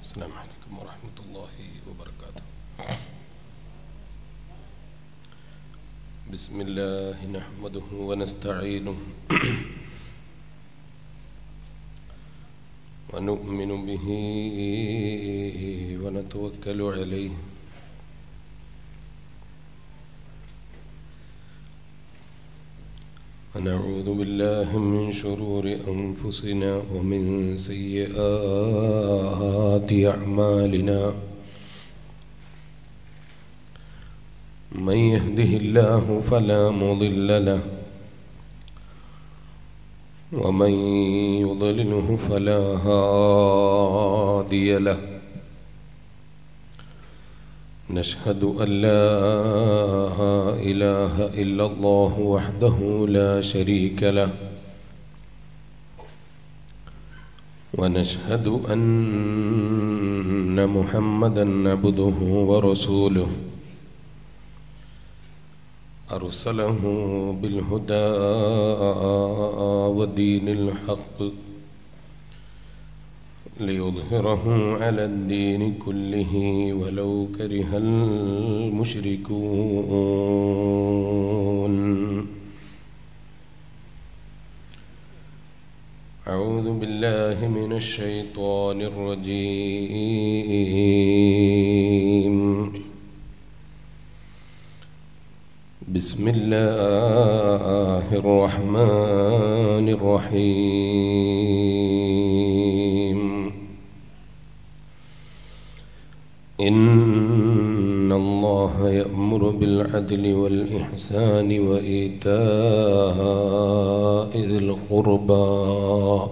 السلام عليكم ورحمة الله وبركاته بسم الله نحمده ونستعينه ونؤمن به ونتوكل عليه ونعوذ بالله من شرور أنفسنا ومن سيئات أعمالنا من يهده الله فلا مضل له ومن يضلله فلا هادي له نشهد أن لا إله إلا الله وحده لا شريك له ونشهد أن محمدا عبده ورسوله أرسله بالهدى ودين الحق ليظهره على الدين كله ولو كره المشركون أعوذ بالله من الشيطان الرجيم بسم الله الرحمن الرحيم إن الله يأمر بالعدل والإحسان وإيتاء ذي القربى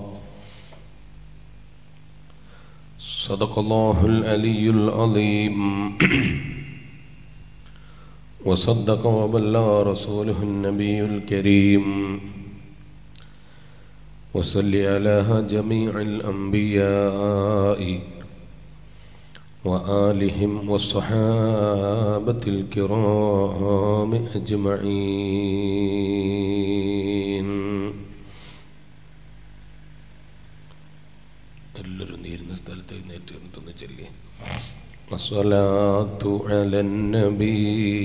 صدق الله العلي العظيم وصدق وبلغ رسوله النبي الكريم وصل على جميع الأنبياء وآلهم والصحابة الكرام أجمعين എല്ലാവരും നീരുന്ന സ്ഥലത്ത് എഴുന്നേറ്റ് നിന്നിട്ടൊന്ന് ചൊല്ലി الصلاة على النبي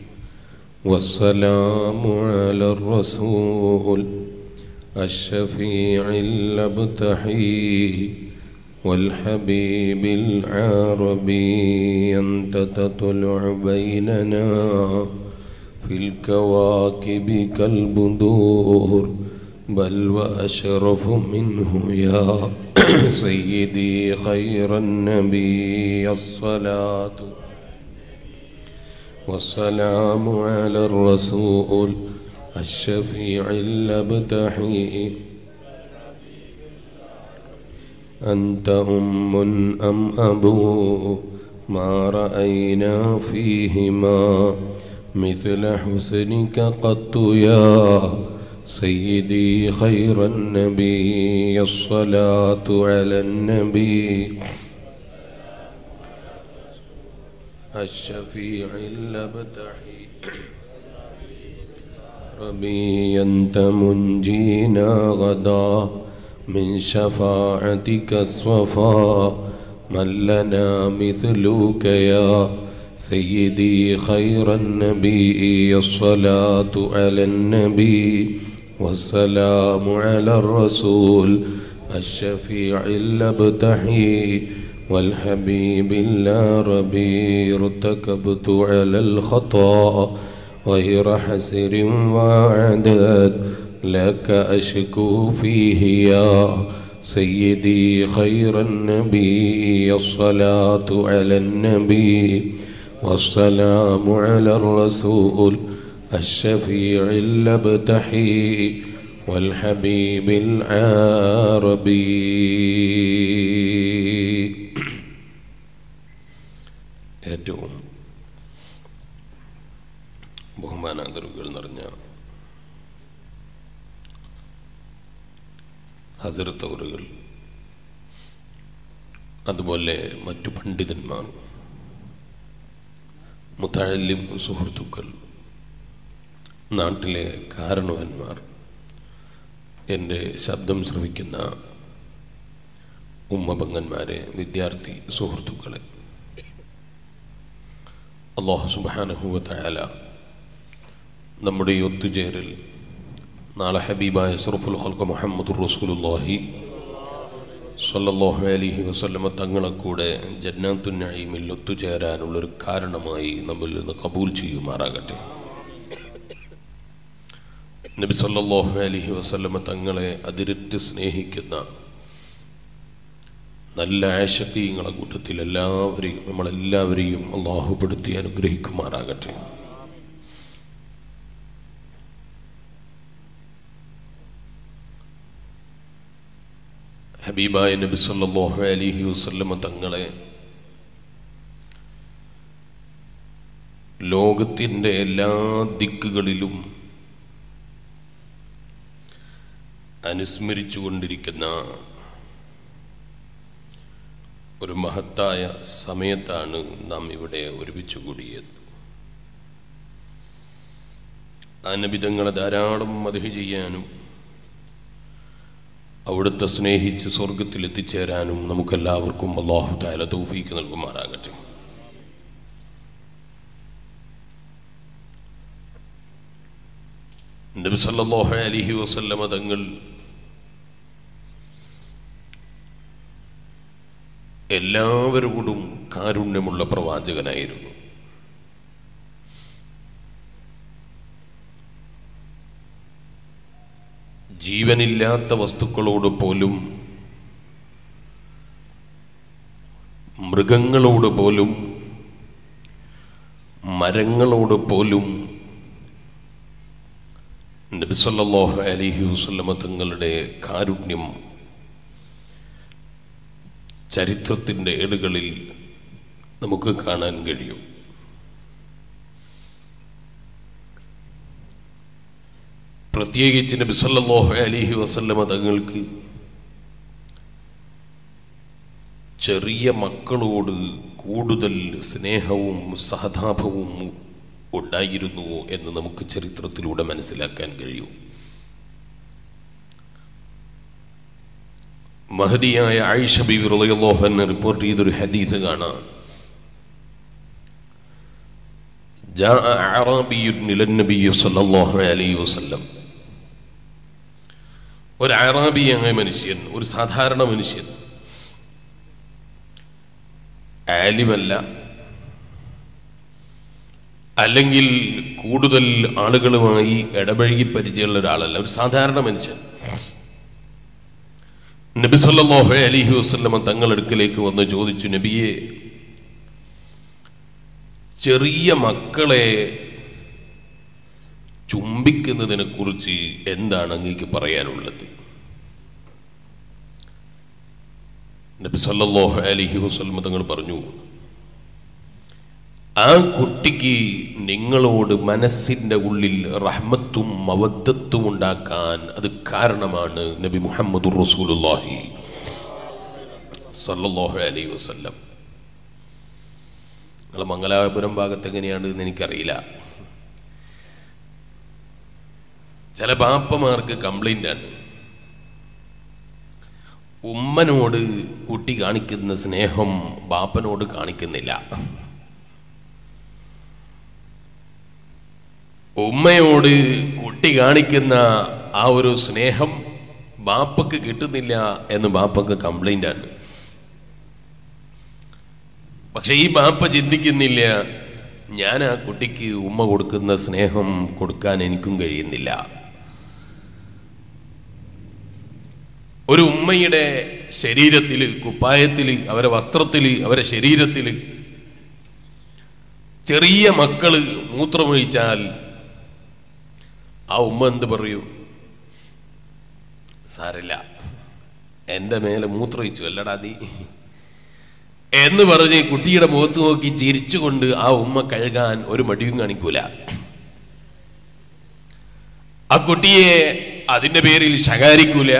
والسلام على الرسول الشفيع الابتحي والحبيب العربي أنت تطلع بيننا في الكواكب كالبدور بل وأشرف منه يا سيدي خير النبي الصلاة والسلام على الرسول الشفيع الابتحي أنت أم أم أبو ما رأينا فيهما مثل حسنك قط يا سيدي خير النبي الصلاة على النبي الشفيع الابتحي ربي أنت منجينا غدا من شفاعتك الصفا من لنا مثلك يا سيدي خير النبي الصلاة على النبي والسلام على الرسول الشفيع الابتحي والحبيب العربي ارتكبت على الخطأ غير حسر وعدد لك أشكو فيه يا سيدي خير النبي الصلاة على النبي والسلام على الرسول الشفيع الابتحي والحبيب العربي ഏറ്റവും ബഹുമാനാദരവുകൾ നിറഞ്ഞ ഹസരത്തവറുകൾ അതുപോലെ മറ്റു പണ്ഡിതന്മാർ മുത്തഴല്യം സുഹൃത്തുക്കൾ നാട്ടിലെ കാരണവന്മാർ എൻ്റെ ശബ്ദം ശ്രവിക്കുന്ന ഉമ്മപങ്ങന്മാരെ വിദ്യാർത്ഥി സുഹൃത്തുക്കളെ അള്ളാഹു സുബാനഹുവല നമ്മുടെ ഈ ഒത്തുചേരൽ നാളെ ഹബീബായ സറുഫുൽ ഖൽക്ക് മുഹമ്മദ് റസൂലുല്ലാഹി സല്ലല്ലാഹു അലൈഹി വസല്ലമ തങ്ങളെ കൂടെ ജന്നാത്തു നഈമിൽ ഒത്തുചേരാനുള്ളൊരു കാരണമായി നമ്മിൽ നിന്ന് കബൂൽ ചെയ്യുമാറാകട്ടെ നബി സല്ലല്ലാഹു അലൈഹി വസല്ലമ തങ്ങളെ അതിരറ്റ് സ്നേഹിക്കുന്ന നല്ല ആശക്കീയങ്ങളെ കൂട്ടത്തിൽ എല്ലാവരെയും നമ്മളെല്ലാവരെയും അള്ളാഹുപ്പെടുത്തി അനുഗ്രഹിക്കുമാറാകട്ടെ ഹബീബായ നബി സല്ലല്ലാഹു അലൈഹി വസല്ലമ തങ്ങളെ ലോകത്തിൻ്റെ എല്ലാ ദിക്കുകളിലും അനുസ്മരിച്ചു കൊണ്ടിരിക്കുന്ന ഒരു മഹത്തായ സമയത്താണ് നാം ഇവിടെ ഒരുമിച്ച് കൂടിയത് ആ നബിതങ്ങളെ ധാരാളം മതിഹ് ചെയ്യാനും അവിടുത്തെ സ്നേഹിച്ച് സ്വർഗത്തിൽ എത്തിച്ചേരാനും നമുക്കെല്ലാവർക്കും അള്ളാഹു താല തൗഫീക്ക് നൽകുമാറാകട്ടെ നബി സല്ലല്ലാഹു അലൈഹി വസല്ലമ തങ്ങൾ എല്ലാവരോടും കാരുണ്യമുള്ള പ്രവാചകനായിരുന്നു ജീവനില്ലാത്ത വസ്തുക്കളോട് പോലും മൃഗങ്ങളോട് പോലും മരങ്ങളോട് പോലും നബിസല്ലാഹു അലഹി വസ്ലമ തങ്ങളുടെ കാരുണ്യം ചരിത്രത്തിൻ്റെ ഏടുകളിൽ നമുക്ക് കാണാൻ കഴിയും പ്രത്യേകിച്ച് നബി സല്ലല്ലാഹു അലൈഹി വസല്ലമ തങ്ങൾക്ക് ചെറിയ മക്കളോട് കൂടുതൽ സ്നേഹവും സഹതാപവും ഉണ്ടായിരുന്നു എന്ന് നമുക്ക് ചരിത്രത്തിലൂടെ മനസ്സിലാക്കാൻ കഴിയും മഹദിയായ ആയിഷ ബിബി റളിയല്ലാഹു അൻഹ റിപ്പോർട്ട് ചെയ്തൊരു ഹദീസ് കാണാം جاء أعرابي إلى النبي صلى الله عليه وسلم ഒരു അറാബിയായ മനുഷ്യൻ ഒരു സാധാരണ മനുഷ്യൻ ആലിമല്ല അല്ലെങ്കിൽ കൂടുതൽ ആളുകളുമായി ഇടപഴകി പരിചയമുള്ള ഒരാളല്ല ഒരു സാധാരണ മനുഷ്യൻ നബി സല്ലല്ലാഹു അലൈഹി വസല്ലമ തങ്ങളടുക്കലേക്ക് വന്ന് ചോദിച്ചു നബിയെ ചെറിയ മക്കളെ ചുംബിക്കുന്നതിനെ കുറിച്ച് എന്താണ് അങ്ങേക്ക് പറയാനുള്ളത് നബി സല്ലല്ലാഹു അലൈഹി വസല്ലമ തങ്ങൾ പറഞ്ഞു ആ കുട്ടിക്ക് നിങ്ങളോട് മനസ്സിൻ്റെ ഉള്ളിൽ റഹ്മത്തും മവദ്ദത്തും ഉണ്ടാക്കാൻ അത് കാരണമാണ് നബി മുഹമ്മദ് റസൂലുള്ളാഹി സല്ലല്ലാഹു അലൈഹി വസല്ലം നിങ്ങൾ മംഗലാപുരം ഭാഗത്ത് എങ്ങനെയാണ് എന്ന് എനിക്കറിയില്ല ചില ബാപ്പമാർക്ക് കംപ്ലൈൻ്റ് ആണ് ഉമ്മനോട് കുട്ടി കാണിക്കുന്ന സ്നേഹം ബാപ്പനോട് കാണിക്കുന്നില്ല ഉമ്മയോട് കുട്ടി കാണിക്കുന്ന ആ ഒരു സ്നേഹം ബാപ്പക്ക് കിട്ടുന്നില്ല എന്ന് ബാപ്പക്ക് കംപ്ലൈൻ്റ് ആണ് പക്ഷെ ഈ ബാപ്പ ചിന്തിക്കുന്നില്ല ഞാൻ ആ കുട്ടിക്ക് ഉമ്മ കൊടുക്കുന്ന സ്നേഹം കൊടുക്കാൻ എനിക്കും കഴിയുന്നില്ല ഒരു ഉമ്മയുടെ ശരീരത്തിൽ കുപ്പായത്തിൽ അവരെ വസ്ത്രത്തിൽ അവരെ ശരീരത്തിൽ ചെറിയ മക്കള് മൂത്രമൊഴിച്ചാൽ ആ ഉമ്മ എന്ത് പറയും സാരില്ല എൻ്റെ മേലെ മൂത്രമൊഴിച്ചു അല്ലടാ നീ എന്ന് പറഞ്ഞ് കുട്ടിയുടെ മുഖത്ത് നോക്കി ചിരിച്ചുകൊണ്ട് ആ ഉമ്മ കഴുകാൻ ഒരു മടിയും കാണിക്കൂല ആ കുട്ടിയെ അതിൻ്റെ പേരിൽ ശകാരിക്കൂല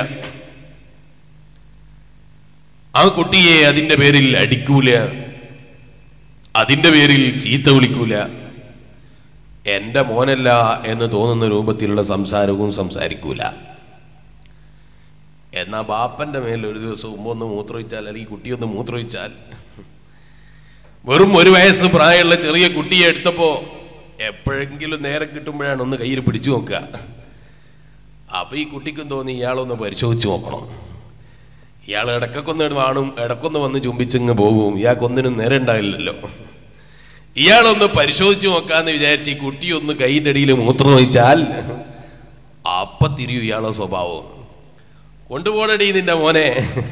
ആ കുട്ടിയെ അതിൻ്റെ പേരിൽ അടിക്കൂല അതിൻ്റെ പേരിൽ ചീത്ത വിളിക്കൂല എൻ്റെ മോനല്ല എന്ന് തോന്നുന്ന രൂപത്തിലുള്ള സംസാരവും സംസാരിക്കൂല എന്നാ ബാപ്പന്റെ മേൽ ഒരു ദിവസം ഉമ്മ ഒന്ന് മൂത്രമൊഴിച്ചാൽ അല്ലെങ്കിൽ കുട്ടിയൊന്ന് മൂത്രമൊഴിച്ചാൽ വെറും ഒരു വയസ്സ് പ്രായമുള്ള ചെറിയ കുട്ടിയെ എടുത്തപ്പോ എപ്പോഴെങ്കിലും നേരം കിട്ടുമ്പോഴാണ് ഒന്ന് കയ്യിൽ പിടിച്ചു നോക്കുക അപ്പൊ ഈ കുട്ടിക്കും തോന്നി ഇയാളൊന്ന് പരിശോധിച്ച് നോക്കണം ഇയാൾ ഇടക്കൊന്ന് കാണും ഇടക്കൊന്ന് വന്ന് ചുംബിച്ചിങ്ങ് പോകും ഇയാൾക്കൊന്നിനും നേരം ഉണ്ടാവില്ലല്ലോ ഇയാളൊന്ന് പരിശോധിച്ച് നോക്കാന്ന് വിചാരിച്ച് ഈ കുട്ടി ഒന്ന് കൈയിൻ്റെ അടിയിൽ മൂത്രം ഒഴിച്ചാൽ അപ്പ തിരിയും ഇയാളെ സ്വഭാവം കൊണ്ടുപോടടി നിന്റെ മോനെ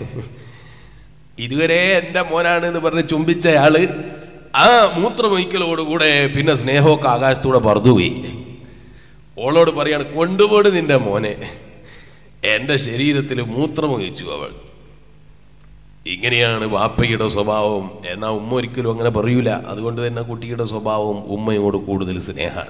ഇതുവരെ എൻ്റെ മോനാണ് എന്ന് പറഞ്ഞ് ചുംബിച്ച ആള് ആ മൂത്രമൊഴിക്കലോടുകൂടെ പിന്നെ സ്നേഹമൊക്കെ ആകാശത്തൂടെ പറന്നുപോയി ഓളോട് പറയാണ് കൊണ്ടുപോട് നിന്റെ മോനെ എൻ്റെ ശരീരത്തിൽ മൂത്രമൊഴിച്ചു അവൾ ഇങ്ങനെയാണ് വാപ്പയുടെ സ്വഭാവം എന്നാൽ ഉമ്മ ഒരിക്കലും അങ്ങനെ പറയൂല അതുകൊണ്ട് തന്നെ കുട്ടിയുടെ സ്വഭാവം ഉമ്മയോട് കൂടുതൽ സ്നേഹമാണ്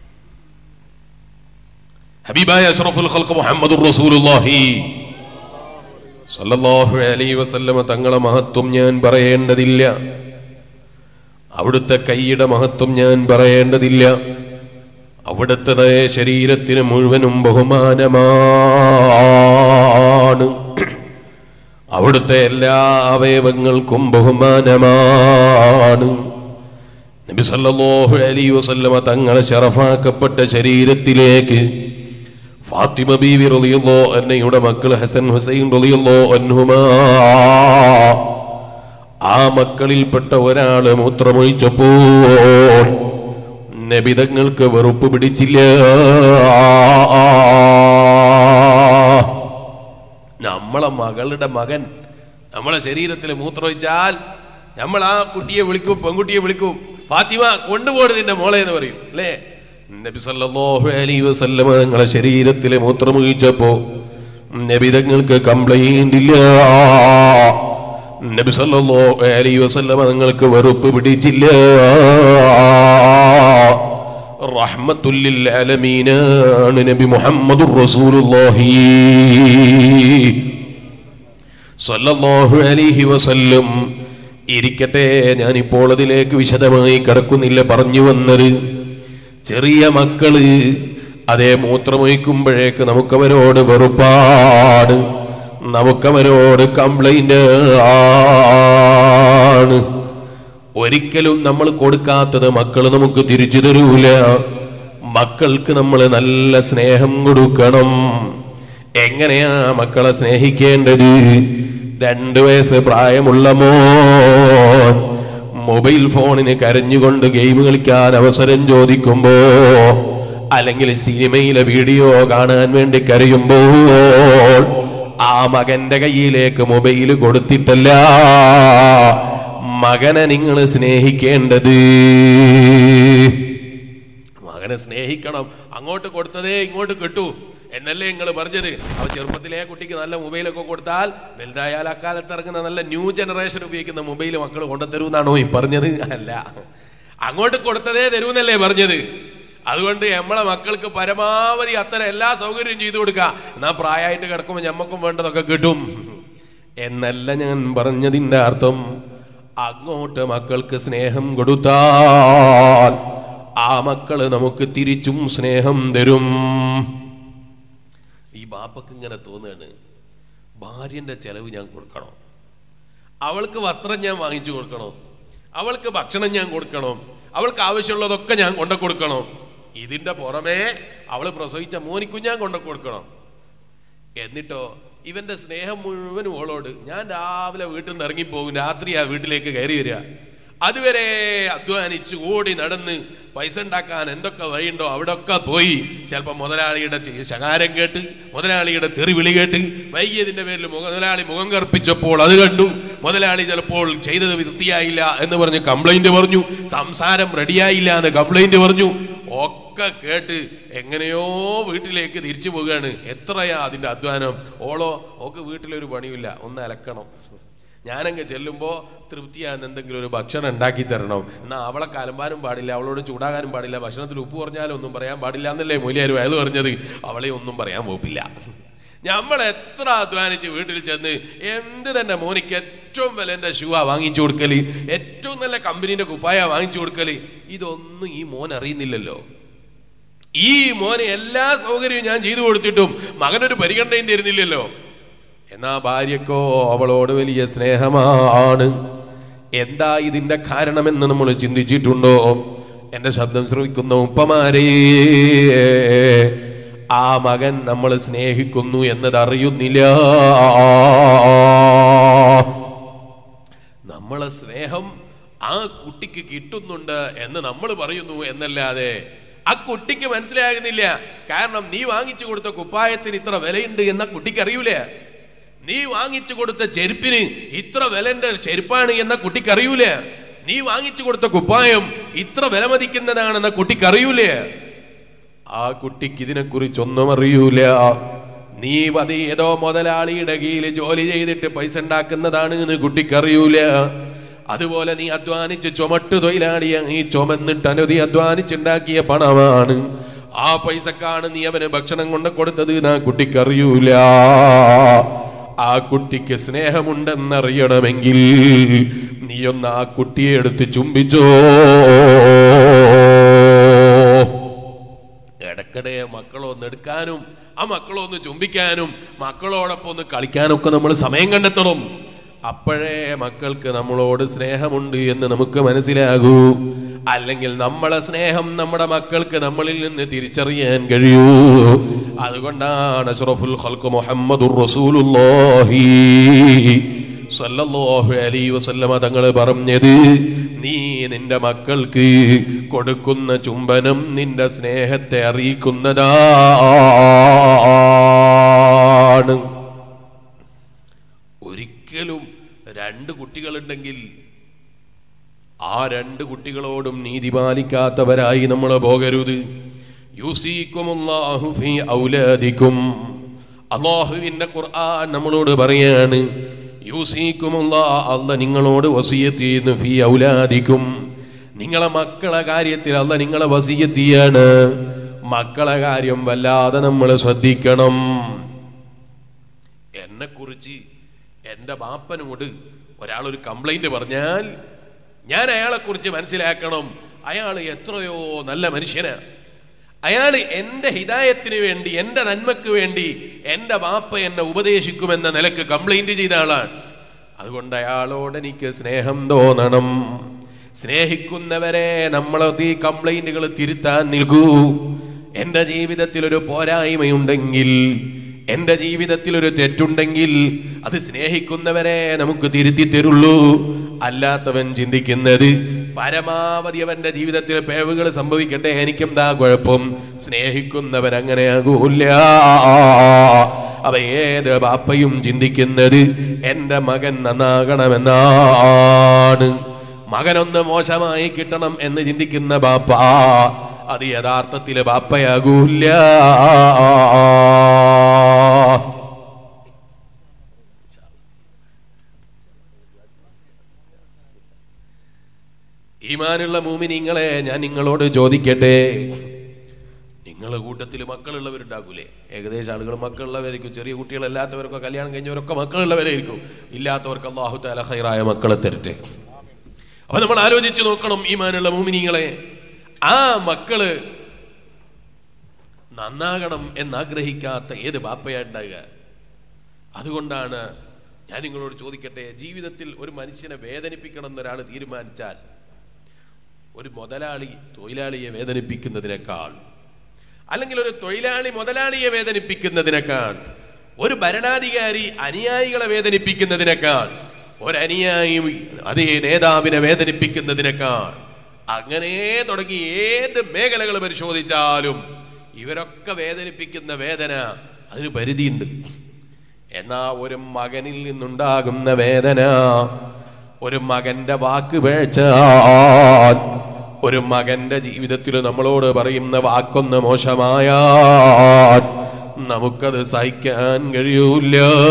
ഹബീബായ അഷ്റഫുൽ ഖൽഖ് മുഹമ്മദുർ റസൂലുള്ളാഹി സല്ലല്ലാഹു അലൈഹി വസല്ലമ തങ്ങളെ മഹത്വം ഞാൻ പറയേണ്ടതില്ല അവിടുത്തെ കൈയുടെ മഹത്വം ഞാൻ പറയേണ്ടതില്ല അവിടുത്തെ ശരീരത്തിന് മുഴുവനും ബഹുമാനമാണ് അവിടുത്തെ എല്ലാ അവയവങ്ങൾക്കും ബഹുമാനമാണ് നബി സല്ലല്ലാഹു അലൈഹി വസല്ലമ തങ്ങളെ ശറഫാക്കപ്പെട്ട ശരീരത്തിലേക്ക് ഫാത്തിമ ബീവി റളിയല്ലോ അന്നയുടെ മക്കൾ ഹസൻ ഹുസൈൻ റളിയല്ലോ അൻഹുമാ ആ മക്കളിൽപ്പെട്ട ഒരാള് മൂത്രമൊഴിച്ചപ്പോൾ നബിതങ്ങൾക്ക് വെറുപ്പ് പിടിച്ചില്ല നമ്മളെ മകളുടെ മകൻ നമ്മളെ ശരീരത്തിൽ മൂത്രമൊഴിച്ചാൽ നമ്മൾ ആ കുട്ടിയെ വിളിക്കും പെൺകുട്ടിയെ വിളിക്കും ഫാത്തിമ കൊണ്ടുപോട് നിന്റെ മോളെ എന്ന് പറയും അല്ലേ നബി സല്ലല്ലാഹു അലൈഹി വസല്ലമ നിങ്ങളെ ശരീരത്തിൽ മൂത്രമൊഴിച്ചപ്പോ നബി തങ്ങൾക്ക് കംപ്ലൈന്റ് ഇല്ല നബി സല്ലല്ലാഹു അലൈഹി വസല്ലമ നിങ്ങൾക്ക് വെറുപ്പ് പിടിച്ചില്ല റഹ്മത്തുല്ലിൽ ആലമീനാണ് നബി മുഹമ്മദുർ റസൂലുള്ളാഹി സല്ലല്ലാഹു അലൈഹി വസല്ലം ഇരിക്കട്ടെ ഞാനിപ്പോൾ അതിലേക്ക് വിശദമായി കടക്കുന്നില്ല പറഞ്ഞു വന്നത് ചെറിയ മക്കള് അതേ മൂത്രമൊഴിക്കുമ്പോഴേക്ക് നമുക്കവരോട് വെറുപ്പാണ് നമുക്കവരോട് കംപ്ലൈന്റ് ആണ് ഒരിക്കലും നമ്മൾ കൊടുക്കാത്തത് മക്കൾ നമുക്ക് തിരിച്ചു തരൂല മക്കൾക്ക് നമ്മൾ നല്ല സ്നേഹം കൊടുക്കണം എങ്ങനെയാ മക്കളെ സ്നേഹിക്കേണ്ടത് രണ്ടു വയസ്സ് പ്രായമുള്ള മോൻ മൊബൈൽ ഫോണിന് കരഞ്ഞുകൊണ്ട് ഗെയിം കളിക്കാൻ അവസരം ചോദിക്കുമ്പോ അല്ലെങ്കിൽ സിനിമയിലെ വീഡിയോ കാണാൻ വേണ്ടി കരയുമ്പോൾ ആ മകന്റെ കയ്യിലേക്ക് മൊബൈൽ കൊടുത്തിട്ടല്ല മകനെ നിങ്ങൾ സ്നേഹിക്കേണ്ടത് മകനെ സ്നേഹിക്കണം അങ്ങോട്ട് കൊടുത്തതേ ഇങ്ങോട്ട് കിട്ടൂ എന്നല്ലേ നിങ്ങൾ പറഞ്ഞത് അവ ചെറുപ്പത്തിലെ കുട്ടിക്ക് നല്ല മൊബൈലൊക്കെ കൊടുത്താൽ വലുതായാൽ അക്കാലത്ത് ഇറങ്ങുന്ന നല്ല ന്യൂ ജനറേഷൻ ഉപയോഗിക്കുന്ന മൊബൈൽ മക്കൾ കൊണ്ടുതരൂന്നാണോ ഈ പറഞ്ഞത് അല്ല അങ്ങോട്ട് കൊടുത്തതേ തരൂന്നല്ലേ പറഞ്ഞത് അതുകൊണ്ട് നമ്മളെ മക്കൾക്ക് പരമാവധി അത്തരം എല്ലാ സൗകര്യവും ചെയ്തു കൊടുക്കുക എന്നാ പ്രായമായിട്ട് കിടക്കുമ്പോൾ ഞമ്മക്കും വേണ്ടതൊക്കെ കിട്ടും എന്നല്ല ഞാൻ പറഞ്ഞതിൻ്റെ അർത്ഥം അങ്ങോട്ട് മക്കൾക്ക് സ്നേഹം കൊടുത്താൽ ആ മക്കള് നമുക്ക് തിരിച്ചും സ്നേഹം തരും ഈ ബാപ്പക്ക് ഇങ്ങനെ തോന്നുകയാണ് ഭാര്യന്റെ ചെലവ് ഞാൻ കൊടുക്കണം അവൾക്ക് വസ്ത്രം ഞാൻ വാങ്ങിച്ചു കൊടുക്കണം അവൾക്ക് ഭക്ഷണം ഞാൻ കൊടുക്കണം അവൾക്ക് ആവശ്യമുള്ളതൊക്കെ ഞാൻ കൊണ്ടു കൊടുക്കണം ഇതിന്റെ പുറമേ അവള് പ്രസവിച്ച മോനിക്കും ഞാൻ കൊണ്ടു കൊടുക്കണം എന്നിട്ടോ ഇവന്റെ സ്നേഹം മുഴുവനും ഓളോട് ഞാൻ രാവിലെ വീട്ടിൽ നിന്ന് ഇറങ്ങിപ്പോകും രാത്രിയാ വീട്ടിലേക്ക് കയറി വരിക അതുവരെ അധ്വാനിച്ച് ഓടി നടന്ന് പൈസ ഉണ്ടാക്കാൻ എന്തൊക്കെ വഴിയുണ്ടോ അവിടെ ഒക്കെ പോയി ചിലപ്പോൾ മുതലാളിയുടെ ചെ- ശകാരം കേട്ട് മുതലാളിയുടെ തെറിവിളി കേട്ട് വൈകിയതിന്റെ പേരിൽ മുതലാളി മുഖം കറുപ്പിച്ചപ്പോൾ അത് കണ്ടു മുതലാളി ചിലപ്പോൾ ചെയ്തത് വൃത്തിയായില്ല എന്ന് പറഞ്ഞ് കംപ്ലൈന്റ് പറഞ്ഞു സംസാരം റെഡിയായില്ല എന്ന് കംപ്ലൈന്റ് പറഞ്ഞു ഒക്കെ കേട്ട് എങ്ങനെയോ വീട്ടിലേക്ക് തിരിച്ചു പോവുകയാണ് എത്രയാ അതിന്റെ അധ്വാനം ഓളോ ഓക്ക് വീട്ടിലൊരു പണിയില്ല ഒന്ന് അലക്കണം ഞാനങ്ങ് ചെല്ലുമ്പോൾ തൃപ്തിയാകുന്ന എന്തെങ്കിലും ഒരു ഭക്ഷണം ഉണ്ടാക്കി തരണം എന്നാൽ അവളെ കലമ്പാനും പാടില്ല അവളോട് ചൂടാകാനും പാടില്ല ഭക്ഷണത്തിൽ ഉപ്പ് പറഞ്ഞാലും ഒന്നും പറയാൻ പാടില്ല എന്നല്ലേ മൂലിയാർ വയത് പറഞ്ഞത് അവളെ ഒന്നും പറയാൻ പോപ്പില്ല നമ്മൾ എത്ര അധ്വാനിച്ച് വീട്ടിൽ ചെന്ന് എന്ത് തന്നെ മോനിക്ക് ഏറ്റവും വിലന്റെ ഷൂവാ വാങ്ങിച്ചു കൊടുക്കല് ഏറ്റവും നല്ല കമ്പനീന്റെ കുപ്പായ വാങ്ങിച്ചു കൊടുക്കല് ഇതൊന്നും ഈ മോൻ അറിയുന്നില്ലല്ലോ ഈ മോന് എല്ലാ സൗകര്യവും ഞാൻ ചെയ്തു കൊടുത്തിട്ടും മകനൊരു പരിഗണനയും തരുന്നില്ലല്ലോ എന്നാ ഭാര്യക്കോ അവളോട് വലിയ സ്നേഹമാണ് എന്താ ഇതിന്റെ കാരണമെന്ന് നമ്മൾ ചിന്തിച്ചിട്ടുണ്ടോ എന്റെ ശബ്ദം ശ്രവിക്കുന്ന ഉപ്പമാരേ ആ മകൻ നമ്മൾ സ്നേഹിക്കുന്നു എന്നത് അറിയുന്നില്ല നമ്മളെ സ്നേഹം ആ കുട്ടിക്ക് കിട്ടുന്നുണ്ട് എന്ന് നമ്മൾ പറയുന്നു എന്നല്ലാതെ ആ കുട്ടിക്ക് മനസ്സിലാകുന്നില്ല കാരണം നീ വാങ്ങിച്ചു കൊടുത്ത കുപ്പായത്തിന് ഇത്ര വിലയുണ്ട് എന്ന കുട്ടിക്ക് അറിയൂല നീ വാങ്ങിച്ചു കൊടുത്ത ചെരുപ്പിന് ഇത്ര വിലന്റെ ചെരുപ്പാണ് എന്ന കുട്ടിക്ക് അറിയൂല നീ വാങ്ങിച്ചു കൊടുത്ത കുപ്പായം ഇത്ര വില മതിക്കുന്നതാണെന്ന കുട്ടിക്ക് അറിയൂലേ ആ കുട്ടിക്ക് ഇതിനെക്കുറിച്ചൊന്നും അറിയൂല നീ അത് ഏതോ മുതലാളിയുടെ കീഴിൽ ജോലി ചെയ്തിട്ട് പൈസ ഉണ്ടാക്കുന്നതാണ് എന്ന് കുട്ടിക്കറിയൂല അതുപോലെ നീ അധ്വാനിച്ച് ചുമട്ട് തൊഴിലാളിയ നീ ചുമന്നിട്ട് അനുതി അധ്വാനിച്ചുണ്ടാക്കിയ പണമാണ് ആ പൈസക്കാണ് നീ അവന് ഭക്ഷണം കൊണ്ട് കൊടുത്തത് എന്ന് ആ കുട്ടിക്കറിയൂല ആ കുട്ടിക്ക് സ്നേഹമുണ്ടെന്നറിയണമെങ്കിൽ നീയൊന്ന് ആ കുട്ടിയെ എടുത്ത് ചുംബിച്ചോ ഇടക്കിടെ മക്കളൊന്ന് എടുക്കാനും ആ മക്കളൊന്ന് ചുംബിക്കാനും മക്കളോടൊപ്പം ഒന്ന് കളിക്കാനൊക്കെ നമ്മൾ സമയം കണ്ടെത്തണം അപ്പോഴേ മക്കൾക്ക് നമ്മളോട് സ്നേഹമുണ്ട് എന്ന് നമുക്ക് മനസ്സിലാകൂ അല്ലെങ്കിൽ നമ്മളെ സ്നേഹം നമ്മുടെ മക്കൾക്ക് നമ്മളിൽ നിന്ന് തിരിച്ചറിയാൻ കഴിയൂ അതുകൊണ്ടാണ് അഷ്റഫുൽ ഖൽഖ് മുഹമ്മദുർ റസൂലുള്ളാഹി സല്ലല്ലാഹു അലൈഹി വസല്ലമ തങ്ങൾ പറഞ്ഞത് നീ നിന്റെ മക്കൾക്ക് കൊടുക്കുന്ന ചുംബനം നിന്റെ സ്നേഹത്തെ അറിയിക്കുന്നതാണ് ഒരിക്കലും രണ്ട് കുട്ടികളുണ്ടെങ്കിൽ ആ രണ്ട് കുട്ടികളോടും നീതി പാലിക്കാത്തവരായി നമ്മൾ പോകരുത് യൂസീക്കുമുല്ലാഹു ഫീ ഔലാദിക്കും അള്ളാഹുവിന്റെ ഖുർആൻ നമ്മളോട് പറയാണ് യൂസീക്കുമുല്ലാ അല്ല നിങ്ങളോട് വസിയത്ത് ചെയ്യുന്നു ഫീ ഔലാദിക്കും നിങ്ങളെ മക്കളെ കാര്യത്തിൽ അല്ല നിങ്ങളെ വസിയത്ത് ചെയ്യാണ് മക്കളെ കാര്യം വല്ലാതെ നമ്മൾ ശ്രദ്ധിക്കണം എന്നെ കുറിച്ച് എൻ്റെ ബാപ്പനോട് ഒരാൾ ഒരു കംപ്ലൈന്റ് പറഞ്ഞാൽ ഞാൻ അയാളെ കുറിച്ച് മനസ്സിലാക്കണം അയാൾ എത്രയോ നല്ല മനുഷ്യനാണ് അയാൾ എൻ്റെ ഹിതായത്തിന് വേണ്ടി എൻ്റെ നന്മക്ക് വേണ്ടി എൻ്റെ ബാപ്പ എന്നെ ഉപദേശിക്കുമെന്ന നിലക്ക് കംപ്ലൈന്റ് ചെയ്ത ആളാണ് അതുകൊണ്ട് അയാളോട് എനിക്ക് സ്നേഹം തോന്നണം സ്നേഹിക്കുന്നവരെ നമ്മളത് ഈ കംപ്ലൈന്റുകൾ തിരുത്താൻ നിൽക്കൂ എൻ്റെ ജീവിതത്തിൽ ഒരു പോരായ്മയുണ്ടെങ്കിൽ എൻ്റെ ജീവിതത്തിൽ ഒരു തെറ്റുണ്ടെങ്കിൽ അത് സ്നേഹിക്കുന്നവരെ നമുക്ക് തിരുത്തി തരുള്ളൂ അല്ലാത്തവൻ ചിന്തിക്കുന്നത് പരമാവധി അവന്റെ ജീവിതത്തിൽ പേവുകൾ സംഭവിക്കട്ടെ എനിക്കെന്താ കുഴപ്പം സ്നേഹിക്കുന്നവൻ അങ്ങനെയാകൂല അവ ഏത് ബാപ്പയും ചിന്തിക്കുന്നത് എൻ്റെ മകൻ നന്നാകണമെന്നാണ് മകനൊന്ന് മോശമായി കിട്ടണം എന്ന് ചിന്തിക്കുന്ന ബാപ്പ അത് യഥാർത്ഥത്തിൽ ബാപ്പയാകൂല ഈമാനുള്ള മൂമിനിങ്ങളെ ഞാൻ നിങ്ങളോട് ചോദിക്കട്ടെ നിങ്ങളെ കൂട്ടത്തിൽ മക്കളുള്ളവരുണ്ടാകൂലേ ഏകദേശം ആളുകൾ മക്കളുള്ളവരായിരിക്കും ചെറിയ കുട്ടികളല്ലാത്തവർക്കോ കല്യാണം കഴിഞ്ഞവരൊക്കെ മക്കളുള്ളവരായിരിക്കും ഇല്ലാത്തവർക്ക് അള്ളാഹു താല ഹൈറായ മക്കളെ തരട്ടെ അപ്പൊ നമ്മൾ ആലോചിച്ച് നോക്കണം ഈമാനുള്ള മൂമിനിങ്ങളെ ആ മക്കള് നന്നാകണം എന്നാഗ്രഹിക്കാത്ത ഏത് ബാപ്പയാ ഉണ്ടാകുക അതുകൊണ്ടാണ് ഞാൻ നിങ്ങളോട് ചോദിക്കട്ടെ ജീവിതത്തിൽ ഒരു മനുഷ്യനെ വേദനിപ്പിക്കണം എന്നൊരാൾ തീരുമാനിച്ചാൽ ഒരു മുതലാളി തൊഴിലാളിയെ വേദനിപ്പിക്കുന്നതിനേക്കാൾ അല്ലെങ്കിൽ ഒരു തൊഴിലാളി മുതലാളിയെ വേദനിപ്പിക്കുന്നതിനേക്കാൾ ഒരു ഭരണാധികാരി അനുയായികളെ വേദനിപ്പിക്കുന്നതിനേക്കാൾ ഒരനുയായി അതേ നേതാവിനെ വേദനിപ്പിക്കുന്നതിനേക്കാൾ അങ്ങനെ തുടങ്ങി ഏത് മേഖലകൾ പരിശോധിച്ചാലും ഇവരൊക്കെ വേദനിപ്പിക്കുന്ന വേദന അതിന് പരിധിയുണ്ട് എന്നാ ഒരു മകനിൽ നിന്നുണ്ടാകുന്ന വേദന ഒരു മകന്റെ വാക്ക് പേഴ്ചാൽ ഒരു മകന്റെ ജീവിതത്തിൽ നമ്മളോട് പറയുന്ന വാക്കൊന്ന് മോശമായാൽ നമുക്കത് സഹിക്കാൻ കഴിയൂല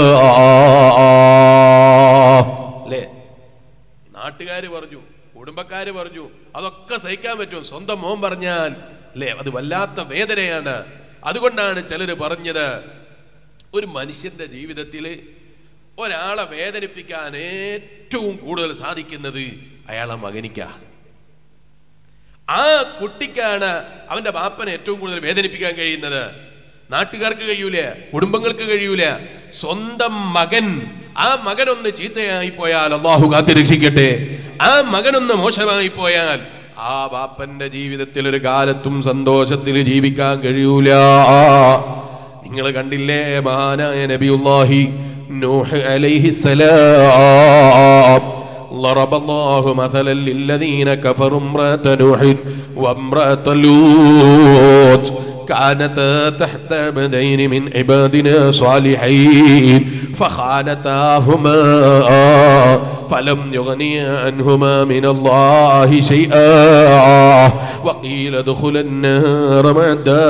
അല്ലേ നാട്ടുകാര് പറഞ്ഞു കുടുംബക്കാര് പറഞ്ഞു അതൊക്കെ സഹിക്കാൻ പറ്റും സ്വന്തം മോൻ പറഞ്ഞാൽ അല്ലേ അത് വല്ലാത്ത വേദനയാണ് അതുകൊണ്ടാണ് ചിലര് പറഞ്ഞത് ഒരു മനുഷ്യന്റെ ജീവിതത്തിൽ ഒരാളെ വേദനിപ്പിക്കാൻ ഏറ്റവും കൂടുതൽ സാധിക്കുന്നത് അയാളെ മകനിക്കാ ആ കുട്ടിക്കാണ് അവന്റെ ബാപ്പനെ ഏറ്റവും കൂടുതൽ വേദനിപ്പിക്കാൻ കഴിയുന്നത് നാട്ടുകാർക്ക് കഴിയൂല കുടുംബങ്ങൾക്ക് കഴിയൂല സ്വന്തം മകൻ ആ മകനൊന്ന് ചീത്തയായി പോയാൽ അള്ളാഹു കാത്തു രക്ഷിക്കട്ടെ ആ മകനൊന്ന് മോശമായി പോയാൽ ആ ബാപ്പന്റെ ജീവിതത്തിൽ ഒരു കാലത്തും സന്തോഷത്തിൽ ജീവിക്കാൻ കഴിയൂല നിങ്ങൾ കണ്ടില്ലേ മഹാനായ നബിയുല്ലാഹി നൂഹ് അലൈഹിസ്സലാം ضرب الله مثلا للذين كفروا امرأة نوح وامرأة لوط كانتا تحت عبدين من عبادنا صالحين فخانتاهما فلم يغني عنهما من الله شيئا وقيل ادخلا النار مع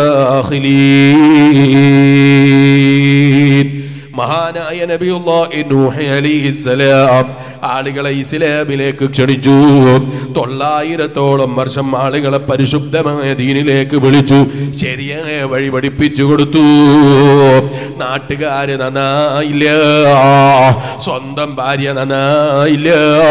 الداخلين മഹാനായ നബിയുല്ലാഹി നൂഹ് അലൈഹിസ്സലാം ആളുകളെ ഇസ്ലാമിലേക്ക് ക്ഷണിച്ചു തൊള്ളായിരത്തോളം വർഷം ആളുകളെ പരിശുദ്ധമായ ദീനിലേക്ക് വിളിച്ചു ശരിയായ വഴി പഠിപ്പിച്ചു കൊടുത്തു നാട്ടുകാര് നന്നായില്ല സ്വന്തം ഭാര്യ നന്നായില്ല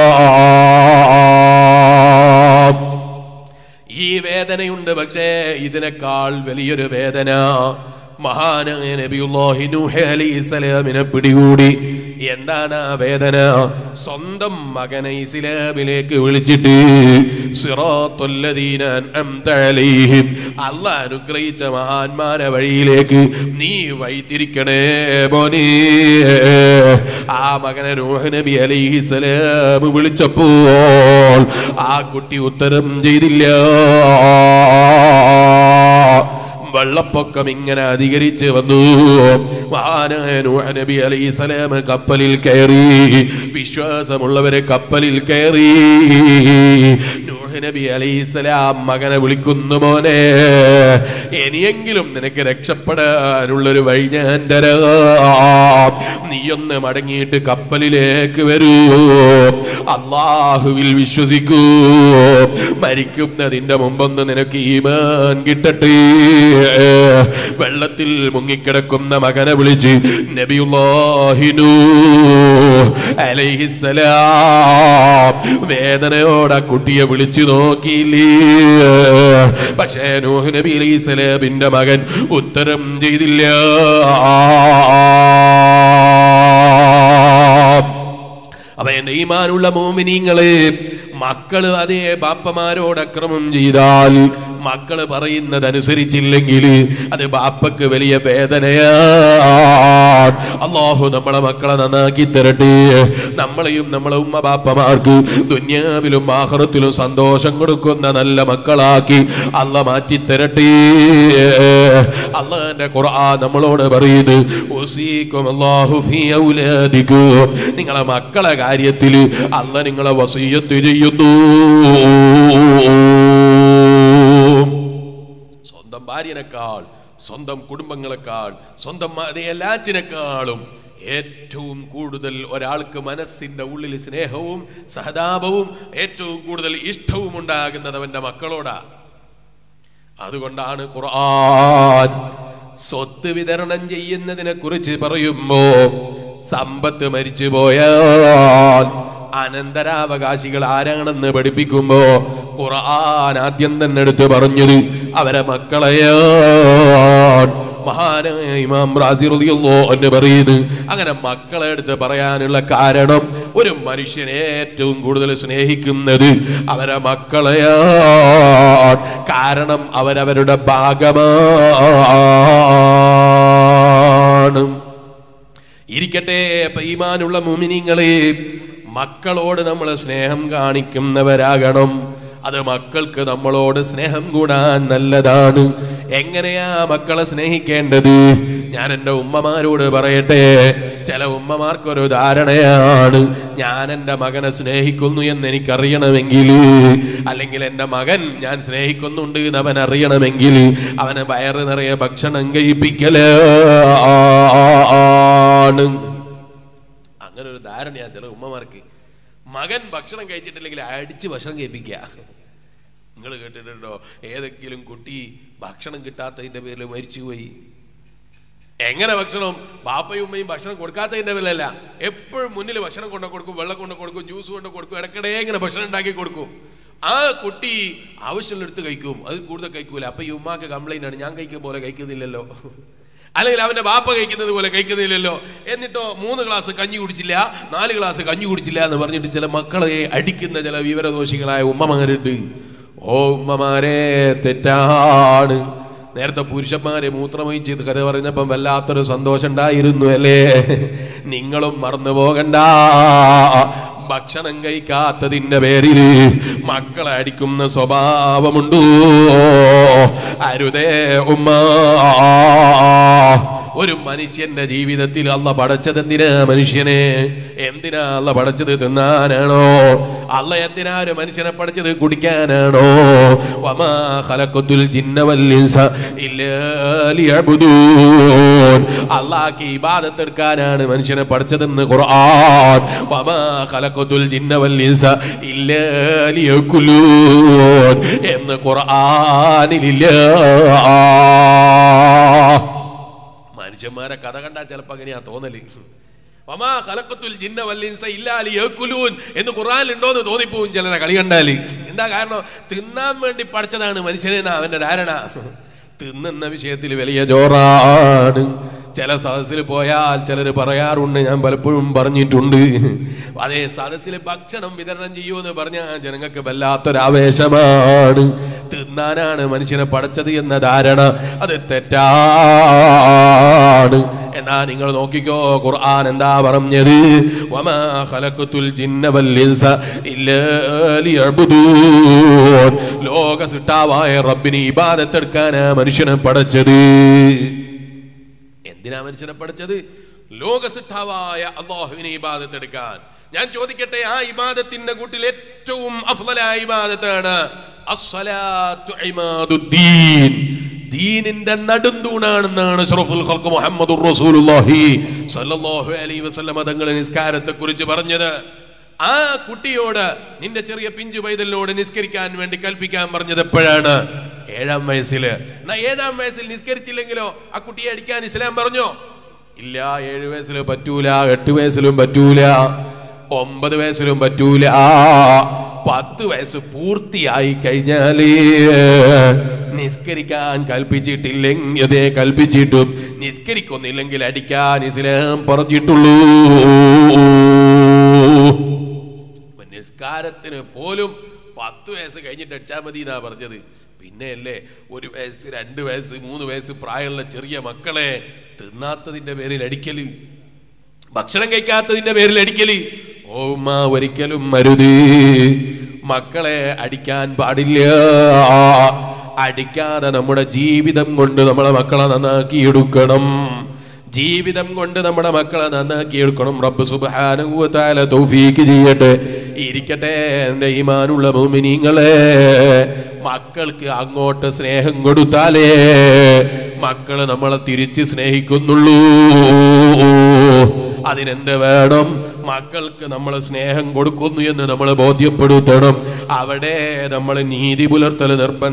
ഈ വേദനയുണ്ട് പക്ഷേ ഇതിനേക്കാൾ വലിയൊരു വേദന മഹാനായ നബിയുല്ലാഹി നൂഹ് അലൈഹിസ്സലാമിനെ പിടികൂടി എന്താണ് ആ വേദന സ്വന്തം മകനെ ഇസ്ലാമിലേക്ക് വിളിച്ചിട്ട് സിറാത്തുല്ലദീന അൻഅംത അലൈഹിം അല്ലാഹ് അനുഗ്രഹിച്ച മഹാന്മാരെ വഴിയിലേക്ക് നീ വഴിതിരിക്കണേ മോനെ ആ മകനെ നൂഹ് നബി അലൈഹിസ്സലാം വിളിച്ചപ്പോൾ ആ കുട്ടി ഉത്തരം ചെയ്തില്ല വെള്ളപ്പൊക്കം ഇങ്ങനെ അധികരിച്ച് വന്നു മഹാനായ നൂഹ് നബി അലൈഹി സ്വലാം കപ്പലിൽ കയറി വിശ്വാസമുള്ളവരെ കപ്പലിൽ കയറി നൂഹ് നബി അലൈഹി സ്വലാം മകനെ വിളിക്കുന്നു മോനെ ഇനിയെങ്കിലും നിനക്ക് രക്ഷപ്പെടാനുള്ളൊരു വഴി ഞാൻ തരാം നീയൊന്ന് മടങ്ങിയിട്ട് കപ്പലിലേക്ക് വരൂ അള്ളാഹുവിൽ വിശ്വസിക്കൂ മരിക്കുന്നതിന്റെ മുമ്പൊന്ന് നിനക്ക് ഈമാൻ കിട്ടട്ടെ വെള്ളത്തിൽ മുങ്ങിക്കിടക്കുന്ന മകനെ വിളിച്ച് നബിയുല്ലാഹിനു അലൈഹിസലാം വേദനയോടെ ആ കുട്ടിയെ വിളിച്ചു നോക്കിയില്ലേ പക്ഷേ നൂഹ് നബി അലൈഹിസ്സലാമിന്റെ മകൻ ഉത്തരം ചെയ്തില്ല അപ്പൊ എന്റെ ഈമാനുള്ള മോമിനിങ്ങളെ മക്കള് അതേ ബാപ്പമാരോട് അക്രമം ചെയ്താൽ മക്കള് പറയുന്നത് അനുസരിച്ചില്ലെങ്കിൽ അത് ബാപ്പക്ക് വലിയ വേദനയാണ് അള്ളാഹു നമ്മളെ മക്കളെ നന്നാക്കി തരട്ടെ നമ്മളെയും നമ്മളെ ഉമ്മ ബാപ്പമാർക്ക് ദുന്യാവിലും ആഹ്റത്തിലും സന്തോഷം കൊടുക്കുന്ന നല്ല മക്കളാക്കി അല്ല മാറ്റി തരട്ടെ അള്ളാന്റെ ഖുർആൻ നമ്മളോട് പറയുന്നു "ഉസീക്കും അല്ലാഹു ഫീ ഔലാദിക്കും." നിങ്ങളെ മക്കളെ കാര്യത്തിൽ അല്ല നിങ്ങളെ വസീയത്ത് ചെയ്യുന്നു സ്വന്തം ഭാര്യനേക്കാൾ സ്വന്തം കുടുംബങ്ങളെക്കാൾ സ്വന്തം അതേ എല്ലാറ്റിനേക്കാളും ഏറ്റവും കൂടുതൽ ഒരാൾക്ക് മനസ്സിന്റെ ഉള്ളിൽ സ്നേഹവും സഹതാപവും ഏറ്റവും കൂടുതൽ ഇഷ്ടവും ഉണ്ടാകുന്നത് അവന്റെ മക്കളോടാ അതുകൊണ്ടാണ് ഖുർആൻ സ്വത്ത് വിതരണം ചെയ്യുന്നതിനെ കുറിച്ച് പറയുമ്പോ സമ്പത്ത് മരിച്ചു പോയാൽ അനന്തരാവകാശികൾ ആരാണെന്ന് പഠിപ്പിക്കുമ്പോ ഖുർആൻ ആദ്യം തന്നെ എടുത്ത് പറഞ്ഞത് അവരെ മക്കളെയാണ് മഹാനായ ഇമാം റാസി റളിയല്ലാഹു അൻഹു പറയുന്നു അങ്ങനെ മക്കളെ എടുത്ത് പറയാനുള്ള കാരണം ഒരു മനുഷ്യനെ ഏറ്റവും കൂടുതൽ സ്നേഹിക്കുന്നത് അവരെ മക്കളെയാണ് കാരണം അവരവരുടെ ഭാഗമാണ് ഇരിക്കട്ടെ ഈമാനുള്ള മുമിനിങ്ങളെ മക്കളോട് നമ്മൾ സ്നേഹം കാണിക്കുന്നവരാകണം അത് മക്കൾക്ക് നമ്മളോട് സ്നേഹം കൂടാൻ നല്ലതാണ് എങ്ങനെയാ മക്കളെ സ്നേഹിക്കേണ്ടത് ഞാൻ എൻ്റെ ഉമ്മമാരോട് പറയട്ടെ ചില ഉമ്മമാർക്കൊരു ധാരണയാണ് ഞാൻ എൻ്റെ മകനെ സ്നേഹിക്കുന്നു എന്ന് എനിക്കറിയണമെങ്കിൽ അല്ലെങ്കിൽ എൻ്റെ മകൻ ഞാൻ സ്നേഹിക്കുന്നുണ്ട് എന്ന് അവൻ അറിയണമെങ്കിൽ അവന് വയറ് നിറയെ ഭക്ഷണം കഴിപ്പിക്കലാണ് അങ്ങനെ ഒരു ധാരണയാ ചില ഉമ്മമാർക്ക് മകൻ ഭക്ഷണം കഴിച്ചിട്ടില്ലെങ്കിൽ അടിച്ച് ഭക്ഷണം കഴിപ്പിക്കുക നിങ്ങൾ കേട്ടിട്ടുണ്ടോ ഏതെങ്കിലും കുട്ടി ഭക്ഷണം കിട്ടാത്തതിന്റെ പേരിൽ മരിച്ചുപോയി എങ്ങനെ ഭക്ഷണം ബാപ്പയും ഉമ്മയും ഭക്ഷണം കൊടുക്കാത്തതിന്റെ പേരിലല്ല എപ്പോഴും മുന്നിൽ ഭക്ഷണം കൊണ്ടു കൊടുക്കും വെള്ളം കൊണ്ട് കൊടുക്കും ജ്യൂസ് കൊണ്ട് കൊടുക്കും ഇടയ്ക്കിടെ ഇങ്ങനെ ഭക്ഷണം ഉണ്ടാക്കി കൊടുക്കും ആ കുട്ടി ആവശ്യമുള്ള എടുത്ത് കഴിക്കും അത് കൂടുതൽ കഴിക്കൂല അപ്പൊ ഈ ഉമ്മാക്ക് കംപ്ലൈന്റ് ആണ് ഞാൻ കഴിക്കും പോലെ കഴിക്കുന്നില്ലല്ലോ അല്ലെങ്കിൽ അവന്റെ ബാപ്പ കഴിക്കുന്നത് പോലെ കഴിക്കുന്നില്ലല്ലോ എന്നിട്ടോ മൂന്ന് ഗ്ലാസ് കഞ്ഞി കുടിച്ചില്ല നാല് ഗ്ലാസ് കഞ്ഞി കുടിച്ചില്ല എന്ന് പറഞ്ഞിട്ട് ചില മക്കളെ അടിക്കുന്ന ചില വിവരദോഷികളായ ഉമ്മമാരുണ്ട് ഓ ഉമ്മമാരെ തെറ്റാണ് നേരത്തെ പുരുഷന്മാരെ മൂത്രമൊഴിച്ച് കഥ പറഞ്ഞപ്പം വല്ലാത്തൊരു സന്തോഷം ഉണ്ടായിരുന്നു അല്ലേ നിങ്ങളും മറന്നു പോകണ്ട ഭക്ഷണം കഴിക്കാത്തതിന്റെ പേരിൽ മക്കളെ അടിക്കുന്ന സ്വഭാവമുണ്ടോ അരുതേ ഉമ്മ ഒരു മനുഷ്യന്റെ ജീവിതത്തിൽ അല്ല പടച്ചത് എന്തിനാ മനുഷ്യനെ എന്തിനാ അല്ല പടച്ചത് തിന്നാനാണോ അല്ല എന്തിനാ ഒരു മനുഷ്യനെ പഠിച്ചത് കുടിക്കാനാണോ വമാ ഖലഖത്തുൽ ജിന്ന വൽ ഇൻസ ഇല്ലാ ലിയഅ്ബുദൂൻ അല്ലാഹ്ക്ക് ഇബാദത്ത് എടുക്കാനാണ് മനുഷ്യനെ പഠിച്ചതെന്ന് ഖുർആൻ വമാ ഖലഖത്തുൽ ജിന്ന വൽ ഇൻസ ഇല്ലാ ലിയകുലൂൻ എന്ന് ഖുർആനിലില്ല മനുഷ്യന്മാരെ കഥ കണ്ടാ ചിലപ്പോ അങ്ങനെയാ തോന്നല് വമാ ഖലഖത്തുൽ ജിന്ന വൽ ഇൻസ ഇല്ലാ ലിയഅ്കുലൂൻ എന്ന് ഖുർആനിൽ ഉണ്ടോന്ന് തോന്നിപ്പോവും ചിലരെ കളി കണ്ടാല് എന്താ കാരണം തിന്നാൻ വേണ്ടി പഠിച്ചതാണ് മനുഷ്യനെ എന്നാ അവന്റെ ധാരണ തിന്നുന്ന വിഷയത്തിൽ വലിയ ജോറാണ് ചില സദസ്സിൽ പോയാൽ ചിലർ പറയാറുണ്ട് ഞാൻ പലപ്പോഴും പറഞ്ഞിട്ടുണ്ട് അതേ സദസ്സിൽ ഭക്ഷണം വിതരണം ചെയ്യുമെന്ന് പറഞ്ഞാൽ ജനങ്ങൾക്ക് വല്ലാത്തൊരാവേശമാണ് തിന്നാനാണ് മനുഷ്യനെ പഠിച്ചത് എന്ന ധാരണ അത് തെറ്റാണ് എന്നാ നിങ്ങൾ നോക്കിക്കോ ഖുർആൻ എന്താ പറഞ്ഞത് വമാ ഖലഖത്തുൽ ജിന്ന വൽ ഇൻസ ഇല്ലാ ലിയഅ്ബുദൂൻ ലോക സിട്ടാവായ റബ്ബിനെ ഇബാദത്ത് എടുക്കാനാ മനുഷ്യനെ പഠിച്ചത് എന്തിനാ മനുഷ്യനെ പഠിച്ചത് ലോക സിട്ടാവായ അള്ളാഹുവിനെ ഇബാദത്ത് എടുക്കാൻ ഞാൻ ചോദിക്കട്ടെ ആ ഇബാദത്തിന്റെ കൂട്ടിൽ ഏറ്റവും അഫ്ളലായ ഇബാദത്താണ് അസ്സലാത്തു ഇമാദുദ്ദീൻ ദീനിന്റെ നടുന്തൂണാണെന്നാണ് ഷറഫുൽ ഖൽഖ് മുഹമ്മദുർ റസൂലുള്ളാഹി സ്വല്ലല്ലാഹു അലൈഹി വസല്ലമ തങ്ങൾ നിസ്കാരത്തെ കുറിച്ച് പറഞ്ഞത് ആ കുട്ടിയോട് നിന്റെ ചെറിയ പിഞ്ചു പൈതലിനോട് നിസ്കരിക്കാൻ വേണ്ടി കൽപ്പിക്കാൻ പറഞ്ഞത് എപ്പോഴാണ് ഏഴാം വയസ്സില് എന്നാ ഏഴാം വയസ്സിൽ നിസ്കരിച്ചില്ലെങ്കിലോ ആ കുട്ടിയെ അടിക്കാൻ ഇസ്ലാം പറഞ്ഞോ ഇല്ല ഏഴ് വയസ്സിൽ പറ്റൂല എട്ട് വയസ്സിലും പറ്റൂല ഒമ്പത് വയസ്സിലും പറ്റൂല പത്ത് വയസ്സ് പൂർത്തിയായി കഴിഞ്ഞാലേ നിസ്കരിക്കാൻ കൽപ്പിച്ചിട്ടില്ലെങ്കിൽ അതേ കൽപ്പിച്ചിട്ടും നിസ്കരിക്കൊന്നില്ലെങ്കിൽ അടിക്കാൻ ഇസ്ലാം പറഞ്ഞിട്ടുള്ളൂ നിസ്കാരത്തിന് പോലും പത്ത് വയസ്സ് കഴിഞ്ഞിട്ട് അടിച്ചാൽ മതി എന്നാ പറഞ്ഞത് പിന്നെ അല്ലേ ഒരു വയസ്സ് രണ്ട് വയസ്സ് മൂന്ന് വയസ്സ് പ്രായമുള്ള ചെറിയ മക്കളെ തിന്നാത്തതിന്റെ പേരിൽ അടിക്കല് ഭക്ഷണം കഴിക്കാത്തതിന്റെ പേരിൽ അടിക്കല് ഓ ഉമ്മ ഒരിക്കലും മരുത് മക്കളെ അടിക്കാൻ പാടില്ല അടിക്കാതെ നമ്മുടെ ജീവിതം കൊണ്ട് നമ്മളെ മക്കളെ നന്നാക്കി എടുക്കണം ജീവിതം കൊണ്ട് നമ്മുടെ മക്കളെ നന്നാക്കി എടുക്കണം റബ്ബ് സുബാനുഭവത്താല തൗഫീക്ക് ചെയ്യട്ടെ ഇരിക്കട്ടെ എൻ്റെ ഈമാനുള്ള മോമിനിങ്ങളെ മക്കൾക്ക് അങ്ങോട്ട് സ്നേഹം കൊടുത്താലേ മക്കള് നമ്മളെ തിരിച്ച് സ്നേഹിക്കുന്നുള്ളൂ അതിനെന്ത് വേണം മക്കൾക്ക് നമ്മൾ സ്നേഹം കൊടുക്കുന്നു എന്ന് നമ്മൾ ബോധ്യപ്പെടുത്തണം അവിടെ നമ്മൾ നീതി പുലർത്തൽ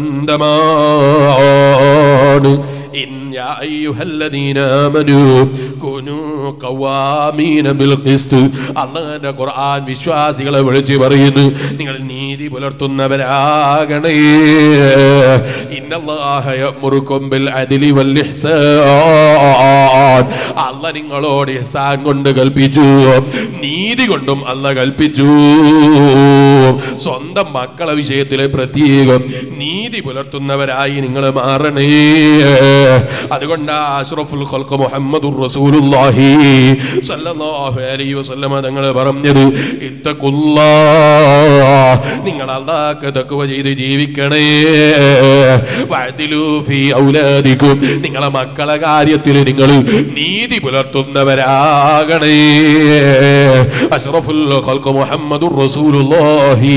നിർബന്ധമാണ് إن يا أيها الذين آمنوا كونوا قوامين بالقسط അള്ളാന്റെ ഖുർആൻ വിശ്വാസികളെ വിളിച്ച് പറയുന്നു നിങ്ങൾ നീതി പുലർത്തുന്നവരാകണേ ഇന്നല്ലാഹ യഅ്മുറുക്കും ബിൽ അദ്ലി വൽ ഇഹ്സാൻ അല്ല നിങ്ങളോട് ഇഹ്സാൻ കൊണ്ട് കൽപ്പിച്ചു നീതി കൊണ്ടും അല്ല കൽപ്പിച്ചു സ്വന്തം മക്കളെ വിഷയത്തിലെ പ്രത്യേകം നീതി പുലർത്തുന്നവരായി നിങ്ങൾ മാറണേ അതുകൊണ്ട് അഷ്റഫുൽ ഖൽഖ് മുഹമ്മദുർ റസൂലുള്ളാഹി സല്ലല്ലാഹു അലൈഹി വസല്ലമ തങ്ങൾ പറഞ്ഞത് ഇത്തഖുല്ലാ നിങ്ങൾ അല്ലാഹ്ക്ക് തഖ്വ ചെയ്ത് ജീവിക്കണേ വഅദിലു ഫീ ഔലാദിക്കും നിങ്ങളെ മക്കളെ കാര്യത്തിൽ നിങ്ങൾ നീതി പുലർത്തുന്നവരാകണേ അഷ്റഫുൽ ഖൽഖ് മുഹമ്മദുർ റസൂലുള്ളാഹി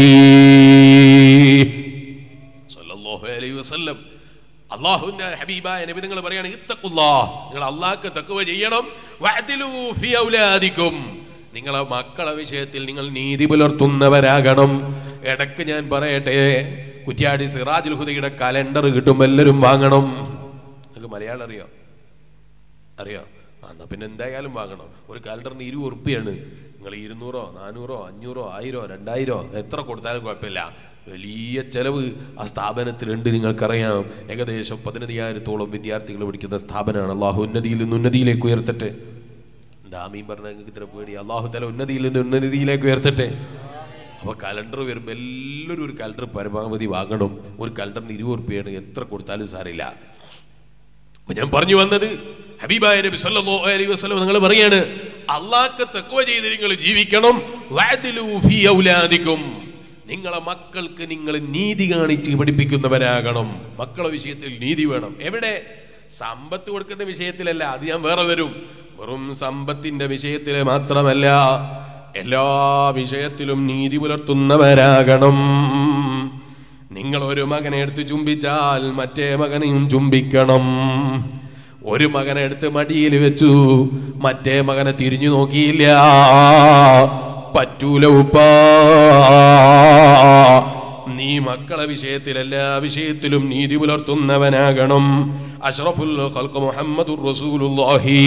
സല്ലല്ലാഹു അലൈഹി വസല്ലം അള്ളാഹുവിന്റെ ഹബീബായ നബി നിങ്ങൾ പറയാണ് ഇത്തഖുല്ലാ നിങ്ങൾ അള്ളാഹ്ക്ക് തക്കുവ ചെയ്യണം വഅദിലു ഫീ ഔലാദിക്കും നിങ്ങളെ മക്കളെ വിഷയത്തിൽ നിങ്ങൾ നീതി പുലർത്തുന്നവരാകണം ഇടക്ക് ഞാൻ പറയട്ടെ കുറ്റ്യാടി സിറാജുൽ ഹുദയുടെ കലണ്ടർ കിട്ടും എല്ലാവരും വാങ്ങണം നിങ്ങൾക്ക് മലയാളം അറിയോ അറിയോ ആ, എന്നാ പിന്നെ എന്തായാലും വാങ്ങണം ഒരു കാലണ്ടറിന് ഇരുപത് ഉറുപ്പിയാണ് നിങ്ങൾ ഇരുന്നൂറോ നാനൂറോ അഞ്ഞൂറോ ആയിരോ രണ്ടായിരോ എത്ര കൊടുത്താലും കുഴപ്പമില്ല വലിയ ചെലവ് ആ സ്ഥാപനത്തിലുണ്ട് നിങ്ങൾക്കറിയാം ഏകദേശം പതിനയ്യായിരത്തോളം വിദ്യാർത്ഥികൾ പഠിക്കുന്ന സ്ഥാപനമാണ് അള്ളാഹു ഉന്നതിയിൽ നിന്ന് ഉന്നതിയിലേക്ക് ഉയർത്തട്ടെ എന്താ മീൻ പറഞ്ഞ നിങ്ങൾക്ക് ഇത്ര പേടി അള്ളാഹു തല ഉന്നതിയിൽ നിന്ന് ഉന്നതിയിലേക്ക് ഉയർത്തട്ടെ അപ്പോൾ കലണ്ടർ വരുമ്പോൾ എല്ലാവരും ഒരു കലണ്ടർ പരമാവധി വാങ്ങണം ഒരു കലണ്ടറിന് ഇരുപത് റുപ്യാണ് എത്ര കൊടുത്താലും സാരില്ല അപ്പൊ ഞാൻ പറഞ്ഞു വന്നത് ഹബീബായ നബി സല്ലല്ലാഹു അലൈഹി വസല്ലം നിങ്ങൾ പറയാണ് അള്ളാഹ്ക്ക് തഖ്വ ചെയ്ത് നിങ്ങൾ ജീവിക്കണം വഅദ്ലു ഫീ ഔലാദിക്കും നിങ്ങളെ മക്കൾക്ക് നിങ്ങൾ നീതി കാണിച്ച് പഠിപ്പിക്കുന്നവരാകണം മക്കളെ വിഷയത്തിൽ നീതി വേണം എവിടെ സമ്പത്ത് കൊടുക്കുന്ന വിഷയത്തിലല്ല അത് ഞാൻ വേറെ വരും വെറും സമ്പത്തിന്റെ വിഷയത്തിൽ മാത്രമല്ല എല്ലാ വിഷയത്തിലും നീതി പുലർത്തുന്നവരാകണം നിങ്ങൾ ഒരു മകനെ എടുത്ത് ചുംബിച്ചാൽ മറ്റേ മകനെയും ചുംബിക്കണം ഒരു മകനെ എടുത്ത് മടിയിൽ വെച്ചു മറ്റേ മകനെ തിരിഞ്ഞു നോക്കിയില്ല പറ്റൂല ഉപ്പാ നീ മക്കളെ വിഷയത്തിൽ എല്ലാ വിഷയത്തിലും നീതി പുലർത്തുന്നവനാകണം അഷ്റഫുൽ ഖൽഖ് മുഹമ്മദുർ റസൂലുള്ളാഹി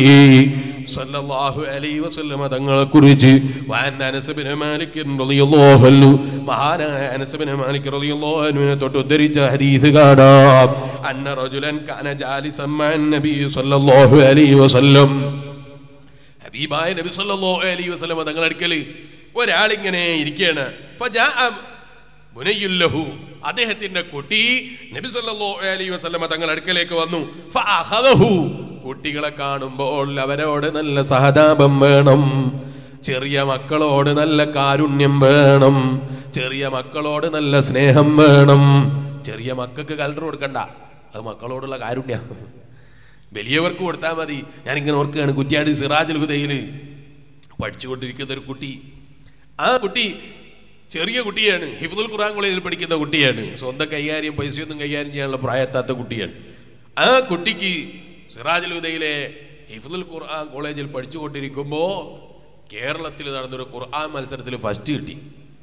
സല്ലല്ലാഹു അലൈഹി വസല്ലം തങ്ങളെ കുറിച്ച് വഅൻ അനസ് ബിൻ മാലിക് റളിയല്ലാഹു അൻഹു മഹാനായ അനസ് ബിൻ മാലിക് റളിയല്ലാഹു അൻഹുവിനെ തൊട്ട് ഉദ്ധരിച്ച ഹദീസ് കാണാം അന്ന റജുലൻ കാന ജാലിസൻ മഅൻ നബി സല്ലല്ലാഹു അലൈഹി വസല്ലം ഹബീബായ നബി സല്ലല്ലാഹു അലൈഹി വസല്ലം തങ്ങളുടെ അടുക്കൽ ഒരാളിങ്ങനെ ഇരിക്കുകയാണ് ഫജാഅ ബുനയ്യുല്ലഹു അദ്ദേഹത്തിന്റെ കുട്ടി നബി സല്ലല്ലാഹു അലൈഹി വസല്ലം തങ്ങളുടെ അടുക്കലേക്ക് വന്നു ഫഅഖദഹു കുട്ടികളെ കാണുമ്പോൾ അവരോട് നല്ല സഹതാപം വേണം ചെറിയ മക്കളോട് നല്ല കാരുണ്യം വേണം ചെറിയ മക്കളോട് നല്ല സ്നേഹം വേണം ചെറിയ മക്കൾക്ക് കലണ്ടർ കൊടുക്കണ്ട അത് മക്കളോടുള്ള കാരുണ്യ വലിയവർക്ക് കൊടുത്താൽ മതി ഞാനിങ്ങനെ ഓർക്കുകയാണ് കുറ്റിയാടി സിറാജുൽ ഹുദയിൽ പഠിച്ചുകൊണ്ടിരിക്കുന്ന ഒരു കുട്ടി ആ കുട്ടി ചെറിയ കുട്ടിയാണ് ഹിഫുദുൽ ഖുർആൻ കോളേജിൽ പഠിക്കുന്ന കുട്ടിയാണ് സ്വന്തം കൈകാര്യം പൈസയൊന്നും കൈകാര്യം ചെയ്യാനുള്ള പ്രായത്താത്ത കുട്ടിയാണ് ആ കുട്ടിക്ക് സിറാജുൽ ഹുദയിലെ ഹിഫുദുൽ ഖുർആൻ കോളേജിൽ പഠിച്ചുകൊണ്ടിരിക്കുമ്പോൾ കേരളത്തിൽ നടന്നൊരു ഖുർആൻ മത്സരത്തിൽ ഫസ്റ്റ് കിട്ടി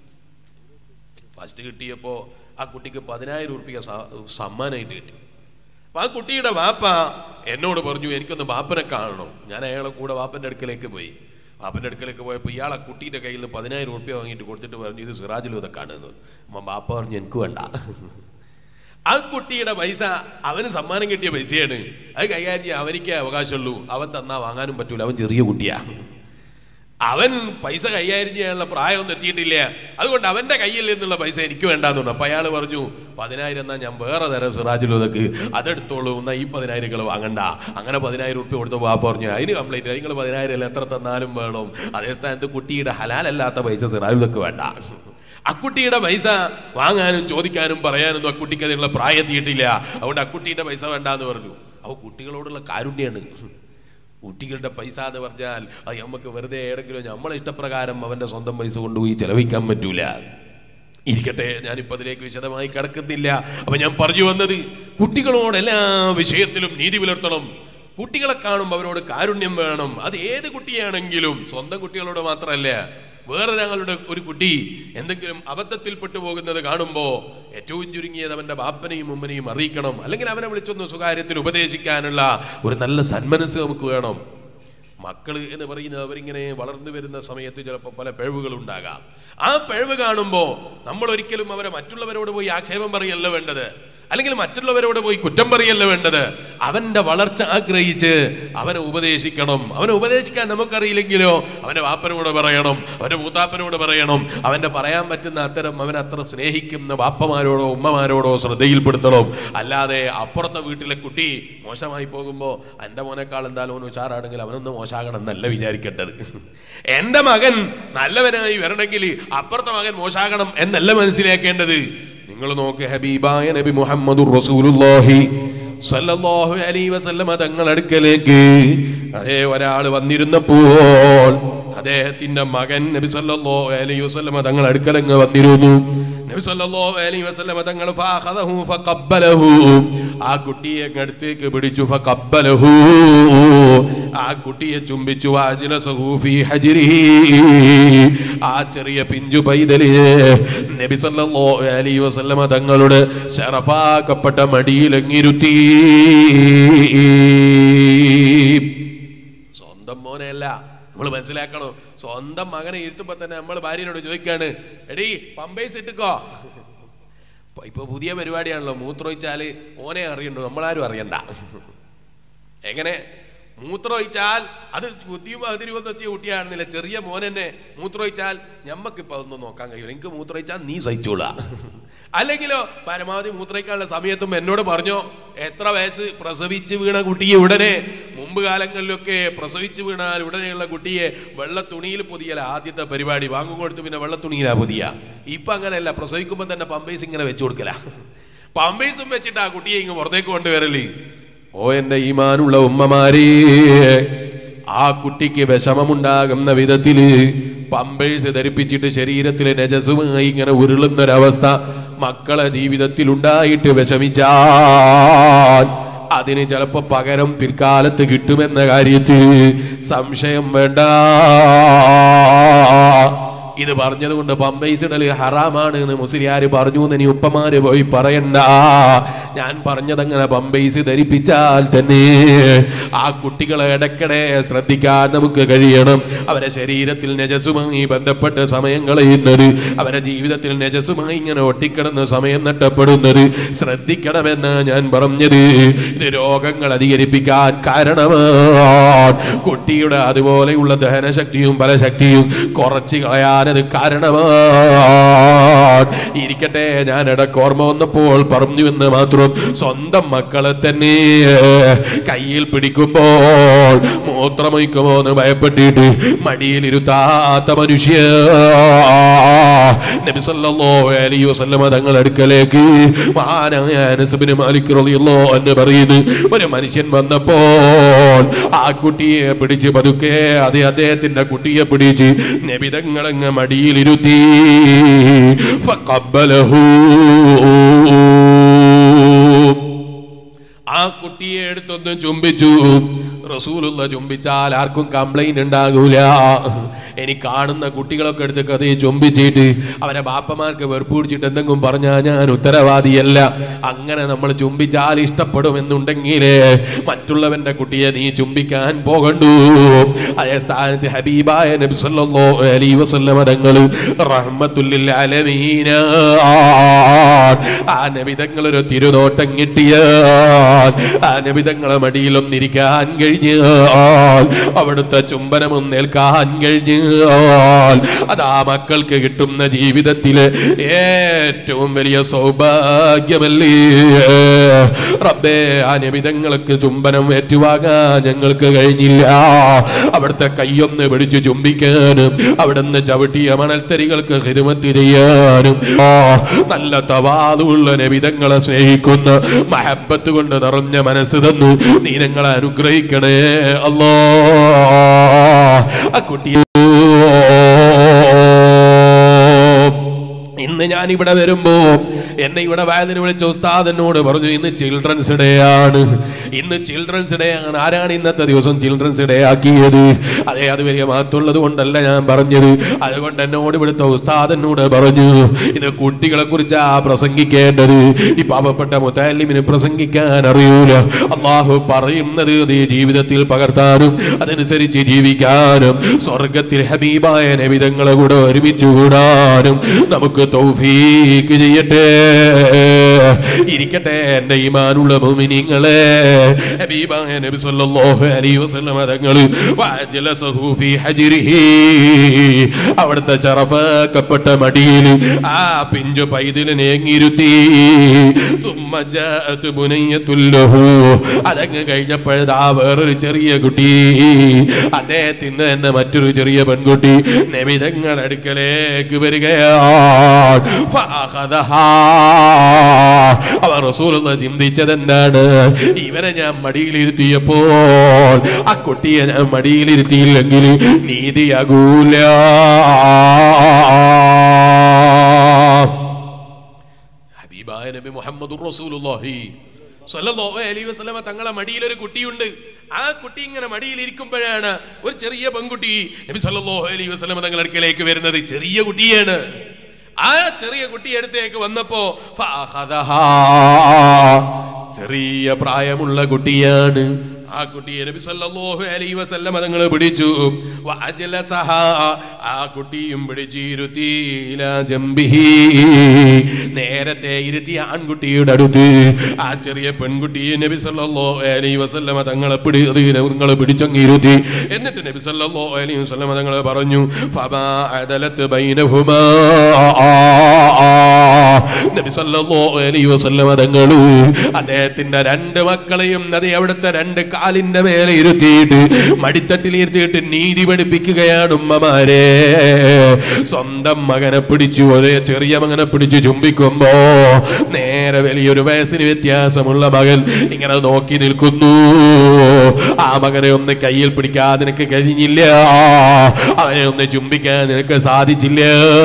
ഫസ്റ്റ് കിട്ടിയപ്പോൾ ആ കുട്ടിക്ക് പതിനായിരം ഉറുപ്പിക സമ്മാനമായിട്ട് കിട്ടി അപ്പൊ ആ കുട്ടിയുടെ വാപ്പ എന്നോട് പറഞ്ഞു എനിക്കൊന്ന് വാപ്പനെ കാണണം ഞാൻ അയാളെ കൂടെ വാപ്പന്റെ അടുക്കലേക്ക് പോയി വാപ്പന്റെ അടുക്കലേക്ക് പോയപ്പോൾ ഇയാളെ കുട്ടീൻ്റെ കയ്യിൽ നിന്ന് പതിനായിരം ഉറുപ്പ്യ വാങ്ങിയിട്ട് കൊടുത്തിട്ട് പറഞ്ഞു ഇത് സിറാജിലും കാണുന്നു അമ്മ ബാപ്പ പറഞ്ഞു എനിക്ക് വേണ്ട ആ കുട്ടിയുടെ പൈസ അവന് സമ്മാനം കിട്ടിയ പൈസയാണ് അത് കൈകാര്യം ചെയ്യാൻ അവനിക്കേ അവകാശമുള്ളൂ അവൻ തന്നാ വാങ്ങാനും പറ്റൂല അവൻ ചെറിയ കുട്ടിയാ അവൻ പൈസ കൈകാര്യം ചെയ്യാനുള്ള പ്രായമൊന്നും എത്തിയിട്ടില്ല അതുകൊണ്ട് അവന്റെ കയ്യിൽ നിന്നുള്ള പൈസ എനിക്ക് വേണ്ടാന്ന് പറഞ്ഞു അപ്പൊ അയാൾ പറഞ്ഞു പതിനായിരം എന്നാ ഞാൻ വേറെ തരാം സിറാജുലുദക്ക് അതെടുത്തോളൂ എന്നാ ഈ പതിനായിരങ്ങൾ വാങ്ങണ്ട അങ്ങനെ പതിനായിരം ഉറുപ്പ്യ കൊടുത്ത് വാ പറഞ്ഞു അതിന് കംപ്ലൈന്റ് നിങ്ങൾ പതിനായിരം അല്ല എത്ര തന്നാലും വേണം അതേ സ്ഥാനത്ത് കുട്ടിയുടെ ഹലാലല്ലാത്ത പൈസ സിറാജുദക്ക് വേണ്ട അക്കുട്ടിയുടെ പൈസ വാങ്ങാനും ചോദിക്കാനും പറയാനൊന്നും അക്കുട്ടിക്ക് അതിനുള്ള പ്രായം എത്തിയിട്ടില്ല അതുകൊണ്ട് അക്കുട്ടിയുടെ പൈസ വേണ്ടാന്ന് പറഞ്ഞു അവ കുട്ടികളോടുള്ള കാരുണ്യാണ് കുട്ടികളുടെ പൈസ എന്ന് പറഞ്ഞാൽ അത് നമുക്ക് വെറുതെ ഏടെങ്കിലും നമ്മളെ ഇഷ്ടപ്രകാരം അവന്റെ സ്വന്തം പൈസ കൊണ്ടുപോയി ചെലവഴിക്കാൻ പറ്റൂല ഇരിക്കട്ടെ ഞാനിപ്പോൾ അതിലേക്ക് വിശദമായി കിടക്കുന്നില്ല അപ്പൊ ഞാൻ പറഞ്ഞു വന്നത് കുട്ടികളോട് എല്ലാ വിഷയത്തിലും നീതി പുലർത്തണം കുട്ടികളെ കാണുമ്പോൾ അവരോട് കാരുണ്യം വേണം അത് ഏത് കുട്ടിയാണെങ്കിലും സ്വന്തം കുട്ടികളോട് മാത്രമല്ല വേറെ ഞങ്ങളുടെ ഒരു കുട്ടി എന്തെങ്കിലും അബദ്ധത്തിൽപ്പെട്ടു പോകുന്നത് കാണുമ്പോൾ ഏറ്റവും ചുരുങ്ങിയത് അവന്റെ ബാപ്പനെയും ഉമ്മനെയും അറിയിക്കണം അല്ലെങ്കിൽ അവനെ വിളിച്ചൊന്ന് സ്വകാര്യത്തിൽ ഉപദേശിക്കാനുള്ള ഒരു നല്ല സന്മനസ് നമുക്ക് വേണം മക്കള് എന്ന് പറയുന്നത് അവരിങ്ങനെ വളർന്നു വരുന്ന സമയത്ത് ചിലപ്പോൾ പല പിഴവുകൾ ഉണ്ടാകാം ആ പിഴവ് കാണുമ്പോൾ നമ്മൾ ഒരിക്കലും അവരെ മറ്റുള്ളവരോട് പോയി ആക്ഷേപം പറയല്ല വേണ്ടത് അല്ലെങ്കിൽ മറ്റുള്ളവരോട് പോയി കുറ്റം പറയല്ല വേണ്ടത് അവന്റെ വളർച്ച ആഗ്രഹിച്ച് അവനെ ഉപദേശിക്കണം അവനെ ഉപദേശിക്കാൻ നമുക്കറിയില്ലെങ്കിലോ അവന്റെ വാപ്പനോട് പറയണം അവന്റെ മൂത്താപ്പനോട് പറയണം അവന്റെ പറയാൻ പറ്റുന്ന അത്തരം അവൻ അത്ര സ്നേഹിക്കുന്ന വാപ്പമാരോടോ ഉമ്മമാരോടോ ശ്രദ്ധയിൽപ്പെടുത്തണം അല്ലാതെ അപ്പുറത്തെ വീട്ടിലെ കുട്ടി മോശമായി പോകുമ്പോൾ എൻ്റെ മോനേക്കാൾ എന്തായാലും അവൻ ഉഷാറാണെങ്കിൽ അവനൊന്ന് മോശമാകണം എന്നല്ല വിചാരിക്കേണ്ടത് എൻ്റെ മകൻ നല്ലവനായി വരണമെങ്കിൽ അപ്പുറത്തെ മകൻ മോശമാകണം എന്നല്ല മനസ്സിലാക്കേണ്ടത് നിങ്ങൾ നോക്ക് ഹബീബായ നബി മുഹമ്മദ് റസൂലുള്ളാഹി സല്ലല്ലാഹു അലൈഹി വസല്ലമ തങ്ങൾ അടുക്കലേക്ക് അതേ ഒരാൾ വന്നിരുന്നപ്പോൾ അദ്ദേഹത്തിന്റെ മകൻ നബി സല്ലല്ലാഹു അലൈഹി വസല്ലമ തങ്ങൾ അടുക്കലങ്ങ് വന്നിരുന്നു നബി സല്ലല്ലാഹു അലൈഹി വസല്ലമ തങ്ങൾ ഫഅഖദഹു ഫഖബ്ബലഹു ആ കുട്ടിയെ അങ്ങ് അടുത്തേക്ക് പിടിച്ചു ഫഖബ്ബലഹു ആ കുട്ടിയെ ചുംബിച്ചു വാജിലസഹു ഫീ ഹജ്രിഹി ആ ചെറിയ പിഞ്ചു പൈതലിനെ നബി സല്ലല്ലാഹു അലൈഹി വസല്ലമ തങ്ങളുടെ ശറഫാക്കപ്പെട്ട മടിയിലങ്ങിരുത്തി സ്വന്തം മോനെയല്ല നമ്മൾ മനസ്സിലാക്കണം സ്വന്തം മകനെ ഇരുത്തുമ്പോ തന്നെ നമ്മൾ ഭാര്യനോട് ചോദിക്കാണ് എടീ പമ്പേസ് ഇട്ടുക്കോ ഇപ്പൊ- ഇപ്പൊ പുതിയ പരിപാടിയാണല്ലോ മൂത്രമൊഴിച്ചാല് ഓനെ അറിയണ്ടോ നമ്മളാരും അറിയണ്ട എങ്ങനെ മൂത്രമൊഴിച്ചാൽ അത് ബുദ്ധിയും അതിരുവെന്നെത്തിയ കുട്ടിയാണെന്നില്ല ചെറിയ മോനെന്നെ മൂത്രമൊഴിച്ചാൽ ഞമ്മക്കിപ്പോ അതൊന്നും നോക്കാൻ കഴിയും എനിക്ക് മൂത്രമൊഴിച്ചാൽ നീ സഹിച്ചോളാ അല്ലെങ്കിലോ പരമാവധി മൂത്രമൊഴിക്കാനുള്ള സമയത്തും എന്നോട് പറഞ്ഞോ എത്ര വയസ്സ് പ്രസവിച്ച് വീണ കുട്ടിയെ ഉടനെ മുമ്പ് കാലങ്ങളിലൊക്കെ പ്രസവിച്ച് വീണാൽ ഉടനെയുള്ള കുട്ടിയെ വെള്ള തുണിയിൽ പൊതിയല ആദ്യത്തെ പരിപാടി വാങ്ങും കൊടുത്ത് പിന്നെ വെള്ള തുണിയിലാ പൊതിയ ഇപ്പൊ അങ്ങനെയല്ല പ്രസവിക്കുമ്പോൾ തന്നെ പമ്പേസ് ഇങ്ങനെ വെച്ചു കൊടുക്കല പമ്പേസും വെച്ചിട്ട് ആ കുട്ടിയെ ഇങ്ങ് പുറത്തേക്ക് കൊണ്ടുവരല് ഓ എന്റെ ഈമാനുള്ള ഉമ്മമാരേ ആ കുട്ടിക്ക് വിഷമമുണ്ടാകുന്ന വിധത്തില് പമ്പേഴ്സ് ധരിപ്പിച്ചിട്ട് ശരീരത്തിലെ നജസുമായി ഇങ്ങനെ ഉരുളുന്നൊരവസ്ഥ മക്കളെ ജീവിതത്തിൽ ഉണ്ടായിട്ട് വിഷമിച്ചാൽ അതിന് ചിലപ്പോ പകരം പിൽക്കാലത്ത് കിട്ടുമെന്ന കാര്യത്തിൽ സംശയം വേണ്ട ഇത് പറഞ്ഞതുകൊണ്ട് പമ്പൈസ് ഇടല് ഹറാമാണ് എന്ന് മുസ്ലിയാര് പറഞ്ഞു എന്ന് ഇനി ഉപ്പമാര് പോയി പറയണ്ട ഞാൻ പറഞ്ഞതങ്ങനെ പമ്പൈസ് ധരിപ്പിച്ചാൽ തന്നെ ആ കുട്ടികളെ ഇടയ്ക്കിടെ ശ്രദ്ധിക്കാൻ നമുക്ക് കഴിയണം അവരെ ശരീരത്തിൽ നജസുമായി ബന്ധപ്പെട്ട് സമയം കളയുന്നത് അവരെ ജീവിതത്തിൽ നജസുമായി ഇങ്ങനെ ഒട്ടിക്കിടന്ന് സമയം നഷ്ടപ്പെടുന്നത് ശ്രദ്ധിക്കണമെന്ന് ഞാൻ പറഞ്ഞത് ഇത് രോഗങ്ങൾ അധികരിപ്പിക്കാൻ കാരണമാണ് കുട്ടിയുടെ അതുപോലെയുള്ള ദഹനശക്തിയും ബലശക്തിയും കുറച്ച് കളയാനത് കാരണമാണ് ഇരിക്കട്ടെ ഞാൻ ഇടയ്ക്ക് ഓർമ്മ വന്നപ്പോൾ പറഞ്ഞു എന്ന് മാത്രം സ്വന്തം മക്കളെ തന്നെ കയ്യിൽ പിടിക്കുമ്പോൾ മൂത്രമൊഴിക്കുമോ എന്ന് ഭയപ്പെട്ടിട്ട് മടിയിലിരുത്താത്ത മനുഷ്യ നബി സല്ലല്ലാഹു അലൈഹി വസല്ലമ തങ്ങൾ അടുക്കലേക്ക് മഹാനായ അനസ് ഇബ്നു മാലിക് റളിയല്ലാഹു അൻഹു പറയുന്നു ഒരു മനുഷ്യൻ വന്നപ്പോൾ ആ കുട്ടിയെ പിടിച്ച് പതുക്കെ അത് അദ്ദേഹത്തിന്റെ കുട്ടിയെ പിടിച്ച് നബി തങ്ങളങ്ങ് മടിയിലിരുത്തി ഫഖബ്ബലഹു ആ കുട്ടിയെ എടുത്തൊന്ന് ചുംബിച്ചു റസൂലുള്ള ചുംബിച്ചാൽ ആർക്കും കംപ്ലൈന്റ് ഉണ്ടാകൂല ഇനി കാണുന്ന കുട്ടികളൊക്കെ എടുത്ത് കഥയെ ചുംബിച്ചിട്ട് അവരെ ബാപ്പമാർക്ക് വെറുപ്പ് പിടിച്ചിട്ട് എന്തെങ്കിലും പറഞ്ഞാൽ ഞാൻ ഉത്തരവാദിയല്ല അങ്ങനെ നമ്മൾ ചുംബിച്ചാൽ ഇഷ്ടപ്പെടുമെന്നുണ്ടെങ്കിൽ മറ്റുള്ളവന്റെ കുട്ടിയെ നീ ചുംബിക്കാൻ പോകണ്ടു അതേ സ്ഥാനത്ത് ഹബീബായ നബി സല്ലല്ലാഹു അലൈഹി വസല്ലമ തങ്ങൾ റഹ്മത്തുല്ലിൽ അലമീന ആ നബിതങ്ങൾ ഒരു തിരുനോട്ടം കിട്ടിയാൽ ആ നബിതങ്ങളെ മടിയിലൊന്നിരിക്കാൻ കഴിഞ്ഞാൽ അവിടുത്തെ ചുംബനമൊന്ന് ഏൽക്കാൻ കഴിഞ്ഞാൽ അതാ മക്കൾക്ക് കിട്ടുന്ന ജീവിതത്തിലെ ഏറ്റവും വലിയ സൗഭാഗ്യമല്ലേ റബ്ബേ ആ നബിതങ്ങൾക്ക് ചുംബനം ഏറ്റുവാങ്ങാൻ ഞങ്ങൾക്ക് കഴിഞ്ഞില്ല അവിടുത്തെ കൈയൊന്ന് പിടിച്ച് ചുംബിക്കാനും അവിടുന്ന് ചവിട്ടിയ മണൽത്തരികൾക്ക് ഹിരുമത്ത് ചെയ്യാനും ആ നല്ല തവാതുള്ള നബിതങ്ങളെ സ്നേഹിക്കുന്ന മഹബത്ത് കൊണ്ട് നിറഞ്ഞ മനസ്സ് തന്നു നീ ഞങ്ങളെ അനുഗ്രഹിക്കണേ അല്ലോ ആ കുട്ടിയെ ഇന്ന് ഞാൻ ഇവിടെ വരുമ്പോ എന്നെ ഇവിടെ വയലിന് വിളിച്ച ഉസ്താദ് എന്നോട് പറഞ്ഞു ഇന്ന് ചിൽഡ്രൻസ് ഡേ ആണ് ഇന്ന് ചിൽഡ്രൻസ് ഡേ ആണ് ആരാണ് ഇന്നത്തെ ദിവസം ചിൽഡ്രൻസ് ഡേ ആക്കിയത് അതെ അത് വലിയ മഹത്വമുള്ളത് കൊണ്ടല്ല ഞാൻ പറഞ്ഞത് അതുകൊണ്ട് എന്നോട് ഇവിടുത്തെ ഉസ്താദ് എന്നോട് പറഞ്ഞു ഇത് കുട്ടികളെ കുറിച്ചാ പ്രസംഗിക്കേണ്ടത് ഈ പാവപ്പെട്ട മുത്താലിമിന് പ്രസംഗിക്കാൻ അറിയൂല അള്ളാഹു പറയുന്നത് നീ ജീവിതത്തിൽ പകർത്താനും അതനുസരിച്ച് ജീവിക്കാനും സ്വർഗത്തിൽ ഹബീബായ നബിതങ്ങളെ കൂടെ ഒരുമിച്ച് കൂടാനും നമുക്ക് തൗഫീക്ക് ചെയ്യട്ടെ ഇരിക്കട്ടെ എൻ്റെ ഈമാനുള്ള മുഅ്മിനീങ്ങളെ ഹബീബായ നബി സല്ലല്ലാഹു അലൈഹി വസല്ലം തങ്ങൾ വഅജ്ലസഹു ഫീ ഹജ്രിഹി അവിടുത്തെ ശറഫാക്കപ്പെട്ട മടിയിൽ ആ പിഞ്ചു പൈതലിനെ എങ്ങിരുത്തി ثم جاءت بنية له അതങ്ങ് കഴിഞ്ഞപ്പോഴതാ വേറൊരു ചെറിയ കുട്ടി അദ്ദേഹത്തിന് തന്നെ മറ്റൊരു ചെറിയ പെൺകുട്ടി നബിതങ്ങൾ അടുക്കലേക്ക് വരികയാണ് ഫഅഖദഹാ. അവർ റസൂലുള്ള ചിന്തിച്ചത് എന്താണ് ഇവനെ ഞാൻ മടിയിലിരുത്തിയപ്പോൾ ആ കുട്ടിയെ ഞാൻ മടിയിലിരുത്തിയില്ലെങ്കിൽ നീതിയാകൂല ഹബീബായ നബി മുഹമ്മദ് റസൂലുള്ളാഹി സ്വല്ലല്ലാഹു അലൈഹി വസല്ലമ തങ്ങളെ മടിയിൽ ഒരു കുട്ടിയുണ്ട് ആ കുട്ടി ഇങ്ങനെ മടിയിൽ ഇരിക്കുമ്പോഴാണ് ഒരു ചെറിയ പെൺകുട്ടി നബി സല്ലല്ലാഹു അലൈഹി വസല്ലമ തങ്ങളുടെ അടുക്കലേക്ക് വരുന്നത് ചെറിയ കുട്ടിയാണ് ആ ചെറിയ കുട്ടി അടുത്തേക്ക് വന്നപ്പോ ഫഅഖദഹാ. ചെറിയ പ്രായമുള്ള കുട്ടിയാണ് ആ കുട്ടിയെ നബി സല്ലല്ലാഹു അലൈഹി വസല്ലം തങ്ങൾ പിടിച്ചു വഅജ്ലസഹ ആ കുട്ടിയും പിടിച്ചിരുത്തി ഇലാ ജംബിഹി നേരത്തെ ഇരുത്തി ആൺകുട്ടിയുടെ അടുത്ത് ആ ചെറിയ പെൺകുട്ടിയെ നബി സല്ലല്ലാഹു അലൈഹി വസല്ലം തങ്ങളെ പിടി നിങ്ങൾ പിടിച്ചങ്ങിരുത്തി എന്നിട്ട് നബി സല്ലല്ലാഹു അലൈഹി വസല്ലം തങ്ങൾ പറഞ്ഞു ഫമാ അദലത്ത് ബൈനഹുമാ നബി സല്ലല്ലാഹു അലൈഹി വസല്ലം തങ്ങൾ അദ്ദേഹത്തിന്റെ രണ്ട് മക്കളെയും അത് അവിടുത്തെ രണ്ട് കാലിന്റെ മേലെ ഇരുത്തിയിട്ട് മടിത്തട്ടിൽ ഇരുത്തിയിട്ട് നീതി പഠിപ്പിക്കുകയാണ് ഉമ്മമാരെ സ്വന്തം മകനെ പിടിച്ചു ഒരേ ചെറിയ മകനെ പിടിച്ചു ചുംബിക്കുമ്പോ നേരെ വലിയൊരു വയസ്സിന് വ്യത്യാസമുള്ള മകൻ ഇങ്ങനെ നോക്കി നിൽക്കുന്നു ആ മകനെ ഒന്ന് കയ്യിൽ പിടിക്കാൻ നിനക്ക് കഴിഞ്ഞില്ല അവനെ ഒന്ന് ചുംബിക്കാൻ നിനക്ക് സാധിച്ചില്ല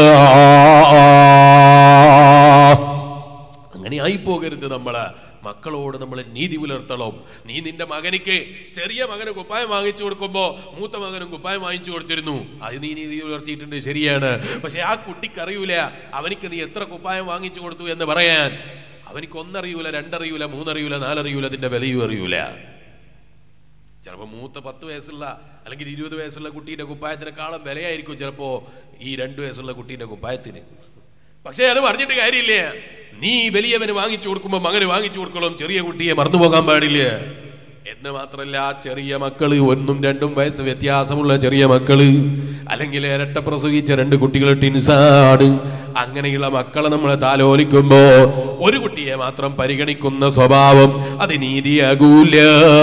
അങ്ങനെ ആയി പോകരുത് നമ്മള് മക്കളോട് നമ്മൾ നീതി പുലർത്തണം നീ നിന്റെ മകനിക്ക് ചെറിയ മകന് കുപ്പായം വാങ്ങിച്ചു കൊടുക്കുമ്പോ മൂത്ത മകനും കുപ്പായം വാങ്ങിച്ചു കൊടുത്തിരുന്നു അത് നീ നീതി പുലർത്തിയിട്ടുണ്ട് ശരിയാണ് പക്ഷെ ആ കുട്ടിക്ക് അറിയൂല അവനിക്ക് നീ എത്ര കുപ്പായം വാങ്ങിച്ചു കൊടുത്തു എന്ന് പറയാൻ അവനിക്ക് ഒന്നറിയൂല രണ്ടറിയൂല മൂന്നറിയൂല നാലറിയൂല അതിന്റെ വിലയും അറിയൂല ചിലപ്പോൾ മൂത്ത പത്ത് വയസ്സുള്ള അല്ലെങ്കിൽ ഇരുപത് വയസ്സുള്ള കുട്ടീൻ്റെ കുപ്പായത്തിനെക്കാളും വിലയായിരിക്കും ചിലപ്പോൾ ഈ രണ്ട് വയസ്സുള്ള കുട്ടീൻ്റെ കുപ്പായത്തിന് പക്ഷേ അത് പറഞ്ഞിട്ട് കാര്യമില്ല നീ വലിയവന് വാങ്ങിച്ചു കൊടുക്കുമ്പോൾ മകന് വാങ്ങിച്ചു കൊടുക്കണം ചെറിയ കുട്ടിയെ മറന്നു പോകാൻ പാടില്ല എന്ന് മാത്രല്ല ചെറിയ മക്കള് ഒന്നും രണ്ടും വയസ്സ് വ്യത്യാസമുള്ള ചെറിയ മക്കള് അല്ലെങ്കിൽ ഇരട്ട പ്രസവിച്ച രണ്ട് കുട്ടികൾ ടിൻസാണ് അങ്ങനെയുള്ള മക്കളെ നമ്മൾ താലോലിക്കുമ്പോ ഒരു കുട്ടിയെ മാത്രം പരിഗണിക്കുന്ന സ്വഭാവം അത് നീതിയാകൂല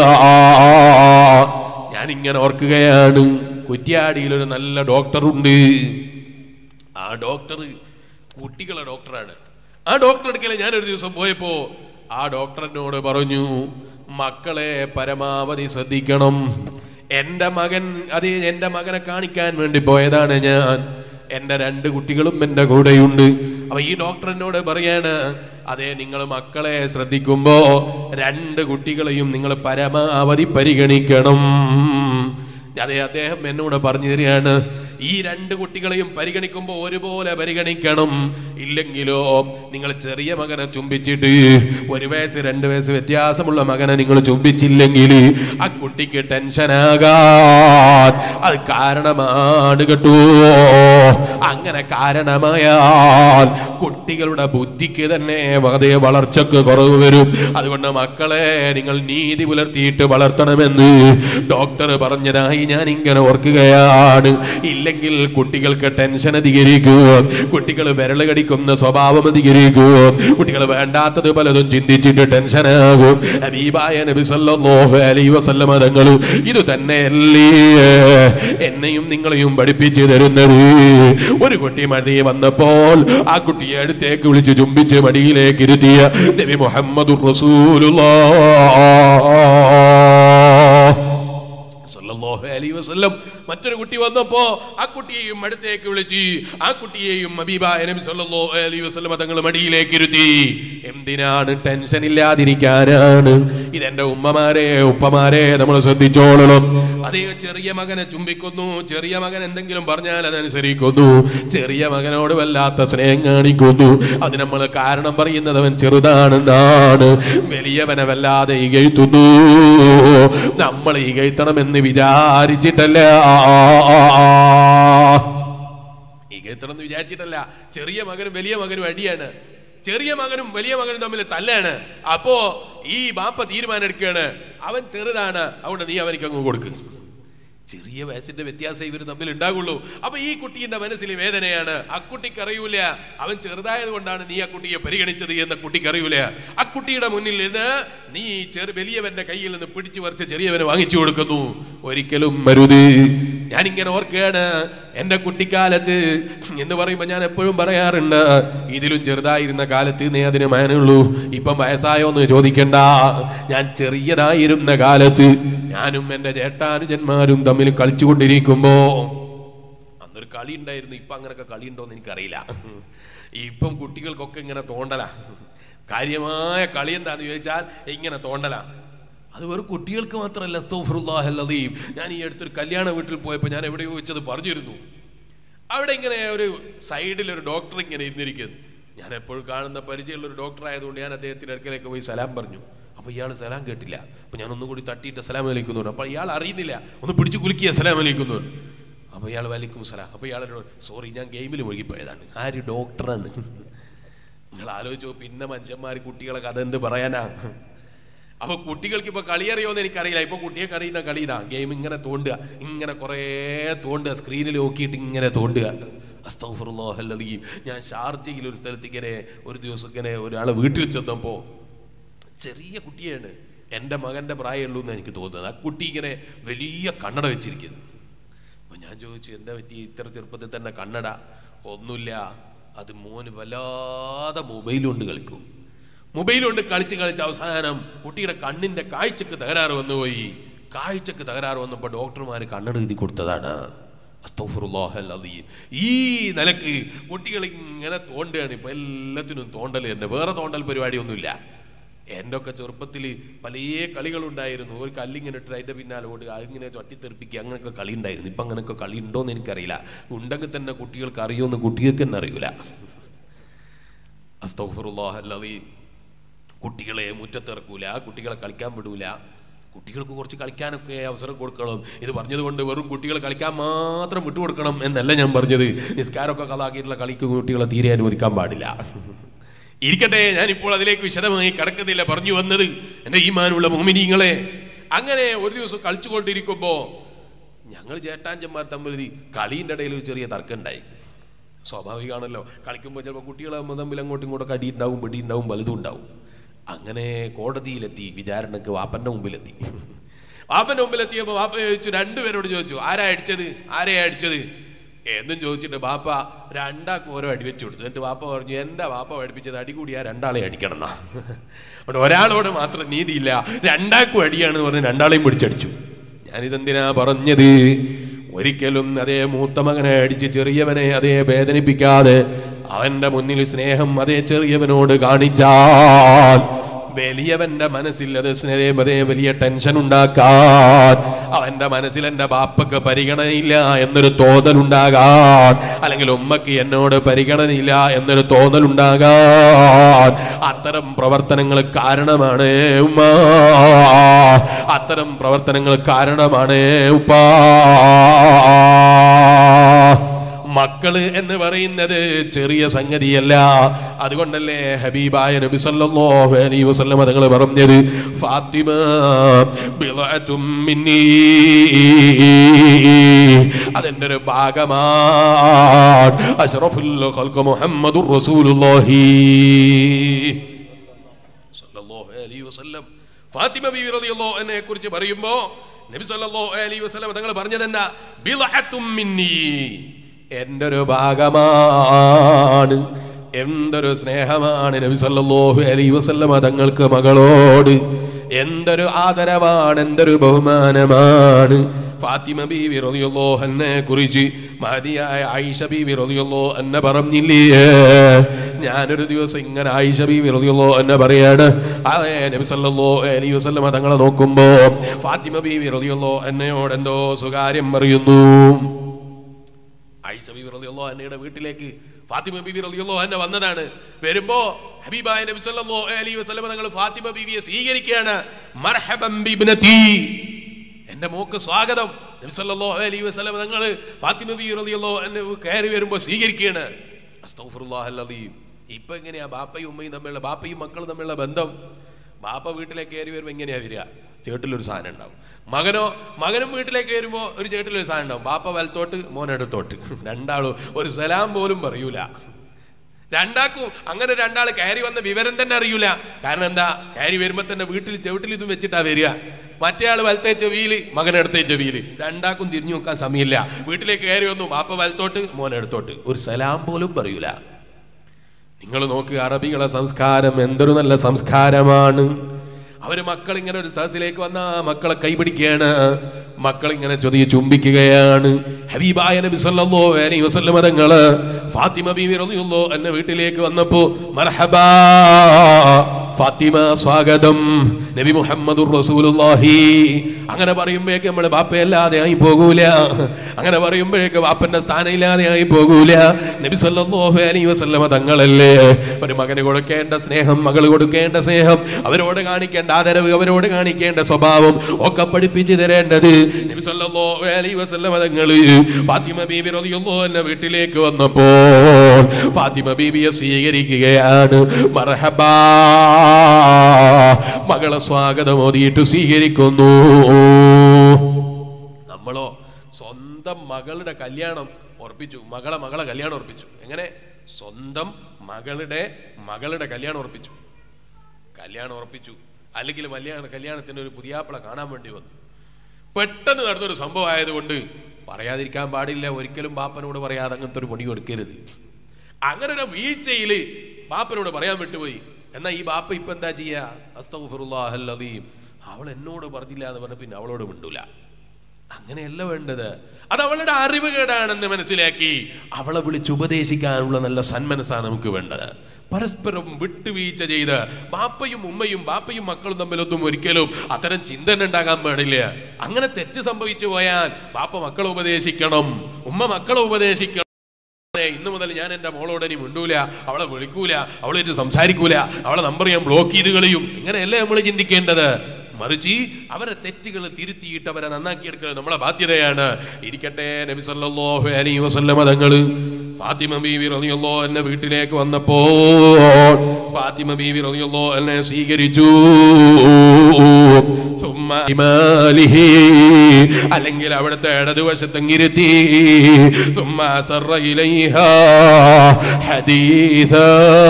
ഞാൻ ഇങ്ങനെ ഓർക്കുകയാണ് കുറ്റ്യാടിയിൽ ഒരു നല്ല ഡോക്ടറുണ്ട് ആ ഡോക്ടർ കുട്ടികളെ ഡോക്ടറാണ് ആ ഡോക്ടർ അടുക്കലെ ഞാൻ ഒരു ദിവസം പോയപ്പോ ആ ഡോക്ടർ എന്നോട് പറഞ്ഞു മക്കളെ പരമാവധി ശ്രദ്ധിക്കണം എൻ്റെ മകൻ അത് എൻ്റെ മകനെ കാണിക്കാൻ വേണ്ടി പോയതാണ് ഞാൻ എൻ്റെ രണ്ട് കുട്ടികളും എൻ്റെ കൂടെയുണ്ട് അപ്പൊ ഈ ഡോക്ടർ എന്നോട് പറയാണ് അതെ നിങ്ങൾ മക്കളെ ശ്രദ്ധിക്കുമ്പോ രണ്ട് കുട്ടികളെയും നിങ്ങൾ പരമാവധി പരിഗണിക്കണം അതെ അദ്ദേഹം എന്നോട് പറഞ്ഞു തരികയാണ് ഈ രണ്ട് കുട്ടികളെയും പരിഗണിക്കുമ്പോൾ ഒരുപോലെ പരിഗണിക്കണം ഇല്ലെങ്കിലോ നിങ്ങൾ ചെറിയ മകനെ ചുംബിച്ചിട്ട് ഒരു വയസ്സ് രണ്ട് വയസ്സ് വ്യത്യാസമുള്ള മകനെ നിങ്ങൾ ചുംബിച്ചില്ലെങ്കിൽ ആ കുട്ടിക്ക് ടെൻഷനാകാൻ അത് കാരണമാണ് കേട്ടോ അങ്ങനെ കാരണമായാൽ കുട്ടികളുടെ ബുദ്ധിക്ക് തന്നെ വെറുതെ വളർച്ചക്ക് കുറവ് വരും അതുകൊണ്ട് മക്കളെ നിങ്ങൾ നീതി പുലർത്തിയിട്ട് വളർത്തണമെന്ന് ഡോക്ടർ പറഞ്ഞതായി ഞാൻ ഇങ്ങനെ ഓർക്കുകയാണ് ഇല്ലെങ്കിൽ കുട്ടികൾക്ക് ടെൻഷൻ അധികരിക്കുക കുട്ടികൾ വിരൽ കടിക്കുന്ന സ്വഭാവം അധികരിക്കുക കുട്ടികൾ വേണ്ടാത്തത് പലതും ചിന്തിച്ചിട്ട് ടെൻഷനാകും ഹബീബായ നബി സല്ലല്ലാഹു അലൈഹി വസല്ലമ തങ്ങൾ ഇത് തന്നെയല്ലേ എന്നെയും നിങ്ങളെയും പഠിപ്പിച്ചു തരുന്നത് ഒരു കുട്ടി മടി വന്നപ്പോൾ ആ കുട്ടിയെ അടുത്തേക്ക് വിളിച്ച് ചുംബിച്ച് മടിയിലേക്ക് ഇരുത്തിയ നബി മുഹമ്മദ് സല്ലല്ലാഹു അലൈഹി വസല്ലം മറ്റൊരു കുട്ടി വന്നപ്പോ ആ കുട്ടിയെയും അടുത്തേക്ക് വിളിച്ച് ആ കുട്ടിയെയും ഹബീബായ നബി സല്ലല്ലാഹു അലൈഹി വസല്ലം തങ്ങൾ മടിയിലേക്ക് ഇരുത്തി എന്തിനാണ് ടെൻഷൻ ഇല്ലാതിരിക്കാനാണ് ഇതെന്റെ ഉമ്മമാരെ ഉപ്പമാരെ നമ്മൾ ശ്രദ്ധിച്ചോളണം അതേ ചെറിയ മകനെ ചുംബിക്കുന്നു ചെറിയ മകൻ എന്തെങ്കിലും പറഞ്ഞാൽ അതനുസരിക്കുന്നു ചെറിയ മകനോട് വല്ലാത്ത സ്നേഹം കാണിക്കുന്നു അത് നമ്മൾ കാരണം പറയുന്നത് അവൻ ചെറുതാണെന്നാണ് വലിയവനെ വല്ലാതെ ഇകഴ്ത്തുന്നു നമ്മൾ ഇകഴ്ത്തണമെന്ന് വിചാരിച്ചിട്ടല്ല ഇകഴ്ത്തണം എന്ന് വിചാരിച്ചിട്ടല്ല ചെറിയ മകനും വലിയ മകനും അടിയാണ് ചെറിയ മകനും വലിയ മകനും തമ്മിൽ തല്ലാണ് അപ്പോ ഈ ബാപ്പ തീരുമാനം എടുക്കുകയാണ് അവൻ ചെറുതാണ് അതുകൊണ്ട് നീ അവനിക്ക് അങ്ങ് കൊടുക്ക് ചെറിയ വയസ്സിന്റെ വ്യത്യാസം ഇവർ തമ്മിൽ ഉണ്ടാകുള്ളൂ അപ്പൊ ഈ കുട്ടീന്റെ മനസ്സിൽ വേദനയാണ് ആ കുട്ടിക്ക് അറിയൂല അവൻ ചെറുതായത് കൊണ്ടാണ് നീ ആ കുട്ടിയെ പരിഗണിച്ചത് എന്ന് കുട്ടിക്ക് അറിയൂല ആ കുട്ടിയുടെ മുന്നിൽ നിന്ന് നീ ചെറു വലിയവന്റെ കയ്യിൽ നിന്ന് പിടിച്ചു പറിച്ച് ചെറിയവന് വാങ്ങിച്ചു കൊടുക്കുന്നു ഒരിക്കലും മരുത് ഞാനിങ്ങനെ ഓർക്കുകയാണ് എൻ്റെ കുട്ടിക്കാലത്ത് എന്ന് പറയുമ്പോൾ ഞാൻ എപ്പോഴും പറയാറുണ്ട് ഇതിലും ചെറുതായിരുന്ന കാലത്ത് നീ അതിന് മാനുള്ളൂ ഇപ്പം വയസ്സായോ എന്ന് ചോദിക്കണ്ട ഞാൻ ചെറിയതായിരുന്ന കാലത്ത് ഞാനും എൻ്റെ ചേട്ടാനുജന്മാരും തമ്മിൽ കളിച്ചുകൊണ്ടിരിക്കുമ്പോ അന്നൊരു കളി ഉണ്ടായിരുന്നു ഇപ്പം അങ്ങനൊക്കെ കളി ഉണ്ടോന്ന് എനിക്കറിയില്ല ഇപ്പം കുട്ടികൾക്കൊക്കെ ഇങ്ങനെ തോണ്ടല കാര്യമായ കളി എന്താന്ന് ചോദിച്ചാൽ ഇങ്ങനെ തോണ്ടല അത് വെറും കുട്ടികൾക്ക് മാത്രമല്ല അസ്തോഫറുല്ലാഹല്ലതീം ഞാൻ ഈ അടുത്തൊരു കല്യാണ വീട്ടിൽ പോയപ്പോൾ ഞാൻ എവിടെയോ വെച്ചത് പറഞ്ഞിരുന്നു അവിടെ ഇങ്ങനെ ഒരു സൈഡിൽ ഒരു ഡോക്ടർ ഇങ്ങനെ ഇരുന്നിരിക്കുന്നു ഞാൻ എപ്പോഴും കാണുന്ന പരിചയമുള്ള ഒരു ഡോക്ടർ ആയതുകൊണ്ട് ഞാൻ അദ്ദേഹത്തിന്റെ അടുക്കലേക്ക് പോയി സലാം പറഞ്ഞു അപ്പൊ ഇയാൾ സലാം കേട്ടില്ല അപ്പൊ ഞാൻ ഒന്നും കൂടി തട്ടിയിട്ട് സലാം വലിക്കുന്നു അപ്പൊ ഇയാൾ അറിയുന്നില്ല ഒന്ന് പിടിച്ചു കുലുക്കിയ സലാം വലിക്കുന്നു അപ്പൊ ഇയാൾ വലിക്കും സലാം അപ്പൊ ഇയാളോട് സോറി ഞാൻ ഗെയിമിൽ മുഴുകിപ്പോയതാണ് ആര് ഡോക്ടറാണ് നിങ്ങൾ ആലോചിച്ചോ പിന്നെ മനുഷ്യന്മാർ കുട്ടികളെ കഥ എന്ത് പറയാനാ അപ്പൊ കുട്ടികൾക്ക് ഇപ്പൊ കളി അറിയോന്ന് എനിക്കറിയില്ല ഇപ്പൊ കുട്ടിയൊക്കെ അറിയുന്ന കളി ഇതാ ഗെയിം ഇങ്ങനെ തോണ്ടുക ഇങ്ങനെ കുറേ തോണ്ടുക സ്ക്രീനിൽ നോക്കിയിട്ട് ഇങ്ങനെ തോണ്ടുക അസ്തഫുറുല്ലാഹല്ലീം ഞാൻ ഷാർജയിൽ ഒരു സ്ഥലത്ത് ഇങ്ങനെ ഒരു ദിവസം ഇങ്ങനെ ഒരാളെ വീട്ടിൽ ചെന്നപ്പോ ചെറിയ കുട്ടിയാണ് എൻ്റെ മകൻ്റെ പ്രായമുള്ളൂ എന്ന് എനിക്ക് തോന്നുന്നത് ആ കുട്ടി ഇങ്ങനെ വലിയ കണ്ണട വെച്ചിരിക്കുന്നു അപ്പൊ ഞാൻ ചോദിച്ചു എന്താ പറ്റി ഇത്ര ചെറുപ്പത്തിൽ തന്നെ കണ്ണട ഒന്നുമില്ല അത് മോന് വല്ലാതെ മൊബൈൽ കൊണ്ട് കളിക്കും മൊബൈൽ കൊണ്ട് കളിച്ച് കളിച്ച് അവസാനം കുട്ടിയുടെ കണ്ണിന്റെ കാഴ്ചക്ക് തകരാറ് വന്നുപോയി കാഴ്ചക്ക് തകരാറ് വന്നപ്പോൾ ഡോക്ടർമാർ കണ്ണട എഴുതി കൊടുത്തതാണ് അസ്തഗ്ഫിറുല്ലാഹൽ അദീം. ഈ നിലക്ക് കുട്ടികൾ ഇങ്ങനെ തോണ്ടുകയാണ് ഇപ്പൊ എല്ലാത്തിനും തോണ്ടൽ തന്നെ വേറെ തോണ്ടൽ പരിപാടിയൊന്നുമില്ല എൻ്റെ ഒക്കെ ചെറുപ്പത്തിൽ പല കളികളുണ്ടായിരുന്നു ഒരു കല്ലിങ്ങനെ ഇട്ട് അതിൻ്റെ പിന്നാലെ ഓടുക അതിങ്ങനെ ചട്ടിത്തെറിപ്പിക്കുക അങ്ങനെയൊക്കെ കളി ഉണ്ടായിരുന്നു ഇപ്പം അങ്ങനെയൊക്കെ കളി ഉണ്ടോയെന്ന് എനിക്കറിയില്ല ഉണ്ടെങ്കിൽ തന്നെ കുട്ടികൾക്ക് അറിയുമെന്ന് കുട്ടികൾക്ക് തന്നെ അറിയില്ല അസ്തഫുറുല്ലാഹല്ലതി കുട്ടികളെ മുറ്റത്തിറക്കൂല കുട്ടികളെ കളിക്കാൻ വിടൂല കുട്ടികൾക്ക് കുറച്ച് കളിക്കാനൊക്കെ അവസരം കൊടുക്കണം ഇത് പറഞ്ഞതുകൊണ്ട് വെറും കുട്ടികൾ കളിക്കാൻ മാത്രം വിട്ടുകൊടുക്കണം എന്നല്ല ഞാൻ പറഞ്ഞത് നിസ്കാരമൊക്കെ കഥാക്കിയിട്ടുള്ള കളിക്ക് കുട്ടികളെ തീരെ അനുവദിക്കാൻ പാടില്ല ഇരിക്കട്ടെ ഞാനിപ്പോൾ അതിലേക്ക് വിശദമായി കടക്കുന്നില്ല പറഞ്ഞു വന്നത് എൻ്റെ ഈമാനുള്ള മോമിനിങ്ങളെ അങ്ങനെ ഒരു ദിവസം കളിച്ചുകൊണ്ടിരിക്കുമ്പോൾ ഞങ്ങൾ ചേട്ടാഞ്ചന്മാർ തമ്മിൽ ഈ കളീൻ്റെ ഇടയിൽ ഒരു ചെറിയ തർക്കം ഉണ്ടായി സ്വാഭാവികമാണല്ലോ കളിക്കുമ്പോൾ ചിലപ്പോൾ കുട്ടികളെ തമ്മിൽ അങ്ങോട്ടും ഇങ്ങോട്ടും അടി ഉണ്ടാവും വെടി ഉണ്ടാവും വലുതും ഉണ്ടാവും അങ്ങനെ കോടതിയിലെത്തി വിചാരണക്ക് വാപ്പൻ്റെ മുമ്പിലെത്തി വാപ്പൻ്റെ മുമ്പിലെത്തിയപ്പോൾ വാപ്പ ചോദിച്ചു രണ്ടുപേരോട് ചോദിച്ചു ആരാ അടിച്ചത് ആരെയാ അടിച്ചത് എന്നും ചോദിച്ചിട്ട് ബാപ്പ രണ്ടാക്കും ഓരോ അടി വെച്ച് കൊടുത്തു എന്നിട്ട് വാപ്പ പറഞ്ഞു എൻ്റെ വാപ്പ പഠിപ്പിച്ചത് അടി കൂടിയാ രണ്ടാളെ അടിക്കണം എന്നാ അതുകൊണ്ട് ഒരാളോട് മാത്രം നീതിയില്ല രണ്ടാക്കും അടിയാണെന്ന് പറഞ്ഞ് രണ്ടാളെയും പിടിച്ചടിച്ചു ഞാനിതെന്തിനാ പറഞ്ഞത് ഒരിക്കലും അതേ മൂത്ത മകനെ അടിച്ച് ചെറിയവനെ അതേ വേദനിപ്പിക്കാതെ അവന്റെ മുന്നിൽ സ്നേഹം അതേ ചെറിയവനോട് കാണിച്ചാൽ വലിയവന്റെ മനസ്സിൽ അത് സ്നേഹം അതേ വലിയ ടെൻഷൻ ഉണ്ടാക്കാൻ അവന്റെ മനസ്സിൽ എൻ്റെ ബാപ്പക്ക് പരിഗണനയില്ല എന്നൊരു തോന്നലുണ്ടാകാൻ അല്ലെങ്കിൽ ഉമ്മക്ക് എന്നോട് പരിഗണനയില്ല എന്നൊരു തോന്നലുണ്ടാകാൻ അത്തരം പ്രവർത്തനങ്ങൾ കാരണമാണ് ഉമ്മ അത്തരം പ്രവർത്തനങ്ങൾ കാരണമാണ് ഉപ്പാ മക്കള് എന്ന് പറയുന്നത് ചെറിയ സംഗതിയല്ല അതുകൊണ്ടല്ലേ ഹബീബായ നബി സല്ലല്ലാഹു അലൈഹി വസല്ലം തങ്ങൾ പറഞ്ഞത് ഫാത്തിമ ബിളഅത്തും മിന്നീ അതെന്റെ ഒരു ഭാഗമാണ് അഷ്റഫുൽ ഖൽഖ് മുഹമ്മദുർ റസൂലുള്ളാഹി സല്ലല്ലാഹു അലൈഹി വസല്ലം ഫാത്തിമ ബീവി റളിയല്ലാഹു അൻഹയെ കുറിച്ച് പറയുമ്പോൾ നബി സല്ലല്ലാഹു അലൈഹി വസല്ലം തങ്ങൾ പറഞ്ഞത് എന്താ ബിളഅത്തും മിന്നീ എൻ്റെ ഒരു ഭാഗമാണ് എന്തൊരു സ്നേഹമാണ് നബി സല്ലല്ലാഹു അലൈഹി വസല്ലം തങ്ങൾക്ക് മകളോട് എന്തൊരു ആദരവാണ് എന്തൊരു ബഹുമാനമാണ് ഫാത്തിമ ബീവി റളിയല്ലാഹു അൻഹയെ കുറിച്ച് മഹദിയായ ആയിഷ ബീവി റളിയല്ലാഹു അൻഹ പറഞ്ഞില്ലേ ഞാനൊരു ദിവസം ഇങ്ങനെ ആയിഷ ബീവി റളിയല്ലാഹു അൻഹ പറയാണ് അതേ നബി സല്ലല്ലാഹു അലൈഹി വസല്ലം തങ്ങളെ നോക്കുമ്പോ ഫാത്തിമ ബീവി റളിയല്ലാഹു അൻഹയോട് എന്തോ സ്വകാര്യം പറയുന്നു ആയിഷ ബീവി റളിയല്ലാഹു അൻഹയുടെ വീട്ടിലേക്ക് ഫാത്തിമ ബീവി റളിയല്ലാഹു അൻഹ വന്നതാണ് വരുമ്പോ ഹബീബായ നബി സല്ലല്ലാഹു അലൈഹി വസല്ലം തങ്ങൾ ഫാത്തിമ ബീവിയെ സ്വീകരിക്കുകയാണ് മർഹബൻ ബിബ്നതി എന്റെ മോക്ക് സ്വാഗതം നബി സല്ലല്ലാഹു അലൈഹി വസല്ലം തങ്ങൾ ഫാത്തിമ ബീവി റളിയല്ലാഹു അൻഹ കയറി വരുമ്പോൾ സ്വീകരിക്കുകയാണ് അസ്തഗ്ഫിറുല്ലാഹൽ അലീം ഇപ്പൊ എങ്ങനെയാ ബാപ്പയും ഉമ്മയും തമ്മിലുള്ള ബാപ്പയും മക്കളും തമ്മിലുള്ള ബന്ധം ബാപ്പ വീട്ടിലേക്ക് കയറി വരുമ്പോൾ എങ്ങനെയാ വരിക ചേട്ടിലൊരു സാധനം ഉണ്ടാവും മകനോ മകനും വീട്ടിലേക്ക് വരുമ്പോൾ ഒരു ചേട്ടിലൊരു സാധനം ഉണ്ടാവും ബാപ്പ വലത്തോട്ട് മോനെടുത്തോട്ട് രണ്ടാളും ഒരു സലാം പോലും പറയൂല രണ്ടാക്കും അങ്ങനെ രണ്ടാൾ കയറി വന്ന വിവരം തന്നെ അറിയൂല കാരണം എന്താ കയറി വരുമ്പോ തന്നെ വീട്ടിൽ ചെവിട്ടിൽ ഇതും വെച്ചിട്ടാ വരിക മറ്റേ ആൾ വലത്തെ ചെവിയിൽ മകനെടുത്തെ ചെവിയിൽ രണ്ടാക്കും തിരിഞ്ഞു നോക്കാൻ സമയമില്ല വീട്ടിലേക്ക് കയറി വന്നു ബാപ്പ വലത്തോട്ട് മോനെടുത്തോട്ട് ഒരു സലാം പോലും പറയൂല നിങ്ങൾ നോക്കുക അറബികളെ സംസ്കാരം എന്തൊരു നല്ല സംസ്കാരമാണ് അവര് മക്കൾ ഇങ്ങനെ ഒരു സദസ്സിലേക്ക് വന്ന മക്കളെ കൈപിടിക്കുകയാണ് മക്കൾ ഇങ്ങനെ ചൊതിയെ ചുംബിക്കുകയാണ് ഹബീബായ നബി സല്ലല്ലാഹു അലൈഹി വസല്ലം തങ്ങള് ഫാത്തിമ ബീവി റളിയല്ലാഹു അന്ന വീട്ടിലേക്ക് വന്നപ്പോ മർഹബാ ഫാത്തിമ സ്വാഗതം നബി മുഹമ്മദുർ റസൂലുള്ളാഹി അങ്ങനെ പറയുമ്പോഴേക്ക് നമ്മൾ ബാപ്പയല്ലാതെ ആയി പോകൂല അങ്ങനെ പറയുമ്പോഴേക്ക് ബാപ്പന്റെ സ്ഥാനം ഇല്ലാതെ ആയി പോകൂല നബി സല്ലല്ലാഹു അലൈഹി വസല്ലമ തങ്ങളല്ലേ ഒരു മകന് കൊടുക്കേണ്ട സ്നേഹം മകൾ കൊടുക്കേണ്ട സ്നേഹം അവരോട് കാണിക്കേണ്ട ആദരവ് അവരോട് കാണിക്കേണ്ട സ്വഭാവം ഒക്കെ പഠിപ്പിച്ചു തരേണ്ടത് നബി സല്ലല്ലാഹു അലൈഹി വസല്ലമ തങ്ങള് ഫാത്തിമ ബീബി റളിയല്ലാഹു അൻഹ വീട്ടിലേക്ക് വന്നപ്പോൾ ഫാത്തിമ ബീബിയെ സ്വീകരിക്കുകയാണ് മർഹബാ മകളെ സ്വാഗതം ഓതിയിട്ട് സ്വീകരിക്കുന്നു നമ്മളോ സ്വന്തം മകളുടെ കല്യാണം ഉറപ്പിച്ചു മകളെ മകളെ കല്യാണം ഉറപ്പിച്ചു എങ്ങനെ സ്വന്തം മകളുടെ മകളുടെ കല്യാണം ഉറപ്പിച്ചു കല്യാണം ഉറപ്പിച്ചു അല്ലെങ്കിൽ വലിയ കല്യാണത്തിന് ഒരു പുതിയാപ്പിള കാണാൻ വേണ്ടി വന്നു പെട്ടെന്ന് നടന്നൊരു സംഭവം ആയതുകൊണ്ട് പറയാതിരിക്കാൻ പാടില്ല ഒരിക്കലും ബാപ്പനോട് പറയാതെ അങ്ങനത്തെ ഒരു പണി കൊടുക്കരുത് അങ്ങനെ ഒരു വീഴ്ചയിൽ ബാപ്പനോട് പറയാൻ വിട്ടുപോയി എന്നാ ഈ ബാപ്പ ഇപ്പൊ എന്താ ചെയ്യാ അസ്തഫുറുല്ലാഹല്ലതീം അവൾ എന്നോട് പറഞ്ഞില്ല എന്ന് പറഞ്ഞ പിന്നെ അവളോട് മിണ്ടൂല അങ്ങനെയല്ല വേണ്ടത് അത് അവളുടെ അറിവ് കേടാണെന്ന് മനസ്സിലാക്കി അവളെ വിളിച്ച് ഉപദേശിക്കാനുള്ള നല്ല സന്മനസ്സാണ് നമുക്ക് വേണ്ടത് പരസ്പരം വിട്ടുവീഴ്ച ചെയ്ത് ബാപ്പയും ഉമ്മയും ബാപ്പയും മക്കളും തമ്മിലൊന്നും ഒരിക്കലും അത്തരം ചിന്തന ഉണ്ടാകാൻ പാടില്ല അങ്ങനെ തെറ്റ് സംഭവിച്ചു പോയാൽ ബാപ്പ മക്കളെ ഉപദേശിക്കണം ഉമ്മ മക്കളെ ഉപദേശിക്കണം അതെ, ഇന്ന് മുതൽ ഞാൻ എൻ്റെ മോളോട് ഇനി മിണ്ടൂല അവളെ വിളിക്കൂല അവളായിട്ട് സംസാരിക്കൂല അവളെ നമ്പർ ഞാൻ ബ്ലോക്ക് ചെയ്ത് കളയും ഇങ്ങനെയല്ലേ നമ്മൾ ചിന്തിക്കേണ്ടത് മറിച്ച് അവരെ തെറ്റുകൾ തിരുത്തിയിട്ട് അവരെ നന്നാക്കിയെടുക്കുക നമ്മളെ ബാധ്യതയാണ് ഇരിക്കട്ടെ നബി സല്ലല്ലാഹു അലൈഹി വസല്ലമ തങ്ങള് ഫാത്തിമ ബീവി റളിയല്ലാഹു എന്നെ വീട്ടിലേക്ക് വന്നപ്പോൾ ഫാത്തിമ ബീവി റളിയല്ലാഹു എന്നെ സ്വീകരിച്ചു ثم ഇമാലിഹി അല്ലെങ്കിൽ അവിടുത്തെ ഇടതുവശത്തങ്ങിരുത്തി ثم أسر إليها حديثا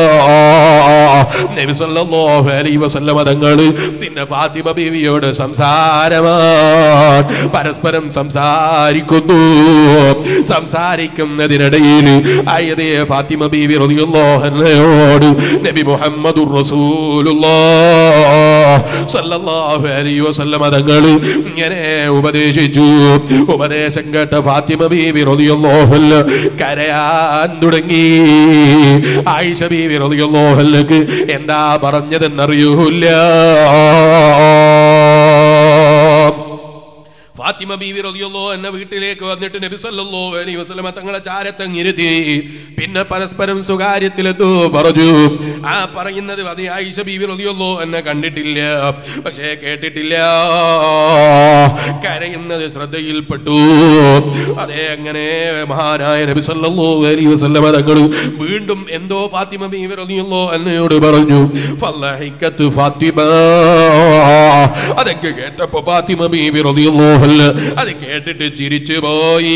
നബി സല്ലല്ലാഹു അലൈഹി വസല്ലമ തങ്ങൾ പിന്നെ ഫാത്തിമ ബീവിയോട് സംസാരമാണ് പരസ്പരം സംസാരിക്കുന്നു സംസാരിക്കുന്നതിനിടയിൽ ആയതേ ഫാത്തിമ ബീവി റളിയല്ലാഹു അൻഹയോട് നബി മുഹമ്മദുർ റസൂലുള്ളാഹ് സല്ലല്ലാഹു അലൈഹി വസല്ലമ തങ്ങൾ ഇങ്ങനെ ഉപദേശിച്ചു ഉപദേശം കേട്ട ഫാത്തിമ ബീവി റളിയല്ലാഹു അൻഹ കരയാൻ തുടങ്ങി ആയിഷ ബീവി റളിയല്ലാഹു അൻഹക്ക് എന്താ പറഞ്ഞതെന്നറിയൂല ഫാത്തിമ ബീവി റളിയല്ലാഹു എന്ന വീട്ടിലേക്ക് വന്നിട്ട് നബി സല്ലല്ലാഹു അലൈഹി വസല്ലമ തങ്ങളെ ചാരത്തങ്ങിരുത്തി പിന്നെ പരസ്പരം സ്വകാര്യത്തിലെത്തു പറഞ്ഞു ആ പറയുന്നത് അത് ആയിഷ ബീവി റളിയല്ലാഹു എന്നെ കണ്ടിട്ടില്ല പക്ഷേ കേട്ടിട്ടില്ല കരയുന്നത് ശ്രദ്ധയിൽപ്പെട്ടു അതേ അങ്ങനെ മഹാനായ നബി സല്ലല്ലാഹു അലൈഹി വസല്ലമ തങ്ങൾ വീണ്ടും എന്തോ ഫാത്തിമ ബീവി റളിയല്ലാഹു എന്നോട് പറഞ്ഞു ഫല്ലഹിക്കത്ത് ഫാത്തിമ അതൊക്കെ കേട്ടപ്പോ ഫാത്തിമ ബീവി റളിയല്ലാഹു അൻഹ അത് കേട്ടിട്ട് ചിരിച്ചു പോയി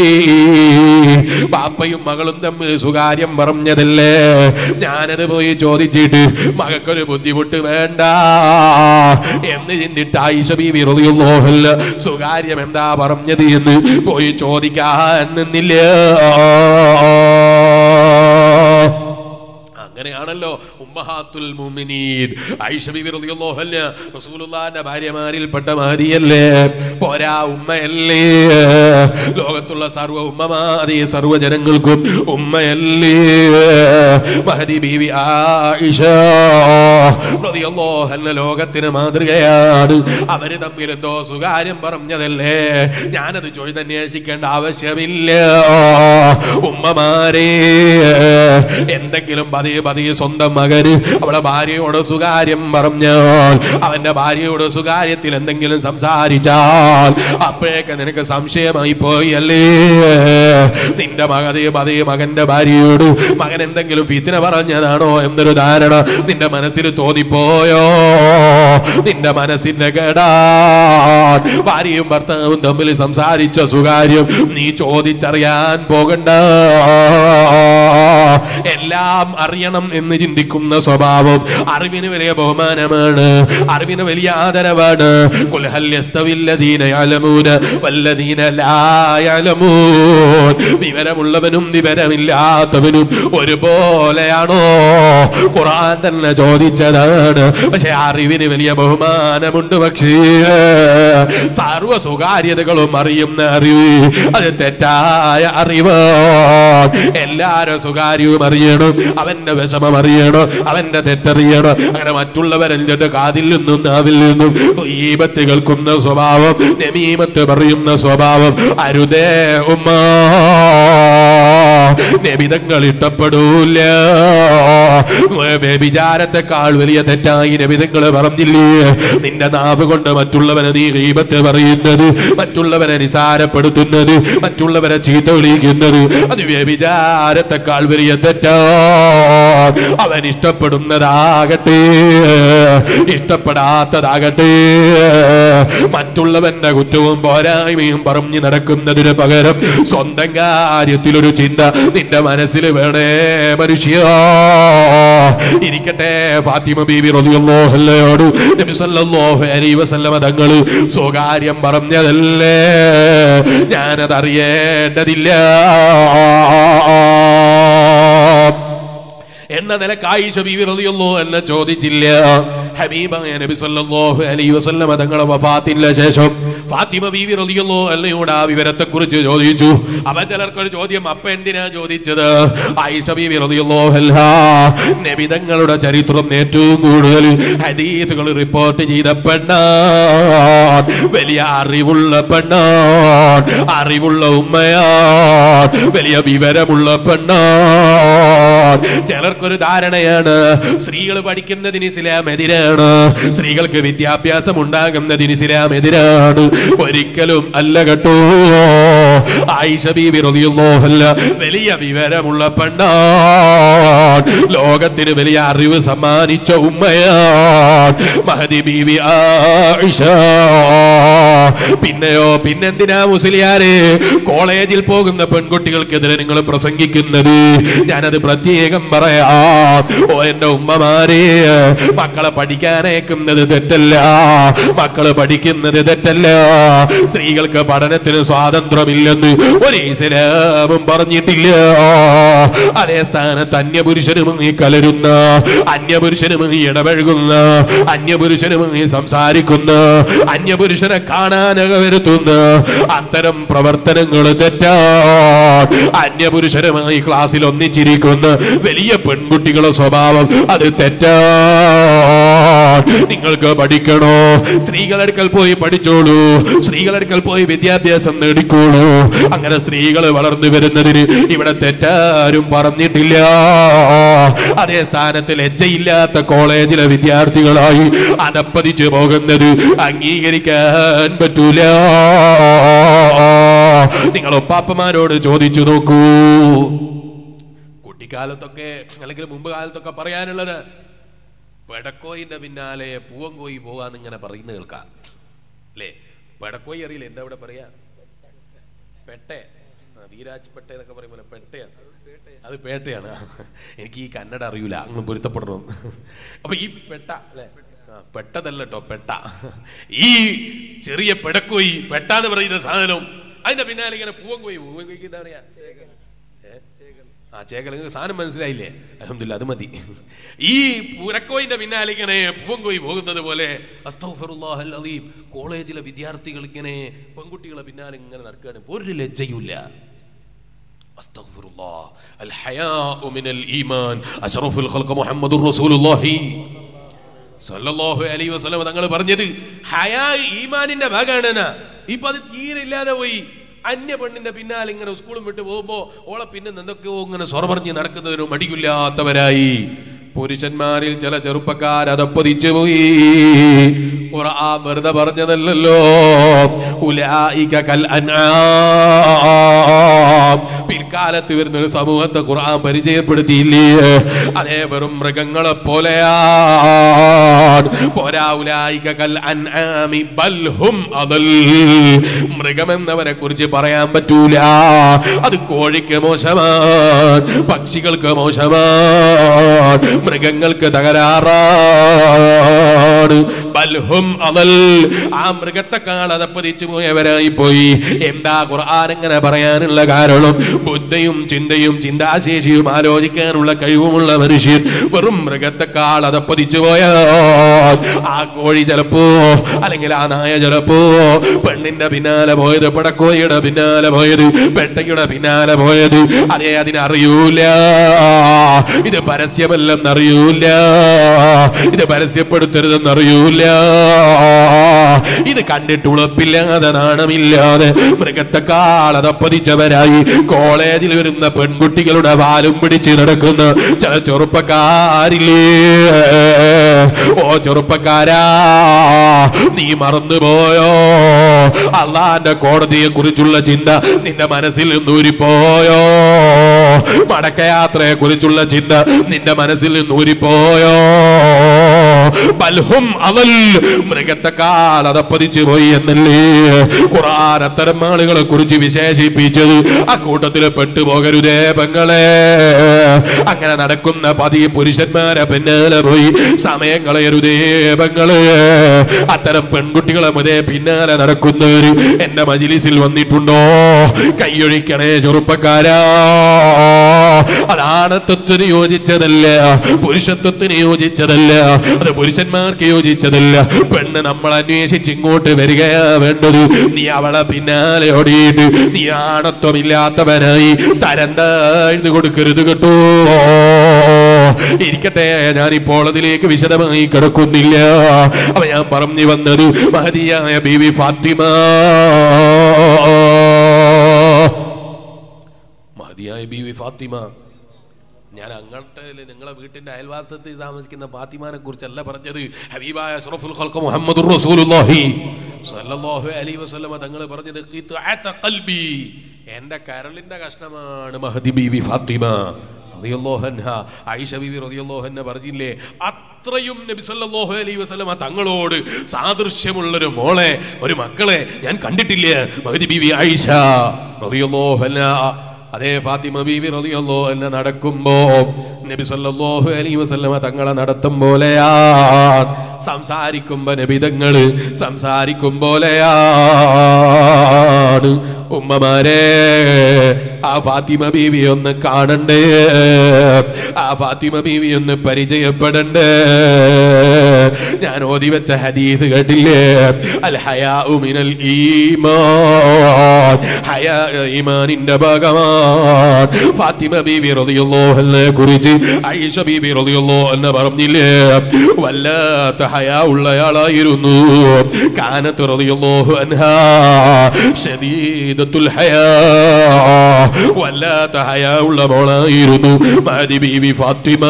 ബാപ്പയും മകളും തമ്മിൽ സുകാര്യം പറഞ്ഞതല്ലേ ഞാനത് പോയി ചോദിച്ചിട്ട് മകൾക്കൊരു ബുദ്ധിമുട്ട് വേണ്ട എന്ന് ചിന്തിട്ട് ആയിഷ ബീവി റളിയല്ലാഹു അൻഹ സുകാര്യം എന്താ പറഞ്ഞത് എന്ന് പോയി ചോദിക്കാൻ നിന്നില്ല അങ്ങനെയാണല്ലോ ഉമ്മഹാത്തുൽ മുഅ്മിനീൻ ആയിഷ ബിബി റളിയല്ലാഹു അൻഹ റസൂലുള്ളാഹിന്റെ ഭാര്യമാരിൽപ്പെട്ട മഹദിയല്ലേ പോരാ ഉമ്മയല്ലേ ലോകത്തുള്ള സർവ്വ ഉമ്മമാതി സർവ്വ ജനങ്ങൾക്കും ഉമ്മയല്ലേ മഹദി ബീവി ആയിഷ റളിയല്ലാഹു അൻഹ ലോകത്തിന് മാതൃകയാണ് അവര് തമ്മിൽ എന്തോ സുകാര്യം പറഞ്ഞതല്ലേ ഞാനത് ചോദിച്ചന്വേഷിക്കേണ്ട ആവശ്യമില്ല ഉമ്മമാരെ എന്തെങ്കിലും പതിയെ പതിയെ സ്വന്തം മകന് അവളെ ഭാര്യയോട് സുകാര്യം പറഞ്ഞാൽ അവന്റെ ഭാര്യയോട് സുകാര്യത്തിൽ എന്തെങ്കിലും സംസാരിച്ചാൽ അപ്പോഴേക്ക് നിനക്ക് സംശയമായി പോയി അല്ലേ നിന്റെ മകതേ പതിയെ മകന്റെ ഭാര്യയോട് മകൻ എന്തെങ്കിലും ഫിത്തിന പറഞ്ഞതാണോ എന്നൊരു ധാരണ നിന്റെ മനസ്സിൽ തോന്നിപ്പോയോ നിന്റെ മനസ്സിന്റെ കേടാൻ ഭാര്യയും ഭർത്താവും തമ്മിൽ സംസാരിച്ച സുകാര്യം നീ ചോദിച്ചറിയാൻ പോകണ്ട എല്ലാം അറിയണം എന്ന് ചിന്തിക്കുന്ന സ്വഭാവം അറിവിന് വലിയ ബഹുമാനമാണ് അറിവിന് വലിയ ആദരവാണ് ഖുൽ ഹൽ യസ്തവില്ലദീന യഅലമൂന വല്ലദീന ലാ യഅലമൂൻ വിവരമുള്ളവനും വിവരമില്ലാത്തവനും ഒരുപോലെയാണോ ഖുർആൻ തന്നെ ചോദിച്ചതാണ് പക്ഷെ അറിവിന് വലിയ ബഹുമാനമുണ്ട് പക്ഷേ സർവ സ്വകാര്യതകളും അറിയുന്ന അറിവ് അത് തെറ്റായ അറിവ് എല്ലാരും സ്വകാര്യവും അറിയണം അവന്റെ വിഷമം അറിയണം അവന്റെ തെറ്ററിയണം അങ്ങനെ മറ്റുള്ളവരെന്റെ കാതിൽ നിന്നും നാവിൽ നിന്നും ഈപത്ത് കേൾക്കുന്ന സ്വഭാവം നമീമത്ത് പറയുന്ന സ്വഭാവം അരുതേ ഉമ്മ നബിതങ്ങൾ ഇഷ്ടപ്പെടൂല വ്യഭിചാരത്തെക്കാൾ വലിയ തെറ്റായി നബിതങ്ങൾ പറഞ്ഞില്ലേ നിന്റെ നാവ് കൊണ്ട് മറ്റുള്ളവനെ നീ ഗീബത്ത് പറയുന്നത് മറ്റുള്ളവനെ നിസാരപ്പെടുത്തുന്നത് മറ്റുള്ളവരെ ചീത്ത വിളിക്കുന്നത് അത് വ്യഭിചാരത്തെക്കാൾ വലിയ തെറ്റാ അവൻ ഇഷ്ടപ്പെടുന്നതാകട്ടെ ഇഷ്ടപ്പെടാത്തതാകട്ടെ മറ്റുള്ളവന്റെ കുറ്റവും പോരായ്മയും പറഞ്ഞു നടക്കുന്നതിന് പകരം സ്വന്തം കാര്യത്തിൽ ഒരു ചിന്ത നിന്റെ മനസ്സിൽ വേണേ മനുഷ്യ ഇരിക്കട്ടെ ഫാത്തിമ ബീബി റളിയല്ലാഹു നബി സല്ലല്ലാഹു അലൈഹി വസല്ലമ തങ്ങൾ സ്വകാര്യം പറഞ്ഞതല്ലേ ഞാനത് അറിയേണ്ടതില്ല എന്ന നിലക്ക് ആയിഷ ബീവി റളിയല്ലാഹു എന്നെ ചോദിച്ചില്ല ഹബീബായ നബി സല്ലല്ലാഹു അലൈഹി വസല്ലമ തങ്ങളെ വഫാത്തിന് ശേഷം ഫാത്തിമ ബീവി റളിയല്ലാഹു അല്ലയോട് ആ വിവരത്തെ കുറിച്ച് ചോദിച്ചു അവ ചിലർക്കൊരു ചോദ്യം അപ്പ എന്തിനാ ചോദിച്ചത് ആയിഷ ബീവി റളിയല്ലാഹു അൻഹാ നബി തങ്ങളുടെ ചരിത്രം ഏറ്റവും കൂടുതൽ ഹദീസുകൾ റിപ്പോർട്ട് ചെയ്ത പെണ്ണാൻ വലിയ അറിവുള്ള പെണ്ണാൻ അറിവുള്ള ഉമ്മയാൻ വലിയ വിവരമുള്ള പെണ്ണാൻ ചിലർക്കൊരു ധാരണയാണ് സ്ത്രീകൾ പഠിക്കുന്നതിന് ഇസ്ലാം എതിരാണ് സ്ത്രീകൾക്ക് വിദ്യാഭ്യാസം ഉണ്ടാകുന്നതിന് ഇസ്ലാം എതിരാണ് ഒരിക്കലും അല്ല കേട്ടോ ആയിഷ ബീവി റളിയല്ലാഹു അൻഹ വലിയ വിവരമുള്ള പെണ്ണാൻ ലോകത്തിന് വലിയ അറിവ് സമ്മാനിച്ച ഉമ്മയാൻ മഹദി ബീവി ആയിഷ പിന്നെയോ പിന്നെന്തിനാ മുസ്ലിയാരെ കോളേജിൽ പോകുന്ന പെൺകുട്ടികൾക്കെതിരെ നിങ്ങൾ പ്രസംഗിക്കുന്നത് ഞാനത് പ്രത്യേകം പറയാം ഓ എന്റെ ഉമ്മമാരെ മക്കളെ പഠിക്കാനയക്കുന്നത് തെറ്റല്ല മക്കള് പഠിക്കുന്നത് തെറ്റല്ല സ്ത്രീകൾക്ക് പഠനത്തിന് സ്വാതന്ത്ര്യമില്ലെന്ന് ഒരു ഇസ്ലാമും പറഞ്ഞിട്ടില്ല അതേ സ്ഥാനത്ത് അന്യപുരുഷനുമായി കലരുന്ന അന്യപുരുഷനുമായി ഇടപഴകുന്ന അന്യപുരുഷനുമായി സംസാരിക്കുന്ന അന്യപുരുഷനെ കാണാനക വരുത്തുന്ന അത്തരം പ്രവർത്തനങ്ങൾ തെറ്റാ അന്യപുരുഷനുമായി ക്ലാസ്സിൽ ഒന്നിച്ചിരിക്കുന്ന വലിയ പെൺകുട്ടികളുടെ സ്വഭാവം അത് തെറ്റാ നിങ്ങൾക്ക് പഠിക്കണോ സ്ത്രീകളടുക്കൽ പോയി പഠിച്ചോളൂ സ്ത്രീകളടുക്കൽ പോയി വിദ്യാഭ്യാസം നേടിക്കോളൂ അങ്ങനെ സ്ത്രീകൾ വളർന്നു വരുന്നതിന് ഇവിടെ തെറ്റാരും പറഞ്ഞിട്ടില്ല അതേ സ്ഥാനത്ത് ലജ്ജയില്ലാത്ത കോളേജിലെ വിദ്യാർത്ഥികളായി അതപ്പതിച്ചു പോകുന്നത് അംഗീകരിക്കാൻ പറ്റൂല നിങ്ങൾ ഒപ്പാപ്പമാരോട് ചോദിച്ചു നോക്കൂ കുട്ടിക്കാലത്തൊക്കെ അല്ലെങ്കിൽ മുമ്പ് കാലത്തൊക്കെ പറയാനുള്ളത് പെടക്കോയിന്റെ പിന്നാലെ പൂവങ്കോയി പോകാന്ന് ഇങ്ങനെ പറയുന്നത് കേൾക്കാം അല്ലേ പെടക്കോയി അറിയില്ല എന്താ ഇവിടെ പറയാ പെട്ടെ ആ, വീരാജ് പെട്ട എന്നൊക്കെ പറയുമ്പോൾ പെട്ടയാണ് അത് പേട്ടയാണ് എനിക്ക് ഈ കന്നഡ അറിയൂല അങ്ങ് പൊരുത്തപ്പെടണം അപ്പൊ ഈ പെട്ട അല്ലേ ആ, പെട്ടതല്ല കേട്ടോ പെട്ട ഈ ചെറിയ പെടക്കോയി പെട്ട എന്ന് പറയുന്ന സാധനം അതിന്റെ പിന്നാലെ ഇങ്ങനെ പൂവങ്കോയി പൂവങ്കോയ്ക്ക് എന്താ പറയാ ഏ? ആ ചേകൽ നിങ്ങൾക്ക് സാധനം മനസ്സിലായില്ലേ അലഹമില്ല അത് മതി ഈ പുരക്കോയിന്റെ പിന്നാലെ ഇങ്ങനെ പൂവങ്കോയി പോകുന്നത് പോലെ അസ്തഗ്ഫിറുല്ലാഹൽ അലീം കോളേജിലെ വിദ്യാർത്ഥികൾ ഇങ്ങനെ പെൺകുട്ടികളെ പിന്നാലെ ഇങ്ങനെ നടക്കുകയാണ് ഒരു ലജ്ജയുമില്ല അസ്തഗ്ഫിറുല്ലാഹ് അൽ ഹയാഉ മിനൽ ഈമാൻ അഷ്റഫുൽ ഖൽഖ് മുഹമ്മദുർ റസൂലുള്ളാഹി സല്ലല്ലാഹു അലൈഹി വസല്ലം തങ്ങൾ പറഞ്ഞത് ഹയാ ഈമാനിന്റെ ഭാഗമാണെന്ന് ഇപ്പൊ അത് തീരെ ഇല്ലാതെ പോയി അന്യ പെണ്ണിന്റെ പിന്നാലെ ഇങ്ങനെ സ്കൂളും വിട്ട് പോകുമ്പോ ഓളെ പിന്നെ എന്തൊക്കെയോ ഇങ്ങനെ സ്വറ പറഞ്ഞ് നടക്കുന്നതിന് മടിയില്ലാത്തവരായി പുരുഷന്മാരിൽ ചില ചെറുപ്പക്കാർ അതപ്പതിച്ചു പോയി ഖുർആൻ വെറുതെ പറഞ്ഞതല്ലല്ലോ ഉലായിക കൽ അൻആം പിൽക്കാലത്ത് വരുന്ന ഒരു സമൂഹത്തെ ഖുർആൻ പരിചയപ്പെടുത്തിയില്ലേ അതേ വെറും മൃഗങ്ങളെ പോലെയാണ് പോരാ ഉലായിക കൽ അൻആമി ബൽ ഹും അദൽ മൃഗമെന്നവരെ കുറിച്ച് പറയാൻ പറ്റൂല അത് കോഴിക്ക് മോശമാണ് പക്ഷികൾക്ക് മോശമാണ് മൃഗങ്ങൾക്ക് തകരാറാണ് ബൽഹും അതൽ ആ മൃഗത്തെക്കാൾ അതപ്പതിച്ചു പോയവരായി പോയി എന്താ ഖുർആൻ എങ്ങനെ പറയാനുള്ള കാരണം ബുദ്ധി ബുദ്ധിയും ചിന്തയും ചിന്താശേഷിയും ആലോചിക്കാനുള്ള കഴിവുമുള്ള മനുഷ്യൻ വെറും മൃഗത്തെക്കാൾ അതപ്പതിച്ചു പോയാൽ ആ കോഴി ചിലപ്പോ അല്ലെങ്കിൽ ആ നായ ചിലപ്പോ പെണ്ണിന്റെ പിന്നാലെ പോയത് പടക്കോഴിയുടെ പിന്നാലെ പോയത് പെട്ടയുടെ പിന്നാലെ പോയത് അതേ അതിനറിയൂല ഇത് പരസ്യമല്ലെന്നറിയൂല ഇത് പരസ്യപ്പെടുത്തരുതെന്നറിയൂല ഇത് കണ്ടിട്ട് ഉളപ്പില്ലാതെ നാണമില്ലാതെ മൃഗത്തെക്കാൾ അതപ്പതിച്ചവരായി കോളേജിൽ വരുന്ന പെൺകുട്ടികളുടെ വാലും പിടിച്ച് നടക്കുന്ന ചില ചെറുപ്പക്കാരില്ലേ ഓ ചെറുപ്പക്കാരാ നീ മറന്നുപോയോ അള്ളാന്റെ കോടതിയെ കുറിച്ചുള്ള ചിന്ത നിന്റെ മനസ്സിൽ നിന്നൂരിപ്പോയോ മടക്കയാത്രയെ കുറിച്ചുള്ള ചിന്ത നിന്റെ മനസ്സിൽ നിന്നൂരിപ്പോയോ ബൽഹും അവൽ മൃഗത്തെക്കാൾ അതപ്പതിച്ചു പോയി എന്നല്ലേ ഖുർആൻ അത്തരം ആളുകളെ കുറിച്ച് വിശേഷിപ്പിച്ചത് ആ കൂട്ടത്തിൽ പെട്ടുപോകരുതേ പെങ്ങളെ അങ്ങനെ നടക്കുന്ന പതി പുരുഷന്മാരെ പിന്നാലെ പോയി സമയം കളയരുതേ പെങ്ങളെ അത്തരം പെൺകുട്ടികളെ മുതേ പിന്നാലെ നടക്കുന്നവര് എന്റെ മജിലിസിൽ വന്നിട്ടുണ്ടോ കൈയൊഴിക്കണേ ചെറുപ്പക്കാരാ അതാണത്വത്തിന് യോജിച്ചതല്ല പുരുഷത്വത്തിന് യോജിച്ചതല്ല അത് പുരുഷന്മാർക്ക് യോജിച്ചതല്ല പെണ്ണ് നമ്മൾ അന്വേഷിച്ച് ഇങ്ങോട്ട് വരികയാ വേണ്ടത് നീ അവളെ പിന്നാലെ ഓടിയിട്ട് നീ ആണത്വമില്ലാത്തവനായി തരം താഴ്ന്നു കൊടുക്കരുത് കേട്ടോ ഇരിക്കട്ടെ ഞാനിപ്പോൾ അതിലേക്ക് വിശദമായി കിടക്കുന്നില്ല അപ്പൊ ഞാൻ പറഞ്ഞു വന്നത് മഹതിയായ ബീവി ഫാത്തിമ മഹതിയായ ബീവി ഫാത്തിമ ഞാൻ അങ്ങോട്ട് നിങ്ങളെ വീട്ടിന്റെ അയൽവാസത്തിൽ താമസിക്കുന്ന ഫാത്തിമാനെ കുറിച്ചല്ല പറഞ്ഞത് ഹബീബായ അഷ്റഫുൽ ഖൽഖ് മുഹമ്മദുർ റസൂലുള്ളാഹി സല്ലല്ലാഹു അലൈഹി വസല്ലമ തങ്ങൾ പറഞ്ഞത് ഖിത്അത ഖൽബി എന്റെ കരളിന്റെ കഷ്ണമാണ് മഹദി ബീവി ഫാത്തിമ റളിയല്ലാഹു അൻഹ ആയിഷ ബീവി റളിയല്ലാഹു അൻഹ പറഞ്ഞില്ലേ അത്രയും നബി സല്ലല്ലാഹു അലൈഹി വസല്ലമ തങ്ങളോട് സാദൃശ്യമുള്ളൊരു മോളെ ഒരു മക്കളെ ഞാൻ കണ്ടിട്ടില്ല മഹദി ബീവി ആയിഷ റളിയല്ലാഹു അൻഹ അതേ ഫാത്തിമ ബീവി റളിയല്ലാഹു അൻഹ നടക്കുമ്പോ നബി സല്ലല്ലാഹു അലൈഹി വസല്ലമ തങ്ങളെ നടത്തും പോലെയാ സംസാരിക്കുമ്പോ നബി തങ്ങള് സംസാരിക്കും പോലെയാണ് ഉമ്മമാരെ ആ ഫാത്തിമ ബീവി ഒന്ന് കാണണ്ടേ ആ ഫാത്തിമ ബീവി ഒന്ന് പരിചയപ്പെടണ്ടേ ഞാൻ ഓതി വെച്ച ഹദീസ് കേട്ടില്ലേ അൽ ഹയാഉ മിനൽ ഈമാൻ ഹയാ ഈമാനിന്റെ ഭാഗമാണ് ഫാത്തിമ ബീവി റളിയല്ലാഹു അൻഹയെ കുറിച്ച് ആയിഷ ബീവി റളിയല്ലാഹു അൻഹ പറഞ്ഞില്ലേ വല്ലാത്ത ഹയാ ഉള്ളയാളായിരുന്നു കാനത്ത് റളിയല്ലാഹു അൻഹാ ശദീദത്തുൽ ഹയാ വല്ലാത്ത ഹയാ ഉള്ള മോളായിരുന്നു മഹദി ബീവി ഫാത്തിമ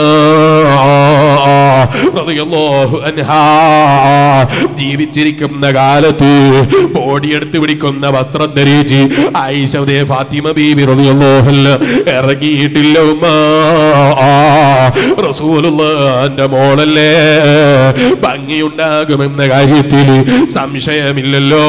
റളിയല്ലാഹു അൻഹാ ജീവിച്ചിരിക്കുന്ന കാലത്ത് ബോഡി എടുത്ത് പിടിക്കുന്ന വസ്ത്രം ധരിച്ച് ആയിഷദേ ഫാത്തിമ ബീവി റളിയല്ലാഹു അൻഹ ഇറങ്ങിയിട്ടില്ല ഉമ്മ റസൂലുള്ളാന്റെ മോളല്ലേ ഭംഗിയുണ്ടാകുമെന്ന കാര്യത്തിൽ സംശയമില്ലല്ലോ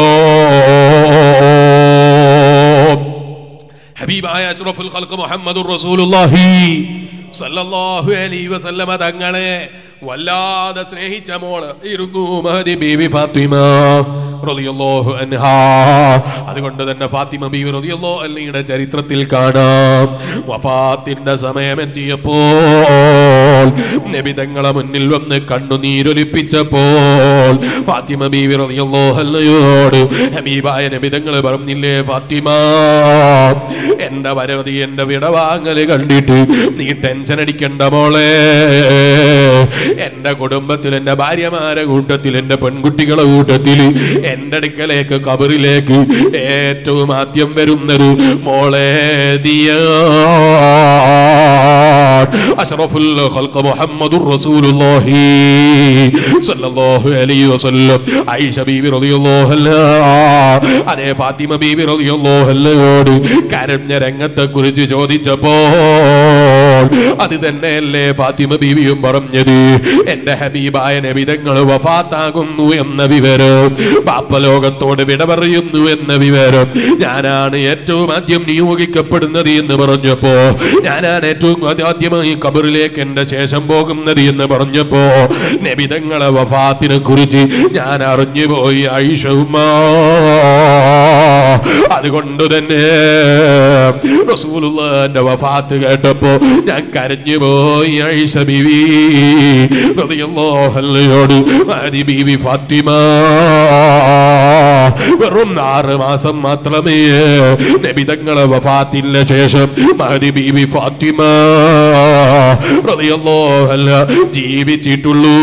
ഹബീബായ അഷ്റഫുൽ ഖൽഖ് മുഹമ്മദുർ റസൂലുള്ളാഹി സല്ലല്ലാഹു അലൈഹി വസല്ലമ തങ്ങളെ വല്ലാതെ സ്നേഹിച്ച മോള് ഇരുന്നു മഹദി ബീവി ഫാത്തിമ റളിയല്ലാഹു അൻഹാ അതുകൊണ്ട് തന്നെ ഫാത്തിമ ബീവി റളിയല്ലാഹു അൻഹയുടെ ചരിത്രത്തിൽ കാണാം വഫാത്തിന്റെ സമയമെത്തിയപ്പോൾ നബി തങ്ങളെ മുന്നിൽ വന്ന് കണ്ണുനീരൊലിപ്പിച്ചപ്പോൾ ഫാത്തിമ ബീവി റളിയല്ലാഹു അൻഹയോട് ഹബീബായ നബി തങ്ങൾ പറഞ്ഞില്ലേ ഫാത്തിമ എന്റെ വരവതി എന്റെ വിടവാങ്ങല് കണ്ടിട്ട് നീ ടെൻഷൻ അടിക്കണ്ട മോളെ എന്റെ കുടുംബത്തിൽ എന്റെ ഭാര്യമാരെ കൂട്ടത്തിൽ എന്റെ പെൺകുട്ടികളെ കൂട്ടത്തിൽ എന്റെ അടുക്കലേക്ക് കബറിലേക്ക് ഏറ്റവും ആദ്യം വരുന്നത് മോളെ ദിയാ അഷ്റഫുൽ ഖൽഖ് മുഹമ്മദുർ റസൂലുള്ളാഹി സ്വല്ലല്ലാഹു അലൈഹി വസല്ലം ആയിഷ ബീവി റളിയല്ലാഹു അൻഹാ അതേ ഫാത്തിമ ബീവി റളിയല്ലാഹു അൻഹയോട് കരഞ്ഞ രംഗത്തെ കുറിച്ച് ചോദിച്ചപ്പോൾ അത് തന്നെയല്ലേ ഫാത്തിമ ബീവിയും പറഞ്ഞത് എന്റെ ഹബീബായ നബിതങ്ങൾ വഫാത്താകുന്നു എന്ന വിവരം പാപ്പലോകത്തോട് വിട പറയുന്നു എന്ന വിവരം ഞാനാണ് ഏറ്റവും ആദ്യം നിയോഗിക്കപ്പെടുന്നത് എന്ന് പറഞ്ഞപ്പോ ഞാനാണ് ഏറ്റവും ആദ്യമായി കബറിലേക്ക് എന്റെ ശേഷം പോകുന്നത് എന്ന് പറഞ്ഞപ്പോ നബിതങ്ങളെ വഫാത്തിനെ കുറിച്ച് ഞാൻ അറിഞ്ഞുപോയി ഐഷുമാ അതുകൊണ്ട് തന്നെ റസൂലുള്ളാന്റെ വഫാത്ത് കേട്ടപ്പോ ഞാൻ കരഞ്ഞു പോയി ഐഷ ബീവി റളിയല്ലാഹു അൻഹയോട് മഹദി ബീവി ഫാത്തിമ വെറും ആറ് മാസം മാത്രമേ നബിതങ്ങളെ വഫാത്തിന് ശേഷം മഹദി ബീവി ഫാത്തിമ റളിയല്ലാഹു അൻഹ ജീവിച്ചിട്ടുള്ളൂ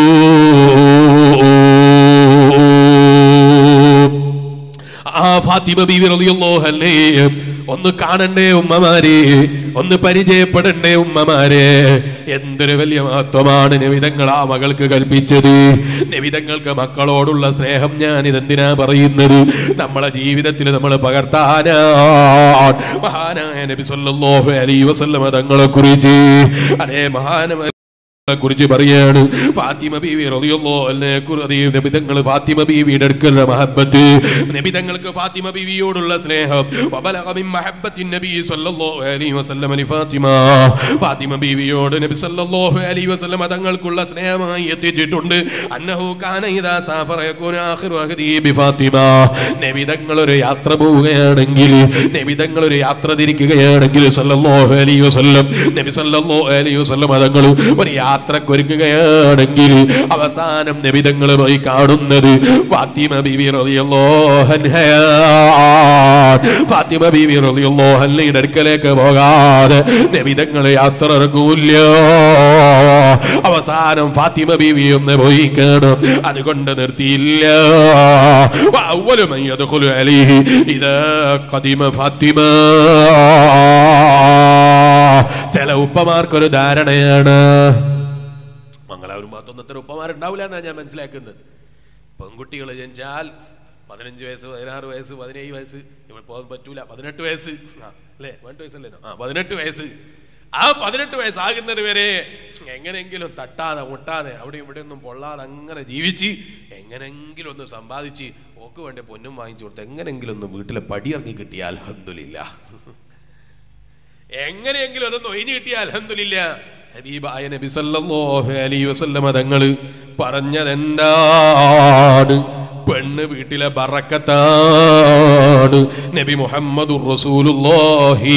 ആ ഫാത്തിമ ബീവി റളിയല്ലാഹു അൻഹേ ഒന്ന് കാണണ്ടേ ഉമ്മമാരെ ഒന്ന് പരിചയപ്പെടണ്ടേ ഉമ്മമാരെ എന്തൊരു വലിയ മഹത്വമാണ് നബിതങ്ങൾ ആ മകൾക്ക് കൽപ്പിച്ചത് നബിതങ്ങൾക്ക് മക്കളോടുള്ള സ്നേഹം ഞാൻ ഇതെന്തിനാ പറയുന്നത് നമ്മളെ ജീവിതത്തിൽ നമ്മൾ പകർത്താനാ മഹാനായ നബി സല്ലല്ലാഹു അലൈഹി വസല്ലമ തങ്ങളെ കുറിച്ച് അതേ മഹാന കുറിച്ച് പറയാണ് ഫാത്തിമ ബീവി റളിയല്ലാഹു അൻഹയെ കുറിച്ച് നബിതങ്ങൾ ഫാത്തിമ ബീവിയുടെ അടുക്കലുള്ള മഹബ്ബത്ത് നബിതങ്ങൾക്ക് ഫാത്തിമ ബീവിയോടുള്ള സ്നേഹം വബലഗ മിൻ മഹബ്ബത്തിൻ നബി സല്ലല്ലാഹു അലൈഹി വസല്ലം ലി ഫാത്തിമ ഫാത്തിമ ബീവിയോട് നബി സല്ലല്ലാഹു അലൈഹി വസല്ലം തങ്ങൾക്കുള്ള സ്നേഹമായി എത്തിച്ചിട്ടുണ്ട് അന്നഹു കാന ഇദാ സാഫറ യകൂന ആഖിറു അഹദി ബി ഫാത്തിമ നബിതങ്ങൾ ഒരു യാത്ര പോവുകയാണെങ്കിൽ നബിതങ്ങൾ ഒരു യാത്ര തിരിക്കുകയാണെങ്കിൽ സല്ലല്ലാഹു അലൈഹി വസല്ലം നബി സല്ലല്ലാഹു അലൈഹി വസല്ലം തങ്ങൾ ഒരു യാത്രക്കൊരുങ്ങുകയാണെങ്കിൽ അവസാനം നബിതങ്ങൾ പോയി കാണുന്നത് ഫാത്തിമ ബിബി റളിയല്ലാഹു അൻഹയാണ് ഫാത്തിമ ബിബി റളിയല്ലാഹു അൻഹയുടെ അടുക്കലേക്ക് പോകാതെ നബിതങ്ങൾ യാത്ര ഇറങ്ങൂല്ല അവസാനം ഫാത്തിമ ബിബി ഒന്ന് പോയി കാണും അതുകൊണ്ട് നിർത്തിയില്ല وأول من يدخل عليه إذا قدم فاطمة ചില ഉപ്പമാർക്കൊരു ധാരണയാണ് മംഗലാപുരം ഭാഗത്തൊന്നും അത്ര ഉപ്പമാരുണ്ടാവില്ല എന്നാണ് ഞാൻ മനസ്സിലാക്കുന്നത് പെൺകുട്ടികൾ ജനിച്ചാൽ പതിനഞ്ച് വയസ്സ് പതിനാറ് വയസ്സ് പതിനേഴ് വയസ്സ് ഇവിടെ പോകാൻ പറ്റൂല പതിനെട്ട് വയസ്സ് ആ അല്ലേ പതിനെട്ട് വയസ്സല്ലേ ആ പതിനെട്ട് വയസ്സ് ആ പതിനെട്ട് വയസ്സാകുന്നത് വരെ എങ്ങനെയെങ്കിലും തട്ടാതെ മുട്ടാതെ അവിടെ ഇവിടെ ഒന്നും പൊള്ളാതെ അങ്ങനെ ജീവിച്ച് എങ്ങനെയെങ്കിലും ഒന്ന് സമ്പാദിച്ച് ഓക്ക് വേണ്ട പൊന്നും വാങ്ങിച്ചു കൊടുത്ത് എങ്ങനെയെങ്കിലും ഒന്ന് വീട്ടിലെ പടിയിറങ്ങി കിട്ടിയാൽ അൽഹംദുലില്ല എങ്ങനെയെങ്കിലും അതൊന്ന് ഒഴിഞ്ഞു കിട്ടിയാൽ അൽഹംദുലില്ല ഹബീബായ നബി സല്ലല്ലാഹു അലൈഹി വസല്ലമ തങ്ങൾ പറഞ്ഞതെന്താണ് പെണ്ണ് വീട്ടിലെ ബറക്കത്താണ് നബി മുഹമ്മദുർ റസൂലുള്ളാഹി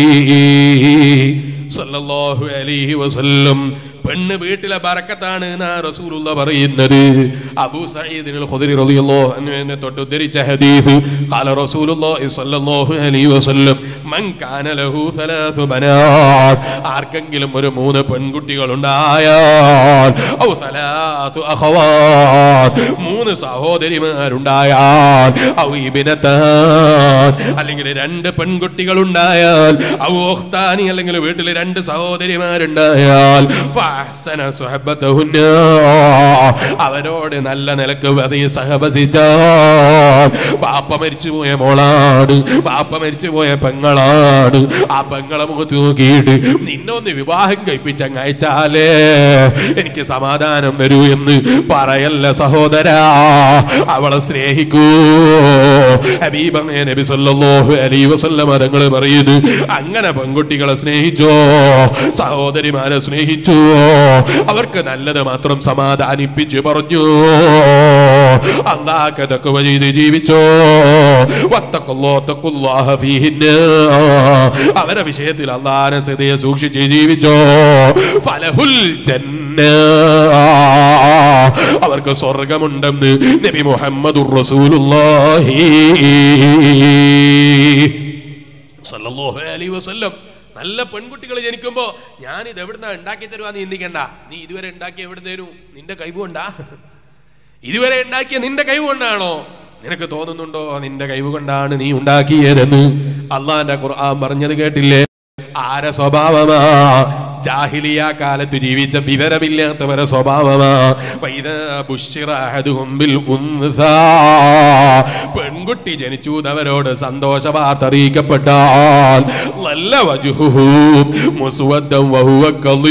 സല്ലല്ലാഹു അലൈഹി വസല്ലം പെണ്ണ് വീട്ടിലെ ബറക്കത്താണ് എന്നാ റസൂലുള്ള പറയുന്നത് അബൂ സഈദ് ഖുദരി റളിയല്ലാഹു അൻഹുവിനെ തൊട്ട് ഉദ്ധരിച്ച ഹദീസ് ഖാല റസൂലുള്ളാഹി സ്വല്ലല്ലാഹു അലൈഹി വസല്ലം മൻ കാന ലഹു സലാസു ബനാത് ആർക്കെങ്കിലും ഒരു മൂന്ന് പെൺകുട്ടികൾ ഉണ്ടായാൽ ഔ സലാസു അഖവാത് മൂന്ന് സഹോദരിമാരുണ്ടായാൽ ഔ ഇബ്നതാൻ അല്ലെങ്കിൽ രണ്ട് പെൺകുട്ടികൾ ഉണ്ടായാൽ ഔ ഉഖ്താനി അല്ലെങ്കിൽ വീട്ടിൽ രണ്ട് സഹോദരിമാരുണ്ടായാൽ ഫഅഹ്സന സുഹബതഹുന്ന അവരോട് നല്ല നിലക്ക് വതി സഹവസിച്ചാൽ ബാപ്പ മരിച്ചു പോയ മോളാണ് ബാപ്പ മരിച്ചു പോയ പെങ്ങളാണ് ആ പെങ്ങളെ മുഖത്ത് നോക്കിയിട്ട് നിന്നൊന്ന് വിവാഹം കഴിപ്പിച്ചങ്ങ് അയച്ചാലേ എനിക്ക് സമാധാനം വരൂ എന്ന് പറയല്ല സഹോദരാ അവളെ സ്നേഹിക്കൂ ഹബീബങ്ങേ നബി സല്ലല്ലാഹു അലൈഹി വസല്ലം തങ്ങൾ പറയുന്നു അങ്ങനെ പെൺകുട്ടികളെ സ്നേഹിച്ചോ സഹോദരിമാരെ സ്നേഹിച്ചു അവർക്ക് നല്ലത് മാത്രം സമാധാനിപ്പിച്ച് പറഞ്ഞു അള്ളാഹ് ചെയ്ത് ജീവിച്ചോ വത്തക്കുള്ളോ തക്കുല്ലാഹ ഫീഹിന്ന അവരെ വിഷയത്തിൽ അള്ളാഹനെ ഹൃദയ സൂക്ഷിച്ച് ജീവിച്ചോ ഫലഹുൽ ജന്ന അവർക്ക് സ്വർഗമുണ്ടെന്ന് നബി മുഹമ്മദുർ റസൂലുള്ളാഹി സല്ലല്ലാഹു അലൈഹി വസല്ലം നല്ല പെൺകുട്ടികൾ ജനിക്കുമ്പോ ഞാൻ ഇത് എവിടുന്നാ ഉണ്ടാക്കി തരുവാ നീ ചിന്തിക്കണ്ട നീ ഇതുവരെ ഉണ്ടാക്കി എവിടെ തരൂ നിന്റെ കഴിവ് കൊണ്ടാ ഇതുവരെ ഉണ്ടാക്കിയ നിന്റെ കഴിവ് കൊണ്ടാണോ നിനക്ക് തോന്നുന്നുണ്ടോ നിന്റെ കഴിവ് കൊണ്ടാണ് നീ ഉണ്ടാക്കിയതെന്ന് അള്ളാന്റെ ഖുർആൻ പറഞ്ഞത് കേട്ടില്ലേ ആരെ സ്വഭാവമാ ജാഹിലിയ കാലത്ത് ജീവിച്ച വിവരമില്ലാത്തവരെ സ്വഭാവമാ വൈദാ ബുശ്ശിറ അഹദുഹും ബിൽ ഉൻസാ. പെൺകുട്ടി ജനിച്ചു അവരോട് സന്തോഷ വാർത്ത അറിയിക്കപ്പെട്ടാൽ നല്ല വജുഹു മുസ്വദ്ദം വഹുവ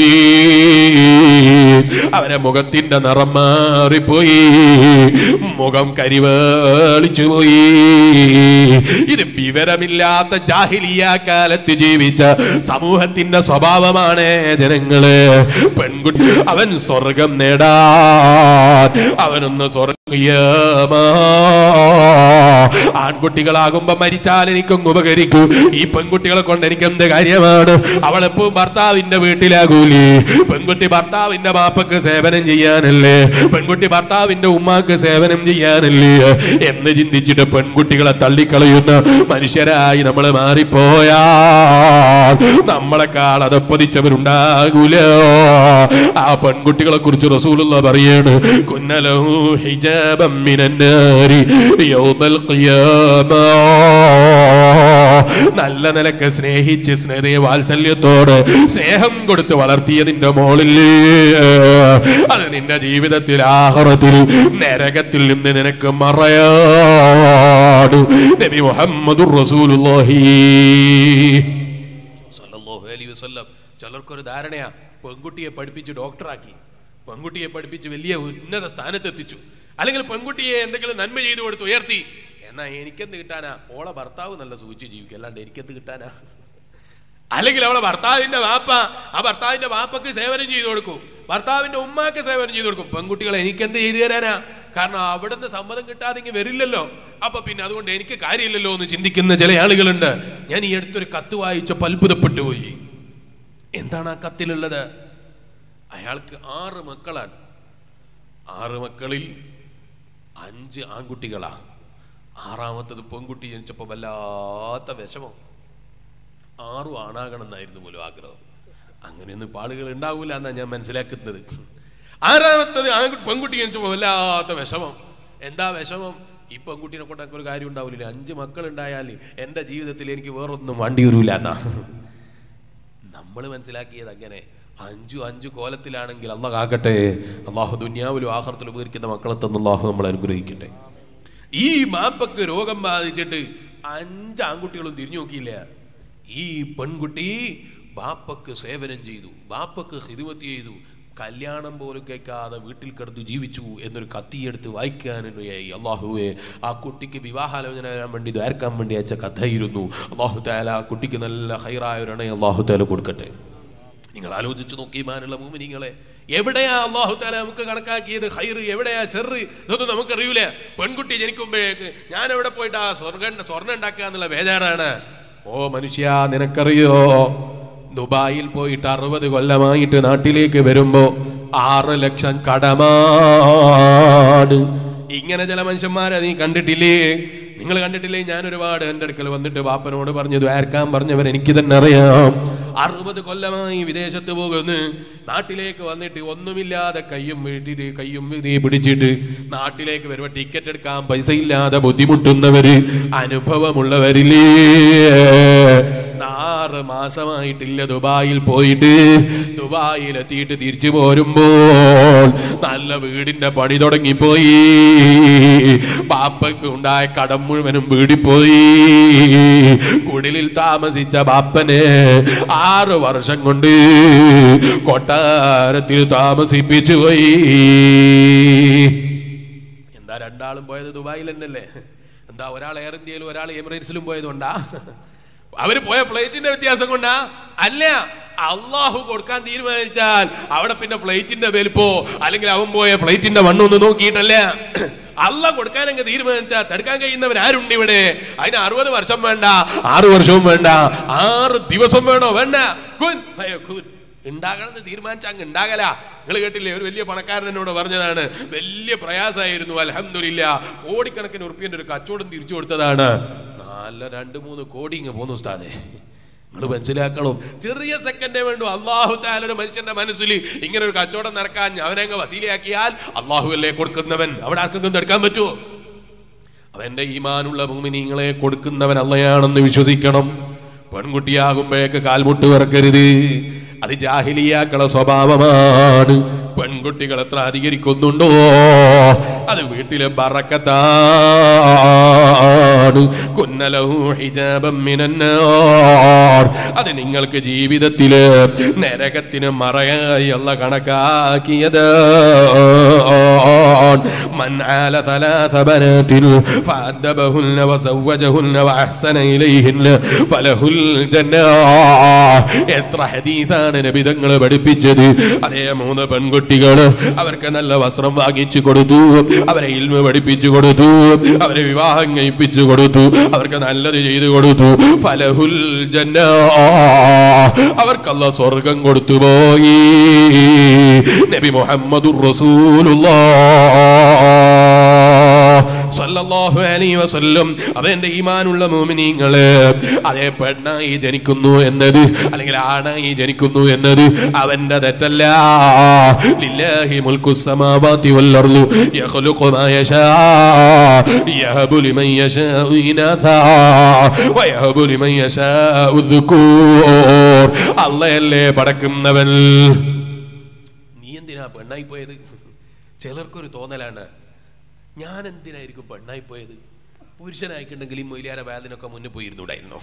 കളീം. അവരെ മുഖത്തിന്റെ നിറം മാറിപ്പോയി മുഖം കരിവേളിച്ചു പോയി ഇത് വിവരമില്ലാത്ത ജാഹിലിയ കാലത്ത് ജീവിച്ച സമൂഹത്തിന്റെ സ്വഭാവമാണ് ജനങ്ങള് പെൺകുട്ടി അവൻ സ്വർഗം നേടാൻ അവനൊന്ന് സ്വർഗീയമാ ആൺകുട്ടികളാകുമ്പോ മരിച്ചാൽ എനിക്കൊന്ന് ഉപകരിക്കൂ ഈ പെൺകുട്ടികളെ കൊണ്ട് എനിക്ക് എന്ത് കാര്യമാണ് അവളെപ്പോഴും ഭർത്താവിന്റെ വീട്ടിലാകൂലേ പെൺകുട്ടി ഭർത്താവിന്റെ ബാപ്പക്ക് സേവനം ചെയ്യാനല്ലേ പെൺകുട്ടി ഭർത്താവിന്റെ ഉമ്മാക്ക് സേവനം ചെയ്യാനല്ലേ എന്ന് ചിന്തിച്ചിട്ട് പെൺകുട്ടികളെ തള്ളിക്കളയുന്ന മനുഷ്യരായി നമ്മൾ മാറിപ്പോയാ നമ്മളെക്കാൾ അതപ്പതിച്ചവരുണ്ടാകൂല ആ പെൺകുട്ടികളെ കുറിച്ച് റസൂലുള്ള പറയാണ് കുന്നലഹു ഹിജാബം മിനന്നാരി യൗമൽ ഖിയാമ നല്ല നിലക്ക് സ്നേഹിച്ച് സ്നേഹ വാത്സല്യത്തോട് സ്നേഹം കൊടുത്ത് വളർത്തിയതിന്റെ മോളിൽ അത് നിന്റെ ജീവിതത്തിൽ ആഹ്റത്തിൽ നരകത്തിൽ നിന്ന് നിനക്ക് മറയാട് നബി മുഹമ്മദുർ റസൂലുള്ളാഹി സല്ലല്ലാഹു അലൈഹി വസല്ലം ചിലർക്കൊരു ധാരണയാ പെൺകുട്ടിയെ പഠിപ്പിച്ച് ഡോക്ടറാക്കി പെൺകുട്ടിയെ പഠിപ്പിച്ച് വലിയ ഉന്നത സ്ഥാനത്തെത്തിച്ചു അല്ലെങ്കിൽ പെൺകുട്ടിയെ എന്തെങ്കിലും നന്മ ചെയ്തു കൊടുത്ത് ഉയർത്തി എന്നാ എനിക്കെന്ത് കിട്ടാനാ ഓളെ ഭർത്താവ് നല്ല സൂചിച്ച് ജീവിക്കും അല്ലാണ്ട് എനിക്കെന്ത് കിട്ടാനാ അല്ലെങ്കിൽ അവളെ ഭർത്താവിന്റെ വാപ്പ ആ ഭർത്താവിന്റെ വാപ്പക്ക് സേവനം ചെയ്തു കൊടുക്കും ഭർത്താവിന്റെ ഉമ്മാക്ക് സേവനം ചെയ്തു കൊടുക്കും പെൺകുട്ടികളെ എനിക്കെന്ത് ചെയ്തു തരാനാ കാരണം അവിടുന്ന് സമ്മതം കിട്ടാതെ ഇങ്ങ് വരില്ലല്ലോ അപ്പൊ പിന്നെ അതുകൊണ്ട് എനിക്ക് കാര്യമില്ലല്ലോ എന്ന് ചിന്തിക്കുന്ന ചില ആളുകളുണ്ട് ഞാൻ ഈ അടുത്തൊരു കത്ത് വായിച്ച അത്ഭുതപ്പെട്ടു പോയി എന്താണ് ആ കത്തിലുള്ളത് അയാൾക്ക് ആറ് മക്കളാണ് ആറ് മക്കളിൽ അഞ്ച് ആൺകുട്ടികളാ ആറാമത്തത് പെൺകുട്ടി ജനിച്ചപ്പോൾ വല്ലാത്ത വിഷമം ആറും ആണാകണം എന്നായിരുന്നു പോലും ആഗ്രഹം അങ്ങനെയൊന്നും ഇപ്പൊ ആളുകൾ ഉണ്ടാവൂല എന്നാ ഞാൻ മനസ്സിലാക്കുന്നത് ആറാമത്തത് ആൺകുട്ടി പെൺകുട്ടി ജനിച്ചപ്പോൾ വല്ലാത്ത വിഷമം എന്താ വിഷമം ഈ പെൺകുട്ടീനെ കൊണ്ടൊക്കെ ഒരു കാര്യം ഉണ്ടാവില്ല അഞ്ച് മക്കൾ ഉണ്ടായാൽ എൻ്റെ ജീവിതത്തിൽ എനിക്ക് വേറൊന്നും വണ്ടി വരൂല എന്നാ നമ്മൾ മനസ്സിലാക്കിയത് അങ്ങനെ അഞ്ചു അഞ്ചു കോലത്തിലാണെങ്കിൽ അള്ള കാക്കട്ടെ അള്ളാഹു ദുന്യാവിലും ആഹർത്തിലും ഉപകരിക്കുന്ന മക്കളെ തന്ന് അള്ളാഹു നമ്മൾ അനുഗ്രഹിക്കട്ടെ ഈ മാപ്പക്ക് രോഗം ബാധിച്ചിട്ട് അഞ്ച് ആൺകുട്ടികളും തിരിഞ്ഞു നോക്കിയില്ല ഈ പെൺകുട്ടി ബാപ്പക്ക് സേവനം ചെയ്തു ബാപ്പക്ക് ഹിതുമത്തി ചെയ്തു കല്യാണം പോലും കേൾക്കാതെ വീട്ടിൽ കിടന്നു ജീവിച്ചു എന്നൊരു കത്തിയെടുത്ത് വായിക്കാനിടയായി അള്ളാഹുവെ ആ കുട്ടിക്ക് വിവാഹാലോചന വരാൻ വേണ്ടി ദ്വാരക്കാൻ വേണ്ടി അയച്ച കഥയിരുന്നു അള്ളാഹു താല ആ കുട്ടിക്ക് നല്ല ഹൈറായ ഒരു ഇണയെ അള്ളാഹു താല കൊടുക്കട്ടെ നിങ്ങൾ ആലോചിച്ച് നോക്കി മാനുള്ള മൂമിനിങ്ങളെ എവിടെയാ അള്ളാഹു താല നമുക്ക് കണക്കാക്കിയത് ഹൈറ് എവിടെയാ ഷെറ് ഇതൊന്നും നമുക്കറിയൂല പെൺകുട്ടി ജനിക്കുമ്പോഴേക്ക് ഞാൻ എവിടെ പോയിട്ട് ആ സ്വർണ്ണ സ്വർണ്ണം ഉണ്ടാക്കുക എന്നുള്ള ബേജാറാണ് ഓ മനുഷ്യ നിനക്കറിയോ ദുബായിൽ പോയിട്ട് അറുപത് കൊല്ലമായിട്ട് നാട്ടിലേക്ക് വരുമ്പോ ആറ് ലക്ഷം കടമാണ് ഇങ്ങനെ ചില മനുഷ്യന്മാരെ നീ കണ്ടിട്ടില്ലേ നിങ്ങൾ കണ്ടിട്ടില്ലേ ഞാൻ ഒരുപാട് എൻ്റെ അടുക്കൽ വന്നിട്ട് ബാപ്പനോട് പറഞ്ഞു ദ്വാരക്കാൻ പറഞ്ഞവൻ എനിക്ക് തന്നെ അറിയാം അറുപത് കൊല്ലമായി വിദേശത്ത് പോകുന്നു നാട്ടിലേക്ക് വന്നിട്ട് ഒന്നുമില്ലാതെ കയ്യും വീട്ടിട്ട് കയ്യും വീതി പിടിച്ചിട്ട് നാട്ടിലേക്ക് വരുമ്പോൾ ടിക്കറ്റ് എടുക്കാൻ പൈസ ഇല്ലാതെ ബുദ്ധിമുട്ടുന്നവര് അനുഭവമുള്ളവരില്ലേ ആറ് മാസമായിട്ടില്ല ദുബായിൽ പോയിട്ട് ദുബായിൽ എത്തിയിട്ട് തിരിച്ചു പോരുമ്പോൾ നല്ല വീടിന്റെ പണി തുടങ്ങിപ്പോയി ബാപ്പയ്ക്ക് ഉണ്ടായ കടം മുഴുവനും വീടിപ്പോയി കുടിലിൽ താമസിച്ച ബാപ്പനെ ആറ് വർഷം കൊണ്ട് കൊട്ടാരത്തിൽ താമസിപ്പിച്ചു പോയി എന്താ രണ്ടാളും പോയത് ദുബായിൽ തന്നെയല്ലേ എന്താ ഒരാൾ എയർ ഇന്ത്യയിലും ഒരാൾ എമിറേറ്റ്സിലും പോയത് കൊണ്ടാ അവര് പോയ ഫ്ലൈറ്റിന്റെ വ്യത്യാസം കൊണ്ടാ അല്ല അള്ളാഹു കൊടുക്കാൻ തീരുമാനിച്ചാൽ അവിടെ പിന്നെ ഫ്ലൈറ്റിന്റെ വലിപ്പോ അല്ലെങ്കിൽ അവൻ പോയ ഫ്ലൈറ്റിന്റെ മണ്ണൊന്ന് നോക്കിയിട്ടല്ല അല്ല കൊടുക്കാനങ്ങ് തീരുമാനിച്ചാൽ തടുക്കാൻ കഴിയുന്നവൻ ആരുണ്ട് ഇവിടെ അതിന് അറുപത് വർഷം വേണ്ട ആറ് വർഷവും വേണ്ട ആറ് ദിവസം വേണോ വേണ്ട കുൻ ഫയകുൻ. ഉണ്ടാകണമെന്ന് തീരുമാനിച്ച അങ്ങ് ഉണ്ടാകല നിങ്ങൾ കേട്ടില്ലേ ഒരു വലിയ പണക്കാരൻ എന്നോട് പറഞ്ഞതാണ് വലിയ പ്രയാസമായിരുന്നു അലഹമില്ല കോടിക്കണക്കിന് ഉറുപ്പിന്റെ ഒരു കച്ചവടം തിരിച്ചു കൊടുത്തതാണ് നല്ല രണ്ട് മൂന്ന് കോടി ഇങ്ങ് പോന്നു ഉസ്താദേ നിങ്ങൾ മനസ്സിലാക്കണം ചെറിയ സെക്കൻഡേ വേണ്ടു അള്ളാഹു താല ഒരു മനുഷ്യന്റെ മനസ്സിൽ ഇങ്ങനെ ഒരു കച്ചവടം നടക്കാൻ അവനെ അങ്ങ് വസീലയാക്കിയാൽ അള്ളാഹു അല്ലേ കൊടുക്കുന്നവൻ അവിടെ ആർക്കെങ്കിലും എടുക്കാൻ പറ്റുമോ അവന്റെ ഈമാനുള്ള ഭൂമിനിങ്ങളെ കൊടുക്കുന്നവൻ അല്ലയാണെന്ന് വിശ്വസിക്കണം പെൺകുട്ടിയാകുമ്പോഴേക്ക് കാൽമുട്ട് വിറക്കരുത് അത് ജാഹിലിയാക്കളെ സ്വഭാവമാണ് പെൺകുട്ടികൾ എത്ര അധികരിക്കുന്നുണ്ടോ അത് വീട്ടിലെ ബറക്കത്താണ് കുന്നലഹു ഹിജാബം മിനന്നാർ അത് നിങ്ങൾക്ക് ജീവിതത്തില് നരകത്തിന് മറയായി അല്ല കണക്കാക്കിയത് من عال ثلاث بنات فأدبهن وزوجهن وأحسن إليهن فله الجنة എത്ര ഹദീസാണ് നബി തങ്ങൾ പഠിപ്പിച്ചത് അതേ മൂന്ന് പെൺകുട്ടികൾ അവർക്ക് നല്ല വസ്ത്രം വാങ്ങിച്ചു കൊടുത്തു അവരെ ഇൽമ പഠിപ്പിച്ചു കൊടുത്തു അവരെ വിവാഹം കഴിപ്പിച്ചു കൊടുത്തു അവർക്ക് നല്ലത് ചെയ്തു കൊടുത്തു ഫലഹുൽ ജന്ന അവർക്കല്ല സ്വർഗം കൊടുത്തു പോയി നബി മുഹമ്മദുർ റസൂലുള്ളാഹ് സല്ലല്ലാഹു അലൈഹി വസല്ലം അവന്റെ ഈമാനുള്ള മോമിനീങ്ങള് അതേ പെണ്ണായി ജനിക്കുന്നു എന്നത് അല്ലെങ്കിൽ ആണായി ജനിക്കുന്നു എന്നത് അവന്റെ തെറ്റല്ല ലില്ലാഹി മുൽക്കു സമാവാതി വൽ അർളു യഖ്ലുഖു മാ യശാ യഹബു ലിമൻ യശാഉ ഇനാഥാ വയഹബു ലിമൻ യശാഉ ദുകൂർ അല്ലാഹല്ലേ പടക്കുന്നവൻ നീ എന്തിനാ പെണ്ണായി പോയത് ചിലർക്കൊരു തോന്നലാണ് ഞാൻ എന്തിനായിരിക്കും പെണ്ണായി പോയത് പുരുഷനായിക്കുണ്ടെങ്കിൽ ഈ മൊയിലാര വേദനൊക്കെ മുന്നിൽ പോയിരുന്നുണ്ടായിരുന്നോ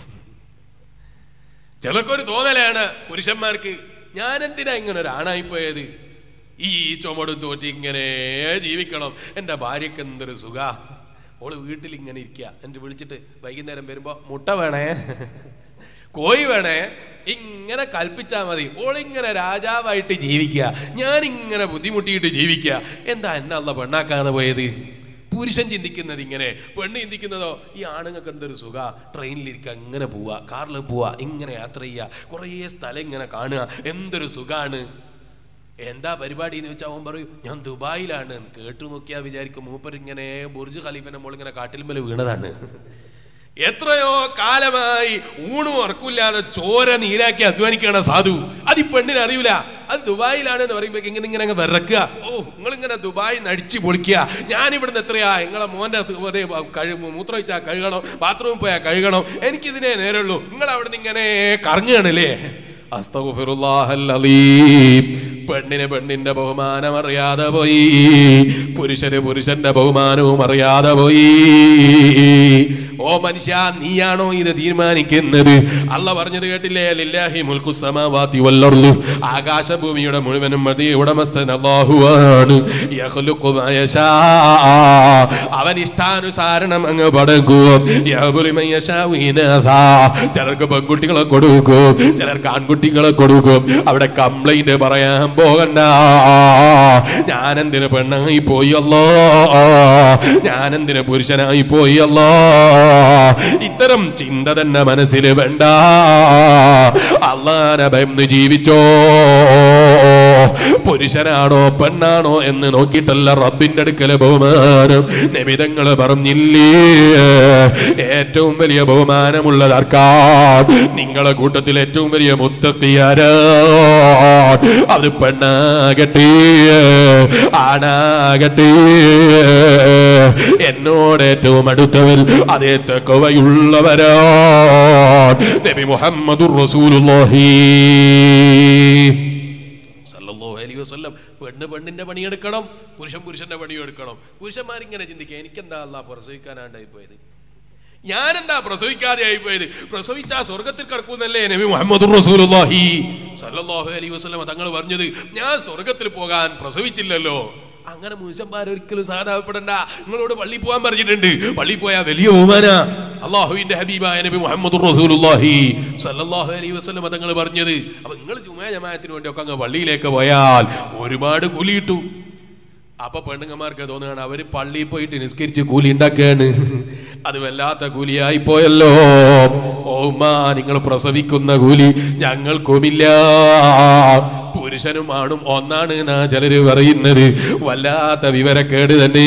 ചിലർക്കൊരു തോന്നലാണ് പുരുഷന്മാർക്ക് ഞാൻ എന്തിനാ ഇങ്ങനെ ഒരു ആണായി പോയത് ഈ ചുമടും തോറ്റി ഇങ്ങനെ ജീവിക്കണം എൻ്റെ ഭാര്യക്ക് എന്തൊരു സുഖ ഓള് വീട്ടിൽ ഇങ്ങനെ ഇരിക്കുക എന്നിട്ട് വിളിച്ചിട്ട് വൈകുന്നേരം വരുമ്പോ മുട്ട വേണേ കോഴി വേണേ ഇങ്ങനെ കൽപ്പിച്ചാ മതി ഓളിങ്ങനെ രാജാവായിട്ട് ജീവിക്കുക ഞാൻ ഇങ്ങനെ ബുദ്ധിമുട്ടിയിട്ട് ജീവിക്കുക എന്താ എന്നെ അല്ല പെണ്ണാക്കാതെ പോയത് പുരുഷൻ ചിന്തിക്കുന്നത് ഇങ്ങനെ പെണ്ണ് ചിന്തിക്കുന്നതോ ഈ ആണുങ്ങൾക്ക് എന്തൊരു സുഖ ട്രെയിനിലിരിക്കുക ഇങ്ങനെ പോവുക കാറിൽ പോവുക ഇങ്ങനെ യാത്ര ചെയ്യുക കുറേ സ്ഥലം ഇങ്ങനെ കാണുക എന്തൊരു സുഖാണ് എന്താ പരിപാടി എന്ന് വെച്ചാൽ അവൻ പറയും ഞാൻ ദുബായിലാണ് കേട്ടു നോക്കിയാൽ വിചാരിക്കും മൂപ്പർ ഇങ്ങനെ ബുർജ് ഖലീഫിന്റെ മോൾ ഇങ്ങനെ കാട്ടിൽമേൽ വീണതാണ് എത്രയോ കാലമായി ഊണും ഉറക്കില്ലാതെ ചോര നീരാക്കി അധ്വാനിക്കുകയാണ് സാധു അത് ഈ പെണ്ണിന് അറിയില്ല അത് ദുബായിലാണ് എന്ന് പറയുമ്പോ ഇങ്ങനെ ഇങ്ങനെ അങ്ങ് വിറക്കുക ഓ നിങ്ങൾ ഇങ്ങനെ ദുബായി നടിച്ചു പൊളിക്കുക ഞാൻ ഇവിടുന്ന് എത്രയാ നിങ്ങളെ മോന്റെ അതേ കഴി മൂത്രം വെച്ചാൽ കഴുകണം ബാത്റൂമിൽ പോയാൽ കഴുകണം എനിക്കിതിനെ നേരുള്ളൂ നിങ്ങൾ അവിടുന്ന് ഇങ്ങനെ കറങ്ങുകയാണല്ലേ അസ്തഗ്ഫിറുല്ലാഹൽ പെണ്ണിന് പെണ്ണിന്റെ ബഹുമാനം അറിയാതെ പോയി പുരുഷന് പുരുഷന്റെ ബഹുമാനവും അറിയാതെ പോയി ഓ മനുഷ്യ നീയാണോ ഇത് തീരുമാനിക്കുന്നത് അല്ല പറഞ്ഞത് കേട്ടില്ലേ ലില്ലാഹി മുൽക്കു സമാവാതി വല്ലർലു ആകാശഭൂമിയുടെ മുഴുവനും മതി ഉടമസ്ഥൻ അല്ലാഹുവാണ് യഖ്ലുഖു മാ യശാ അവൻ ഇഷ്ടാനുസാരണം അങ്ങ് പടക്കും യഹ്ബുലി മൻ യശാഉ ഇനാഥാ ചിലർക്ക് പെൺകുട്ടികളെ കൊടുക്കും ചിലർക്ക് ആൺകുട്ടികളെ കൊടുക്കും അവിടെ കംപ്ലൈന്റ് പറയാൻ പോകണ്ട ഞാനെന്തിന് പെണ്ണായി പോയി അല്ലോ ഞാനെന്തിന് പുരുഷനായി പോയി അല്ലോ ഇത്തരം ചിന്ത തന്നെ മനസ്സിൽ വേണ്ട അള്ളാനെ ഭയന്ന് ജീവിച്ചോ പുരുഷനാണോ പെണ്ണാണോ എന്ന് നോക്കിയിട്ടല്ല റബ്ബിന്റെ അടുക്കല് ബഹുമാനം നിമിതങ്ങൾ പറഞ്ഞില്ലേ ഏറ്റവും വലിയ ബഹുമാനമുള്ളത് ആർക്കാം നിങ്ങളെ കൂട്ടത്തിൽ ഏറ്റവും വലിയ മുത്തക്കിയാരാ അത് പെണ്ണാകട്ടെ ആണാകട്ടെ എന്നോട് ഏറ്റവും അടുത്തവർ അതേ തെക്കവയുള്ളവരാ നബി മുഹമ്മദുർ റസൂലുള്ളാഹി സല്ലല്ലാഹു അലൈഹി വസല്ലം പെണ്ണ് പെണ്ണിന്റെ പണിയെടുക്കണം പുരുഷൻ പുരുഷന്റെ പണിയെടുക്കണം പുരുഷന്മാരിങ്ങനെ ചിന്തിക്കുക എനിക്കെന്താ അല്ല പ്രസവിക്കാനാണ്ടായി പോയത് ഞാനെന്താ പ്രസവിക്കാതെ ആയി പോയത് പ്രസവിച്ചാ സ്വർഗത്തിൽ കിടക്കുന്നല്ലേ നബി മുഹമ്മദ് റസൂലുള്ളാഹി സല്ലല്ലാഹു അലൈഹി വസല്ലം തങ്ങൾ പറഞ്ഞത് ഞാൻ സ്വർഗത്തിൽ പോകാൻ പ്രസവിച്ചില്ലല്ലോ അങ്ങനെ മുനുഷ്യന്മാർ ഒരിക്കലും സാധാരണപ്പെടണ്ട നിങ്ങളോട് പള്ളി പോകാൻ പറഞ്ഞിട്ടുണ്ട് പള്ളി പോയാ വലിയ ബഹുമാന അള്ളാഹുവിന്റെ ഹബീബായ നബി മുഹമ്മദ് റസൂലുള്ളാഹി സല്ലല്ലാഹു അലൈഹി വസല്ലം തങ്ങൾ പറഞ്ഞത് അപ്പൊ നിങ്ങൾ ജുമാ ജമാഅത്തിന് വേണ്ടി ഒക്കെ അങ്ങ് പള്ളിയിലേക്ക് പോയാൽ ഒരുപാട് കൂലി കിട്ടും അപ്പൊ പെണ്ണുങ്ങന്മാർക്ക് തോന്നുകയാണ് അവര് പള്ളിയിൽ പോയിട്ട് നിസ്കരിച്ച് കൂലി ഉണ്ടാക്കുകയാണ് അത് വല്ലാത്ത കൂലിയായി പോയല്ലോ ഓമാ നിങ്ങൾ പ്രസവിക്കുന്ന കൂലി ഞങ്ങൾക്കുമില്ല പുരുഷനും ആണും ഒന്നാണ് എന്നാ ചിലര് പറയുന്നത് വല്ലാത്ത വിവരക്കേട് തന്നെ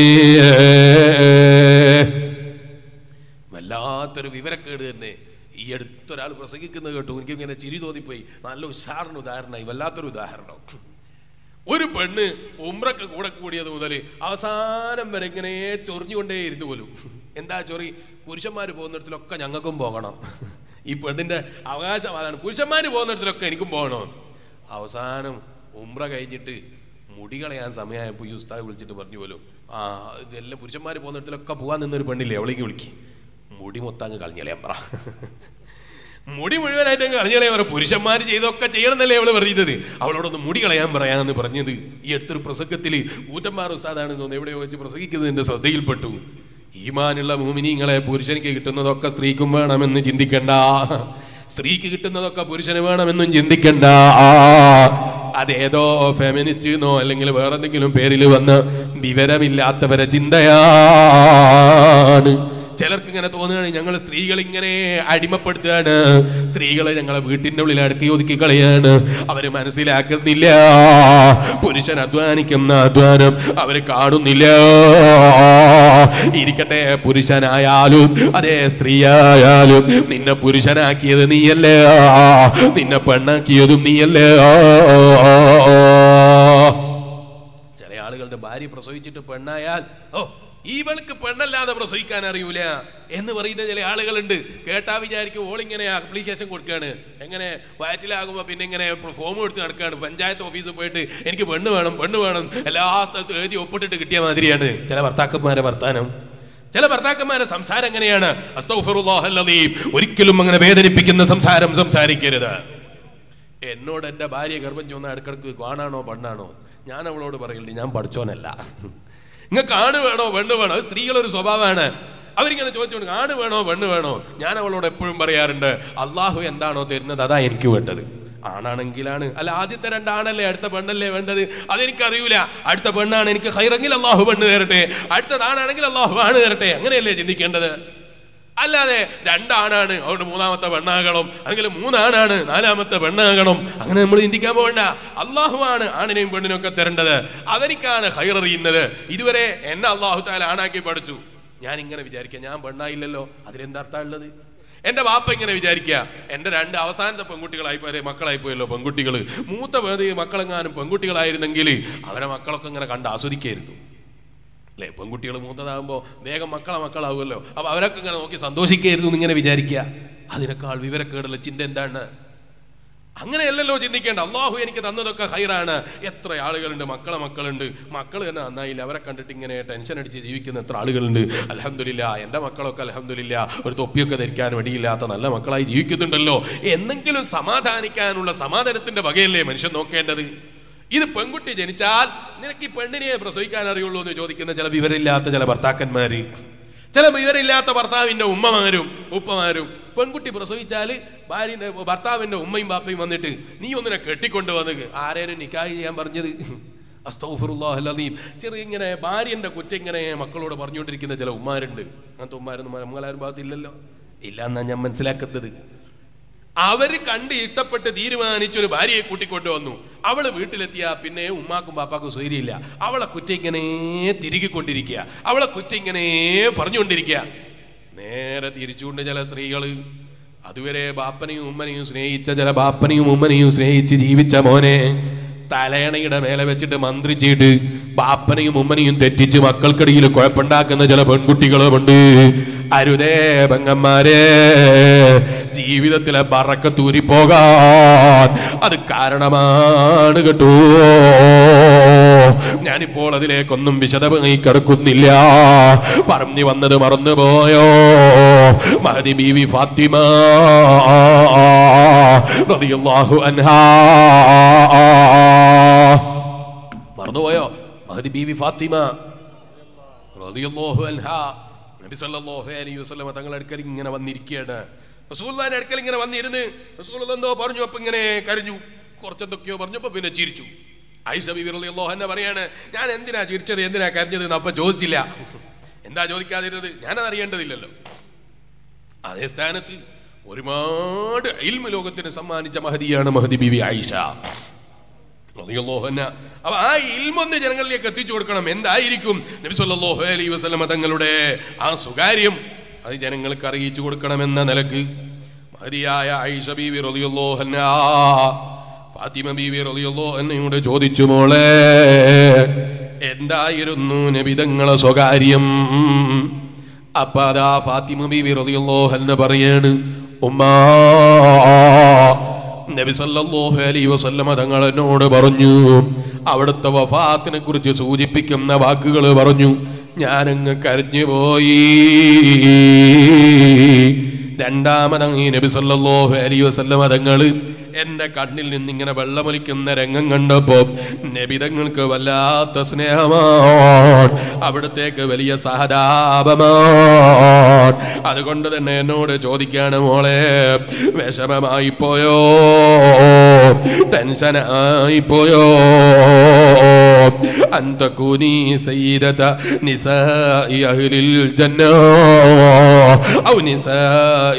വല്ലാത്തൊരു വിവരക്കേട് തന്നെ ഈ അടുത്തൊരാൾ പ്രസംഗിക്കുന്നത് കേട്ടു എനിക്ക് ഇങ്ങനെ ചിരി തോന്നിപ്പോയി നല്ല ഉഷാറിന് ഉദാഹരണമായി വല്ലാത്തൊരു ഉദാഹരണം ഒരു പെണ്ണ് ഉമ്രക്ക് കൂടെ കൂടിയത് മുതൽ അവസാനം വരെ ഇങ്ങനെ ചൊറിഞ്ഞുകൊണ്ടേ ഇരുന്നു പോലും എന്താ ചൊറി പുരുഷന്മാർ പോകുന്നിടത്തിലൊക്കെ ഞങ്ങൾക്കും പോകണം ഈ പെണ്ണിന്റെ അവകാശം അതാണ് പുരുഷന്മാർ പോകുന്നിടത്തിലൊക്കെ എനിക്കും പോകണം അവസാനം ഉമ്ര കഴിഞ്ഞിട്ട് മുടി കളയാൻ സമയമായപ്പോൾ ഈ ഉസ്താദ് വിളിച്ചിട്ട് പറഞ്ഞു പോലും ആ ഇതെല്ലാം പുരുഷന്മാർ പോകുന്നിടത്തിലൊക്കെ പോകാൻ നിന്നൊരു പെണ്ണില്ലേ അവളേക്ക് വിളിക്ക് മുടി മൊത്തം അങ്ങ് കളഞ്ഞളയാൻ പറ മുടി മുഴുവനായിട്ട് അങ്ങ് കളഞ്ഞളെ പറ പുരുഷന്മാർ ചെയ്തൊക്കെ ചെയ്യണമെന്നല്ലേ അവള് പറയുന്നത് അവളോടൊന്ന് മുടി കളയാൻ പറയാമെന്ന് പറഞ്ഞത് ഈ അടുത്തൊരു പ്രസംഗത്തിൽ ഊറ്റന്മാർ ഉസ്താദാണ് തോന്നുന്നു എവിടെയോ വെച്ച് പ്രസംഗിക്കുന്നത് എന്റെ ശ്രദ്ധയിൽപ്പെട്ടു ഈമാനുള്ള മൂമിനിങ്ങളെ പുരുഷനിക്ക് കിട്ടുന്നതൊക്കെ സ്ത്രീക്കും വേണമെന്ന് ചിന്തിക്കണ്ട സ്ത്രീക്ക് കിട്ടുന്നതൊക്കെ പുരുഷന് വേണമെന്നും ചിന്തിക്കണ്ട അതേതോ ഫെമിനിസ്റ്റ് എന്നോ അല്ലെങ്കിൽ വേറെന്തെങ്കിലും പേരിൽ വന്ന് വിവരമില്ലാത്തവരെ ചിന്തയാണ് ചിലർക്ക് ഇങ്ങനെ തോന്നുകയാണ് ഞങ്ങൾ സ്ത്രീകൾ ഇങ്ങനെ അടിമപ്പെടുത്തുകയാണ് സ്ത്രീകളെ ഞങ്ങളെ വീട്ടിന്റെ ഉള്ളിൽ അടക്കി ഒതുക്കി കളയാണ് അവര് മനസ്സിലാക്കുന്നില്ല പുരുഷൻ അധ്വാനിക്കുന്ന അധ്വാനം അവര് കാണുന്നില്ല ഇരിക്കട്ടെ പുരുഷനായാലും അതേ സ്ത്രീയായാലും നിന്നെ പുരുഷനാക്കിയത് നീയല്ലേ നിന്നെ പെണ്ണാക്കിയതും നീയല്ലേ ചില ആളുകളുടെ ഭാര്യ പ്രസവിച്ചിട്ട് പെണ്ണായാൽ ഓ ഇവൾക്ക് പെണ്ണല്ലാതെ പ്രസവിക്കാൻ അറിയൂല എന്ന് പറയുന്ന ചില ആളുകളുണ്ട് കേട്ടാ വിചാരിക്കും ഓളിങ്ങനെ ആപ്ലിക്കേഷൻ കൊടുക്കുകയാണ് എങ്ങനെ വയറ്റിലാകുമ്പോൾ പിന്നെ ഇങ്ങനെ ഫോം എടുത്ത് നടക്കുകയാണ് പഞ്ചായത്ത് ഓഫീസിൽ പോയിട്ട് എനിക്ക് പെണ്ണ് വേണം പെണ്ണ് വേണം എല്ലാ സ്ഥലത്തും എഴുതി ഒപ്പിട്ടിട്ട് കിട്ടിയ മാതിരിയാണ് ചില ഭർത്താക്കന്മാരെ വർത്താനം ചില ഭർത്താക്കന്മാരെ സംസാരം എങ്ങനെയാണ് അസ്തഗ്ഫിറുല്ലാഹല്ലദീം. ഒരിക്കലും അങ്ങനെ വേദനിപ്പിക്കുന്ന സംസാരം സംസാരിക്കരുത് എന്നോട് എൻ്റെ ഭാര്യ ഗർഭം ചൊന്ന ഇടക്കിടക്ക് ആണാണോ പെണ്ണാണോ ഞാൻ അവളോട് പറയില്ല ഞാൻ പഠിച്ചോനല്ല നിങ്ങൾക്ക് ആണ് വേണോ പെണ്ണ് വേണോ അത് സ്ത്രീകളൊരു സ്വഭാവമാണ് അവരിങ്ങനെ ചോദിച്ചോണ്ട് ആണ് വേണോ പെണ്ണ് വേണോ ഞാൻ അവളോട് എപ്പോഴും പറയാറുണ്ട് അള്ളാഹു എന്താണോ തരുന്നത് അതാ എനിക്ക് വേണ്ടത് ആണാണെങ്കിലാണ് അല്ല ആദ്യത്തെ രണ്ടാണല്ലേ അടുത്ത പെണ്ണല്ലേ വേണ്ടത് അതെനിക്കറിയൂല അടുത്ത പെണ്ണാണ് എനിക്ക് ഹൈറെങ്കിൽ അള്ളാഹു പെണ്ണ് തരട്ടെ അടുത്തതാണാണെങ്കിൽ അള്ളാഹു ആണ് തരട്ടെ അങ്ങനെയല്ലേ ചിന്തിക്കേണ്ടത് അല്ലാതെ രണ്ടാണാണ് അതുകൊണ്ട് മൂന്നാമത്തെ പെണ്ണാകണം അല്ലെങ്കിൽ മൂന്നാണാണ് നാലാമത്തെ പെണ്ണാകണം അങ്ങനെ നമ്മൾ ചിന്തിക്കാൻ പോകണ്ട അള്ളാഹു ആണ് ആണിനെയും പെണ്ണിനെയും ഒക്കെ തരേണ്ടത് അവനിക്കാണ് ഹൈററിയുന്നത് ഇതുവരെ എന്നെ അള്ളാഹു താല ആണാക്കി പഠിച്ചു ഞാൻ ഇങ്ങനെ വിചാരിക്കുക ഞാൻ പെണ്ണായില്ലല്ലോ അതിലെന്താ അർത്ഥം ഉള്ളത് എന്റെ വാപ്പ ഇങ്ങനെ വിചാരിക്കുക എന്റെ രണ്ട് അവസാനത്തെ പെൺകുട്ടികളായി പോയ മക്കളായി പോയല്ലോ പെൺകുട്ടികൾ മൂത്ത പേര് മക്കളെങ്ങാനും പെൺകുട്ടികളായിരുന്നെങ്കിൽ അവരെ മക്കളൊക്കെ ഇങ്ങനെ കണ്ട് ആസ്വദിക്കായിരുന്നു അല്ലേ പെൺകുട്ടികൾ മൂത്തതാകുമ്പോൾ വേഗം മക്കളെ മക്കളാവുമല്ലോ അപ്പൊ അവരൊക്കെ ഇങ്ങനെ നോക്കി സന്തോഷിക്കായിരുന്നു എന്ന് ഇങ്ങനെ വിചാരിക്കുക അതിനേക്കാൾ വിവരക്കേടുള്ള ചിന്ത എന്താണ് അങ്ങനെയല്ലല്ലോ ചിന്തിക്കേണ്ട അള്ളാഹു എനിക്ക് തന്നതൊക്കെ ഹൈറാണ് എത്ര ആളുകളുണ്ട് മക്കളെ മക്കളുണ്ട് മക്കൾ തന്നെ നന്നായില്ല അവരെ കണ്ടിട്ട് ഇങ്ങനെ ടെൻഷൻ അടിച്ച് ജീവിക്കുന്ന എത്ര ആളുകളുണ്ട് അലഹമില്ല എൻ്റെ മക്കളൊക്കെ അലഹമില്ല ഒരു തൊപ്പിയൊക്കെ ധരിക്കാൻ വേണ്ടിയില്ലാത്ത നല്ല മക്കളായി ജീവിക്കുന്നുണ്ടല്ലോ എന്നെങ്കിലും സമാധാനിക്കാനുള്ള സമാധാനത്തിന്റെ വകയല്ലേ മനുഷ്യൻ നോക്കേണ്ടത് ഇത് പെൺകുട്ടി ജനിച്ചാൽ നിനക്ക് ഈ പെണ്ണിനെ പ്രസവിക്കാൻ അറിയുള്ളൂ എന്ന് ചോദിക്കുന്ന ചില വിവരമില്ലാത്ത ചില ഭർത്താക്കന്മാര് ചില വിവരമില്ലാത്ത ഭർത്താവിന്റെ ഉമ്മമാരും ഉപ്പമാരും പെൺകുട്ടി പ്രസവിച്ചാൽ ഭാര്യന്റെ ഭർത്താവിന്റെ ഉമ്മയും ബാപ്പയും വന്നിട്ട് നീ ഒന്നിനെ കെട്ടിക്കൊണ്ട് വന്ന് ആരേനും നിക്കാഹ് ചെയ്യാൻ പറഞ്ഞത് അസ്തൗഫിറുല്ലാഹല്ലീം ചെറിയ ഇങ്ങനെ ഭാര്യന്റെ കുറ്റം ഇങ്ങനെ മക്കളോട് പറഞ്ഞുകൊണ്ടിരിക്കുന്ന ചില ഉമ്മാരുണ്ട് അങ്ങനത്തെ ഉമ്മാരൊന്നും നമ്മളാരും ഭാഗത്തില്ലല്ലോ ഇല്ല എന്നാ ഞാൻ മനസ്സിലാക്കുന്നത് അവര് കണ്ട് ഇഷ്ടപ്പെട്ട് തീരുമാനിച്ചൊരു ഭാര്യയെ കൂട്ടിക്കൊണ്ടു വന്നു അവള് വീട്ടിലെത്തിയ പിന്നെ ഉമ്മാക്കും പാപ്പാക്കും സ്വൈര്യമില്ല അവളെ കുറ്റം ഇങ്ങനെ തിരികിക്കൊണ്ടിരിക്കുക അവളെ കുറ്റം ഇങ്ങനെ പറഞ്ഞുകൊണ്ടിരിക്കുക നേരെ തിരിച്ചുകൊണ്ട് ചില സ്ത്രീകള് അതുവരെ ബാപ്പനെയും ഉമ്മനെയും സ്നേഹിച്ച ചില ബാപ്പനെയും ഉമ്മനെയും സ്നേഹിച്ച് ജീവിച്ച മോനെ തലയണയുടെ മേലെ വെച്ചിട്ട് മന്ത്രിച്ചിട്ട് ബാപ്പനെയും ഉമ്മനെയും തെറ്റിച്ച് മക്കൾക്കിടയിൽ കുഴപ്പമുണ്ടാക്കുന്ന ചില പെൺകുട്ടികളുമുണ്ട് അരുതേ പെങ്ങന്മാരെ ജീവിതത്തിലെ പറക്കത്തൂരി പോകാൻ അത് കാരണമാണ് കേട്ടോ ഞാനിപ്പോൾ അതിലേക്കൊന്നും വിശദമായി കിടക്കുന്നില്ല പറഞ്ഞു വന്നത് മറന്നുപോയോ മഹദി ബീവി ഫാത്തിമ റളിയല്ലാഹു അൻഹാ മറന്നുപോയോ മഹദി ബീവി ഫാത്തിമ റളിയല്ലാഹു അൻഹാ നബി സല്ലല്ലാഹു അലൈഹി വസല്ലം തങ്ങളുടെ അടുക്കൽ ഇങ്ങനെ വന്നിരിക്കുകയാണ് റസൂലുള്ളാഹിന്റെ അടുക്കൽ ഇങ്ങനെ വന്നിരുന്ന് റസൂൽ എന്തോ പറഞ്ഞു അപ്പൊ ഇങ്ങനെ കരഞ്ഞു കുറച്ചെന്തൊക്കെയോ പറഞ്ഞപ്പോ പിന്നെ ചിരിച്ചു ആയിഷ ബിബി റളിയല്ലാഹു അൻഹ പറയാണ് ഞാൻ എന്തിനാ ചിരിച്ചത് എന്തിനാ കരഞ്ഞത് എന്ന് അപ്പൊ ചോദിച്ചില്ല എന്താ ചോദിക്കാതിരുന്നത് ഞാനത് അറിയേണ്ടതില്ലല്ലോ അതേ സ്ഥാനത്ത് ഒരുപാട് ഇൽമ ലോകത്തിന് സമ്മാനിച്ച മഹദിയാണ് മഹദി ബിബി ആയിഷ റളിയല്ലാഹു അൻഹ. അപ്പൊ ആ ഇൽമൊന്ന് ജനങ്ങളിലേക്ക് എത്തിച്ചു കൊടുക്കണം എന്തായിരിക്കും നബി സല്ലല്ലാഹു അലൈഹി വസല്ലമ തങ്ങളുടെ ആ സുകാര്യം അത് ജനങ്ങൾക്ക് അറിയിച്ചു കൊടുക്കണമെന്ന നിലക്ക് മഹദിയായ ആയിഷ ബീവി റളിയല്ലാഹു അൻഹ ഫാത്തിമ ബീവി റളിയല്ലാഹു അൻഹയോട് ചോദിച്ചു മോളെ എന്തായിരുന്നു നബിതങ്ങളെ സ്വകാര്യം അപ്പൊ അതാ ഫാത്തിമ ബീവി റളിയല്ലാഹു അൻഹ പറയാണ് ഉമ്മാ നബി സല്ലല്ലാഹു അലൈഹി വസല്ലമ തങ്ങൾ എന്നോട് പറഞ്ഞു അവിടുത്തെ വഫാത്തിനെ കുറിച്ച് സൂചിപ്പിക്കുന്ന വാക്കുകൾ പറഞ്ഞു ഞാനങ്ങ് കരഞ്ഞു പോയി രണ്ടാമതങ്ങ് ഈ നബി സല്ലല്ലാഹു അലൈഹി വസല്ലമ തങ്ങൾ എൻ്റെ കണ്ണിൽ നിന്ന് ഇങ്ങനെ വെള്ളമൊലിക്കുന്ന രംഗം കണ്ടപ്പോൾ നബിതങ്ങൾക്ക് വല്ലാത്ത സ്നേഹമാണ് അവിടത്തേക്ക് വലിയ സഹതാപമാണ് അതുകൊണ്ട് തന്നെ എന്നോട് ചോദിക്കാണ് മോളെ വിഷമമായി പോയോ ടെൻഷനായി പോയോ أن تكوني سيدة نساء أهل الجنة أو نساء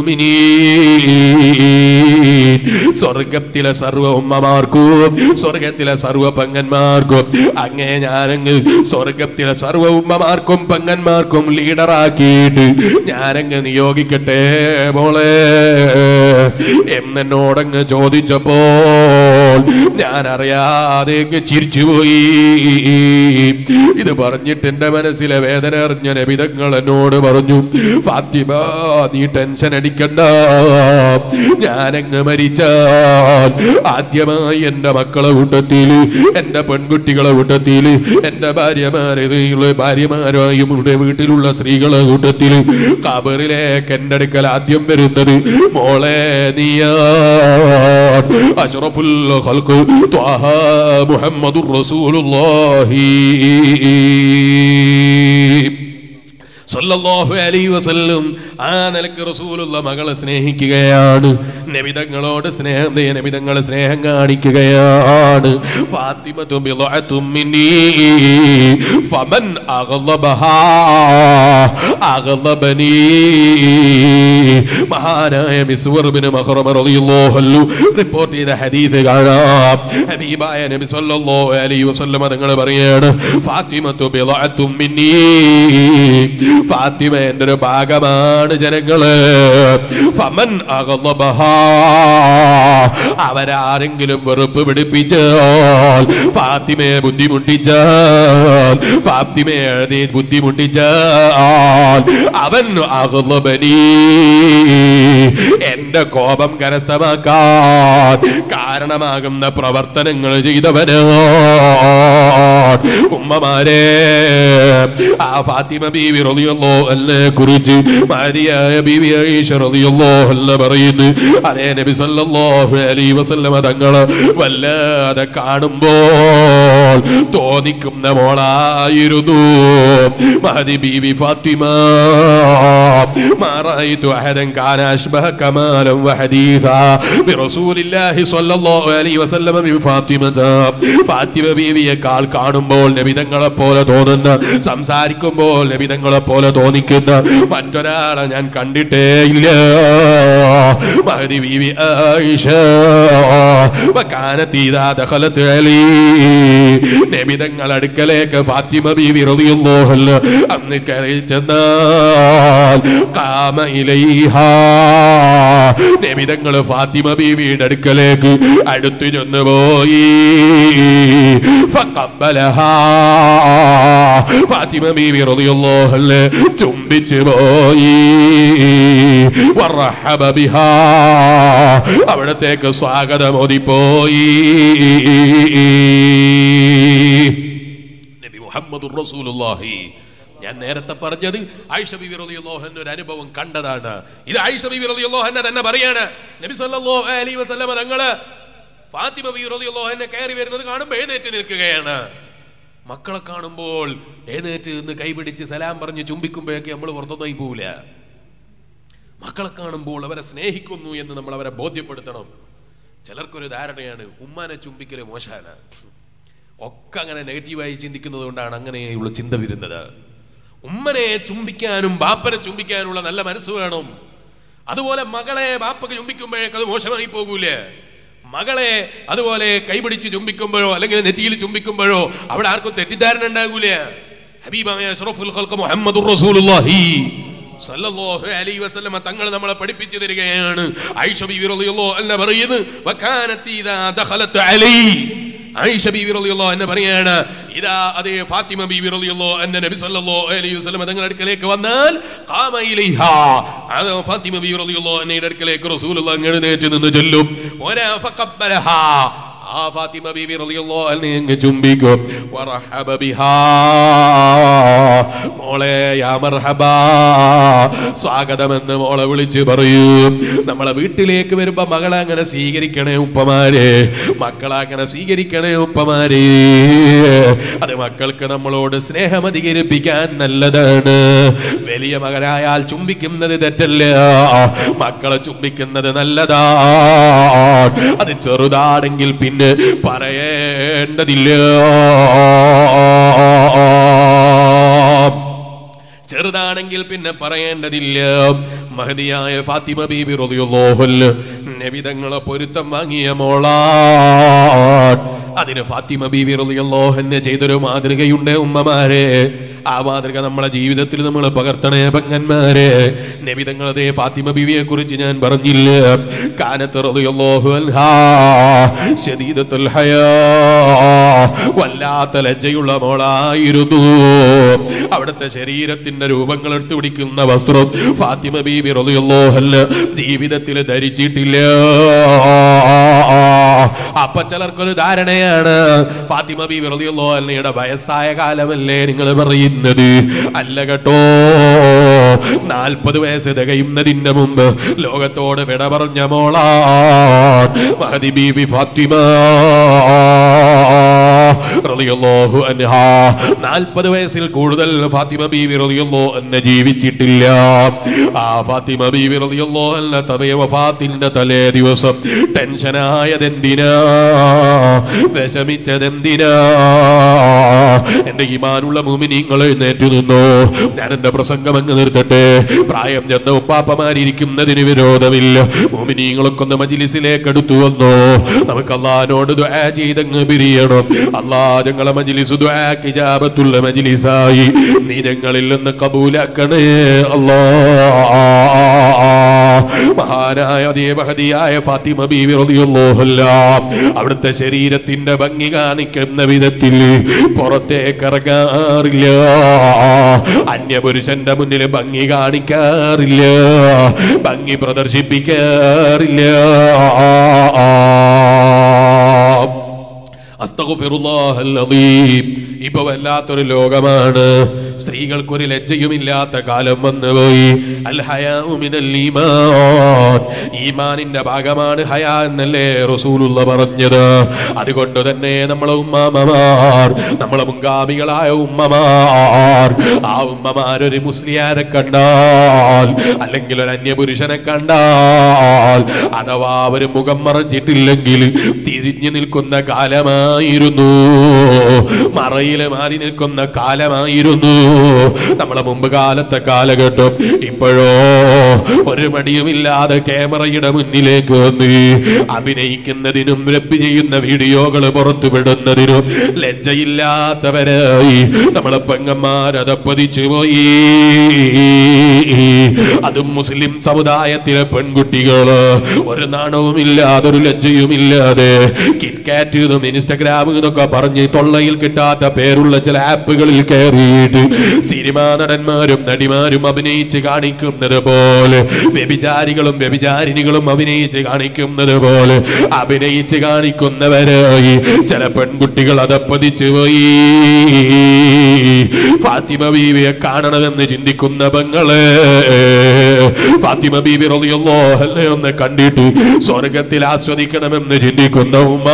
المؤمنين സ്വർഗത്തിലെ സർവ്വ ഉമ്മമാർക്കും സ്വർഗത്തിലെ സർവ്വ പങ്ങന്മാർക്കും അങ്ങേ ഞാനങ്ങ് സ്വർഗത്തിലെ സർവ്വ ഉമ്മമാർക്കും പങ്ങന്മാർക്കും ലീഡറാക്കിയിട്ട് ഞാനങ്ങ് നിയോഗിക്കട്ടെ മോളെ എന്നോടങ്ങ് ചോദിച്ചപ്പോൾ ഞാൻ അറിയാതെ അങ്ങ് ചിരിച്ചുപോയി ഇത് പറഞ്ഞിട്ട് എന്റെ മനസ്സിലെ വേദന അറിഞ്ഞ നബിതങ്ങൾ എന്നോട് പറഞ്ഞു ഫാത്തിമ നീ ടെൻഷൻ അടിക്കണ്ട ഞാനങ്ങ് മരിച്ചാൽ ആദ്യമായി എന്റെ മക്കളെ കൂട്ടത്തിൽ എന്റെ പെൺകുട്ടികളെ കൂട്ടത്തിൽ എന്റെ ഭാര്യമാരെ ഭാര്യമാരായും ഇവിടെ വീട്ടിലുള്ള സ്ത്രീകളെ കൂട്ടത്തിൽ കബറിലേക്ക് എന്റെ അടുക്കൽ ആദ്യം വരുന്നത് മോളെ നീയാ അഷ്റഫുൽ ഖൽഖ് ത്വാഹ മുഹമ്മദുർ റസൂലുള്ളാഹി സല്ലല്ലാഹു അലൈഹി വസല്ലം ആ നിലക്ക് റസൂലുള്ള മകളെ സ്നേഹിക്കുകയാണ് നബിതങ്ങളോട് സ്നേഹം ദേ നബിതങ്ങളെ സ്നേഹം കാണിക്കുകയാണ് ഫാത്തിമതു ബിളഅത്തും മിന്നി ഫമൻ അഗ്ളബഹാ അഗ്ളബനി മഹാനായ മിസ്വർ ബിൻ മഖറമ റളിയല്ലാഹു അൻഹു റിപ്പോർട്ട് ചെയ്ത ഹദീസ് കാണാം ഹബീബായ നബി സല്ലല്ലാഹു അലൈഹി വസല്ലം തങ്ങൾ പറയാണ് ഫാത്തിമതു ബിളഅത്തും മിന്നി ഫാത്തിമ എൻ്റെ ഒരു ഭാഗമാണ് ജനങ്ങള് ഫമൻ അഗ്ളബഹാ അവരാരെങ്കിലും വെറുപ്പ് പിടിപ്പിച്ചാൽ ഫാത്തിമയെ ബുദ്ധിമുട്ടിച്ചാൽ ഫാത്തിമയെ എഴുതി ബുദ്ധിമുട്ടിച്ചാൽ അവൻ അഗ്ളബനി എന്റെ കോപം കരസ്ഥമാക്കാൻ കാരണമാകുന്ന പ്രവർത്തനങ്ങൾ ചെയ്തവന് ഉമ്മമാരെ ആ ഫാത്തിമ ബീവി റളിയല്ലോ അല്ലെ കുറിച്ച് മാരിയായ ബീവി ആയിഷ റളിയല്ലോ അല്ല പറയുന്നു അതേ നബി സല്ലല്ലാഹു അലൈഹി വസല്ലമ തങ്ങള് വല്ലാതെ കാണുമ്പോൾ തോന്നിക്കുന്ന മോളായിരുന്നു മഹദി ബീവി ഫാത്തിമ ما رأيت أحدا كان أشبه كمالا وحديثا برسول الله صلى الله عليه وسلم من فاطمة ഫാത്തിമ ബീവിയെക്കാൾ കാണുമ്പോൾ നബിതങ്ങളെ പോലെ തോന്നുന്ന സംസാരിക്കുമ്പോൾ നബിതങ്ങളെ പോലെ തോന്നിക്കുന്ന മറ്റൊരാളെ ഞാൻ കണ്ടിട്ടേ ഇല്ല മഹദി ബീവി ആയിഷ وكانت إذا دخلت علي നബിതങ്ങൾ അടുക്കലേക്ക് ഫാത്തിമ ബീവി റളിയല്ലാഹു അൻഹ അന്ന് കയറി ചെന്നാൽ കാമ ഇലൈഹ നബിതങ്ങൾ ഫാത്തിമ ബീവിയുടെ അടുക്കലേക്ക് അടുത്തു ചെന്ന് പോയി ഫഖബ്ബലഹാ ഫാത്തിമ ബീവി റളിയല്ലാഹു അൻഹ ചുംബിച്ചു പോയി വറഹബ ബിഹാ അവിടത്തേക്ക് സ്വാഗതം ഓതിപ്പോയി നബി മുഹമ്മദ് റസൂലുള്ളാഹി ഞാൻ നേരത്തെ പറഞ്ഞത് ആയിഷ ബിബി റളിയല്ലാഹു അൻഹ ഒരു അനുഭവം കണ്ടതാണ് ഇത് ആയിഷ ബിബി റളിയല്ലാഹു അൻഹ തന്നെ പറയാണ് നബി സല്ലല്ലാഹു അലൈഹി വസല്ലമ തങ്ങള് ഫാത്തിമ ബിബി റളിയല്ലാഹു അൻഹ കയറി വരുന്നത് കാണുമ്പോൾ എഴുന്നേറ്റ് നിൽക്കുകയാണ് മക്കളെ കാണുമ്പോൾ എഴുന്നേറ്റ് നിന്ന് കൈപിടിച്ച് സലാം പറഞ്ഞ് ചുംബിക്കുമ്പോഴൊക്കെ നമ്മൾ പുറത്തൊന്നും പോവില്ല മക്കളെ കാണുമ്പോൾ അവരെ സ്നേഹിക്കുന്നു എന്ന് നമ്മൾ അവരെ ബോധ്യപ്പെടുത്തണം ചിലർക്കൊരു ധാരണയാണ് ഉമ്മാനെ ചുംബിക്കല് മോശാണ് ഒക്കെ അങ്ങനെ നെഗറ്റീവായി ചിന്തിക്കുന്നത് കൊണ്ടാണ് അങ്ങനെയുള്ള ചിന്ത വരുന്നത് ഉമ്മനെ ചുംബിക്കാനും ബാപ്പനെ ചുംബിക്കാനുള്ള നല്ല മനസ്സ് വേണം അതുപോലെ മകളെ ബാപ്പക്ക് ചുംബിക്കുമ്പോഴേക്ക് അത് മോശമായി പോകൂലേ മകളെ അതുപോലെ കൈപിടിച്ച് ചുംബിക്കുമ്പോഴോ അല്ലെങ്കിൽ നെറ്റിയിൽ ചുംബിക്കുമ്പോഴോ അവിടെ ആർക്കും തെറ്റിദ്ധാരണ ഉണ്ടാകൂല ഹബീബായ അഷ്റഫുൽ ഖൽഖ് മുഹമ്മദുർ റസൂലുള്ളാഹി സല്ലല്ലാഹു അലൈഹി വസല്ലമ തങ്ങൾ നമ്മളെ പഠിപ്പിച്ചു തരികയാണ് ആയിഷ ബീവി റളിയല്ലാഹു അൻഹ പറയുന്നു വകാനത്ത് ഇദാ ദഖലത്ത് അലൈ ആയിഷ ബീവി റളിയല്ലാഹു അൻഹ പറയാണ് ഇദാ അതേ ഫാത്തിമ ബീവി റളിയല്ലാഹു അൻഹ നബി സല്ലല്ലാഹു അലൈഹി വസല്ലമ തങ്ങളുടെ അടുക്കലേക്ക് വന്നാൽ ഖാമ ഇലൈഹാ അത് ഫാത്തിമ ബീവി റളിയല്ലാഹു അൻഹയുടെ അടുക്കലേക്ക് റസൂലുള്ളാഹി എഴുന്നേറ്റ് നിന്ന് ചൊല്ലും വരാ ഫഖബ്ബലഹാ ആ ഫാത്തിമ ബീവി റളിയല്ലാഹു അൻഹ അങ്ങ് ചുംബിക്കും വറഹബ ബിഹാ മോളെ യാ മർഹബാ സ്വാഗതമെന്ന് മോളെ വിളിച്ച് പറയൂ നമ്മളെ വീട്ടിലേക്ക് വരുമ്പോ മകളെ അങ്ങനെ സ്വീകരിക്കണേ ഉപ്പമാരെ മക്കളെ അങ്ങനെ സ്വീകരിക്കണേ ഉപ്പമാരെ അത് മക്കൾക്ക് നമ്മളോട് സ്നേഹം അധികരിപ്പിക്കാൻ നല്ലതാണ് വലിയ മകനായാൽ ചുംബിക്കുന്നത് തെറ്റല്ല മക്കളെ ചുംബിക്കുന്നത് നല്ലതാ അത് ചെറുതാണെങ്കിൽ പിന്നെ പറയേണ്ടതില്ല ചെറുതാണെങ്കിൽ പിന്നെ പറയേണ്ടതില്ല മഹതിയായ ഫാത്തിമ ബീബി റളിയല്ലാഹുൽ നബിതങ്ങളെ പൊരുത്തം വാങ്ങിയ മോളാ അതിന് ഫാത്തിമ ബീബി റളിയല്ലാഹുവിനെ ചെയ്തൊരു മാതൃകയുണ്ട് ഉമ്മമാരെ ആ മാതൃക നമ്മളെ ജീവിതത്തിൽ നമ്മൾ പകർത്തണേ പങ്ങന്മാരെ നബിതങ്ങൾ അതേ ഫാത്തിമ ബീവിയെ കുറിച്ച് ഞാൻ പറഞ്ഞില്ല കാനത്ത് റളിയല്ലാഹു അൻഹാ ശദീദത്തുൽ ഹയാ വല്ലാത്ത ലജ്ജയുള്ള മോളായിരുന്നു അവിടുത്തെ ശരീരത്തിന്റെ രൂപങ്ങൾ എടുത്തു പിടിക്കുന്ന വസ്ത്രം ഫാത്തിമ ബീബി റളിയല്ലാഹു ജീവിതത്തിൽ ധരിച്ചിട്ടില്ല അപ്പൊ ചിലർക്കൊരു ധാരണയാണ് ഫാത്തിമ ബീബി റളിയല്ലാഹുയുടെ വയസ്സായ കാലമല്ലേ നിങ്ങൾ പറയുന്നത് അല്ല കേട്ടോ നാൽപ്പത് വയസ്സ് തികയുന്നതിന്റെ മുമ്പ് ലോകത്തോട് വിട പറഞ്ഞ മോളാ മഹദി ബീബി ഫാത്തിമ റളിയല്ലാഹു അൻഹാ നാൽപ്പത് വയസ്സിൽ കൂടുതൽ ഫാത്തിമ ബീവി റളിയല്ലാഹു അൻഹ ജീവിച്ചിട്ടില്ല ആ ഫാത്തിമ ബീവി റളിയല്ലാഹു അൻഹ തവയ വഫാത്തിന്റെ തലേ ദിവസം ടെൻഷനായതെന്തിനാ വിഷമിച്ചതെന്തിനാ എന്റെ ഈമാനുള്ള മുമിനിങ്ങൾ എഴുന്നേറ്റു നിന്നു ഞാൻ എന്റെ പ്രസംഗം അങ്ങ് നിർത്തട്ടെ പ്രായം ചെന്ന ഉപ്പാപ്പമാരിയ്ക്കുന്നതിന് വിരോധമില്ല മുമിനിങ്ങളൊക്കെ ഒന്ന് മജിലിസിലേക്ക് എടുത്തു വന്നു നമുക്ക് അള്ളഹാനോട് ദുആ ചെയ്തങ്ങ് പിരിയണം അള്ളാ ഞങ്ങളെ മജിലിസ് ദുആക്ക് ഇജാബത്തുള്ള മജിലിസായി നീ ഞങ്ങളിൽ നിന്ന് കബൂലാക്കണേ അല്ലാ മഹാനായ അതേ മഹതിയായ ഫാത്തിമ ബീവി റളിയല്ലാഹു അൻഹാ അവിടുത്തെ ശരീരത്തിന്റെ ഭംഗി കാണിക്കുന്ന വിധത്തിൽ പുറത്തേക്ക് ഇറങ്ങാറില്ല അന്യപുരുഷന്റെ മുന്നിൽ ഭംഗി കാണിക്കാറില്ല ഭംഗി പ്രദർശിപ്പിക്കാറില്ല അസ്തഗ്ഫിറുല്ലാഹൽ അദീം. ഇപ്പൊ വല്ലാത്തൊരു ലോകമാണ് സ്ത്രീകൾക്കൊരു ലജ്ജയുമില്ലാത്ത കാലം വന്നുപോയി അൽ ഹയാഉ മിനൽ ഈമാൻ ഈമാനിന്റെ ഭാഗമാണ് ഹയാ എന്നല്ലേ റസൂലുള്ള പറഞ്ഞത് അതുകൊണ്ട് തന്നെ നമ്മളെ ഉമ്മാമമാർ നമ്മളെ മുൻഗാമികളായ ഉമ്മമാർ ആ ഉമ്മമാരൊരു മുസ്ലിയാരെ കണ്ടാൽ അല്ലെങ്കിൽ ഒരു അന്യപുരുഷനെ കണ്ടാൽ അഥവാ അവര് മുഖം മറച്ചിട്ടില്ലെങ്കിൽ തിരിഞ്ഞു നിൽക്കുന്ന കാലമായിരുന്നു മറയില് മാറി നിൽക്കുന്ന കാലമായിരുന്നു നമ്മളെ മുമ്പ് കാലത്തെ കാലഘട്ടം ഇപ്പോഴോ ഒരു മടിയുമില്ലാതെ ക്യാമറയുടെ മുന്നിലേക്ക് വന്ന് അഭിനയിക്കുന്നതിനും രബ് ചെയ്യുന്ന വീഡിയോകൾ പുറത്തു വിടുന്നതിനും ലജ്ജയില്ലാത്തവരായി നമ്മളെ പെങ്ങന്മാരതപ്പതിച്ചു പോയി അതും മുസ്ലിം സമുദായത്തിലെ പെൺകുട്ടികള് ഒരു നാണവും ഇല്ലാതെ ഒരു ലജ്ജയും ഇല്ലാതെ കിറ്റ്കാറ്റ് ഇതും ഇൻസ്റ്റഗ്രാം ഇതൊക്കെ പറഞ്ഞ് തൊള്ളയിൽ കിട്ടാത്ത പേരുള്ള ചില ആപ്പുകളിൽ കയറിയിട്ട് സിനിമാ നടന്മാരും നടിമാരും അഭിനയിച്ച് കാണിക്കുന്നത് പോലെ വ്യഭിചാരികളും വ്യഭിചാരിണികളും അഭിനയിച്ച് കാണിക്കുന്നത് പോലെ അഭിനയിച്ച് കാണിക്കുന്നവരായി ചില പെൺകുട്ടികൾ അതപ്പതിച്ചു പോയി ഫാത്തിമ ബീവിയെ കാണണമെന്ന് ചിന്തിക്കുന്ന പെങ്ങളെ ഫാത്തിമ ബീവി റളിയല്ലോ അല്ലേ ഒന്ന് കണ്ടിട്ട് സ്വർഗത്തിൽ ആസ്വദിക്കണമെന്ന് ചിന്തിക്കുന്ന ഉമ്മ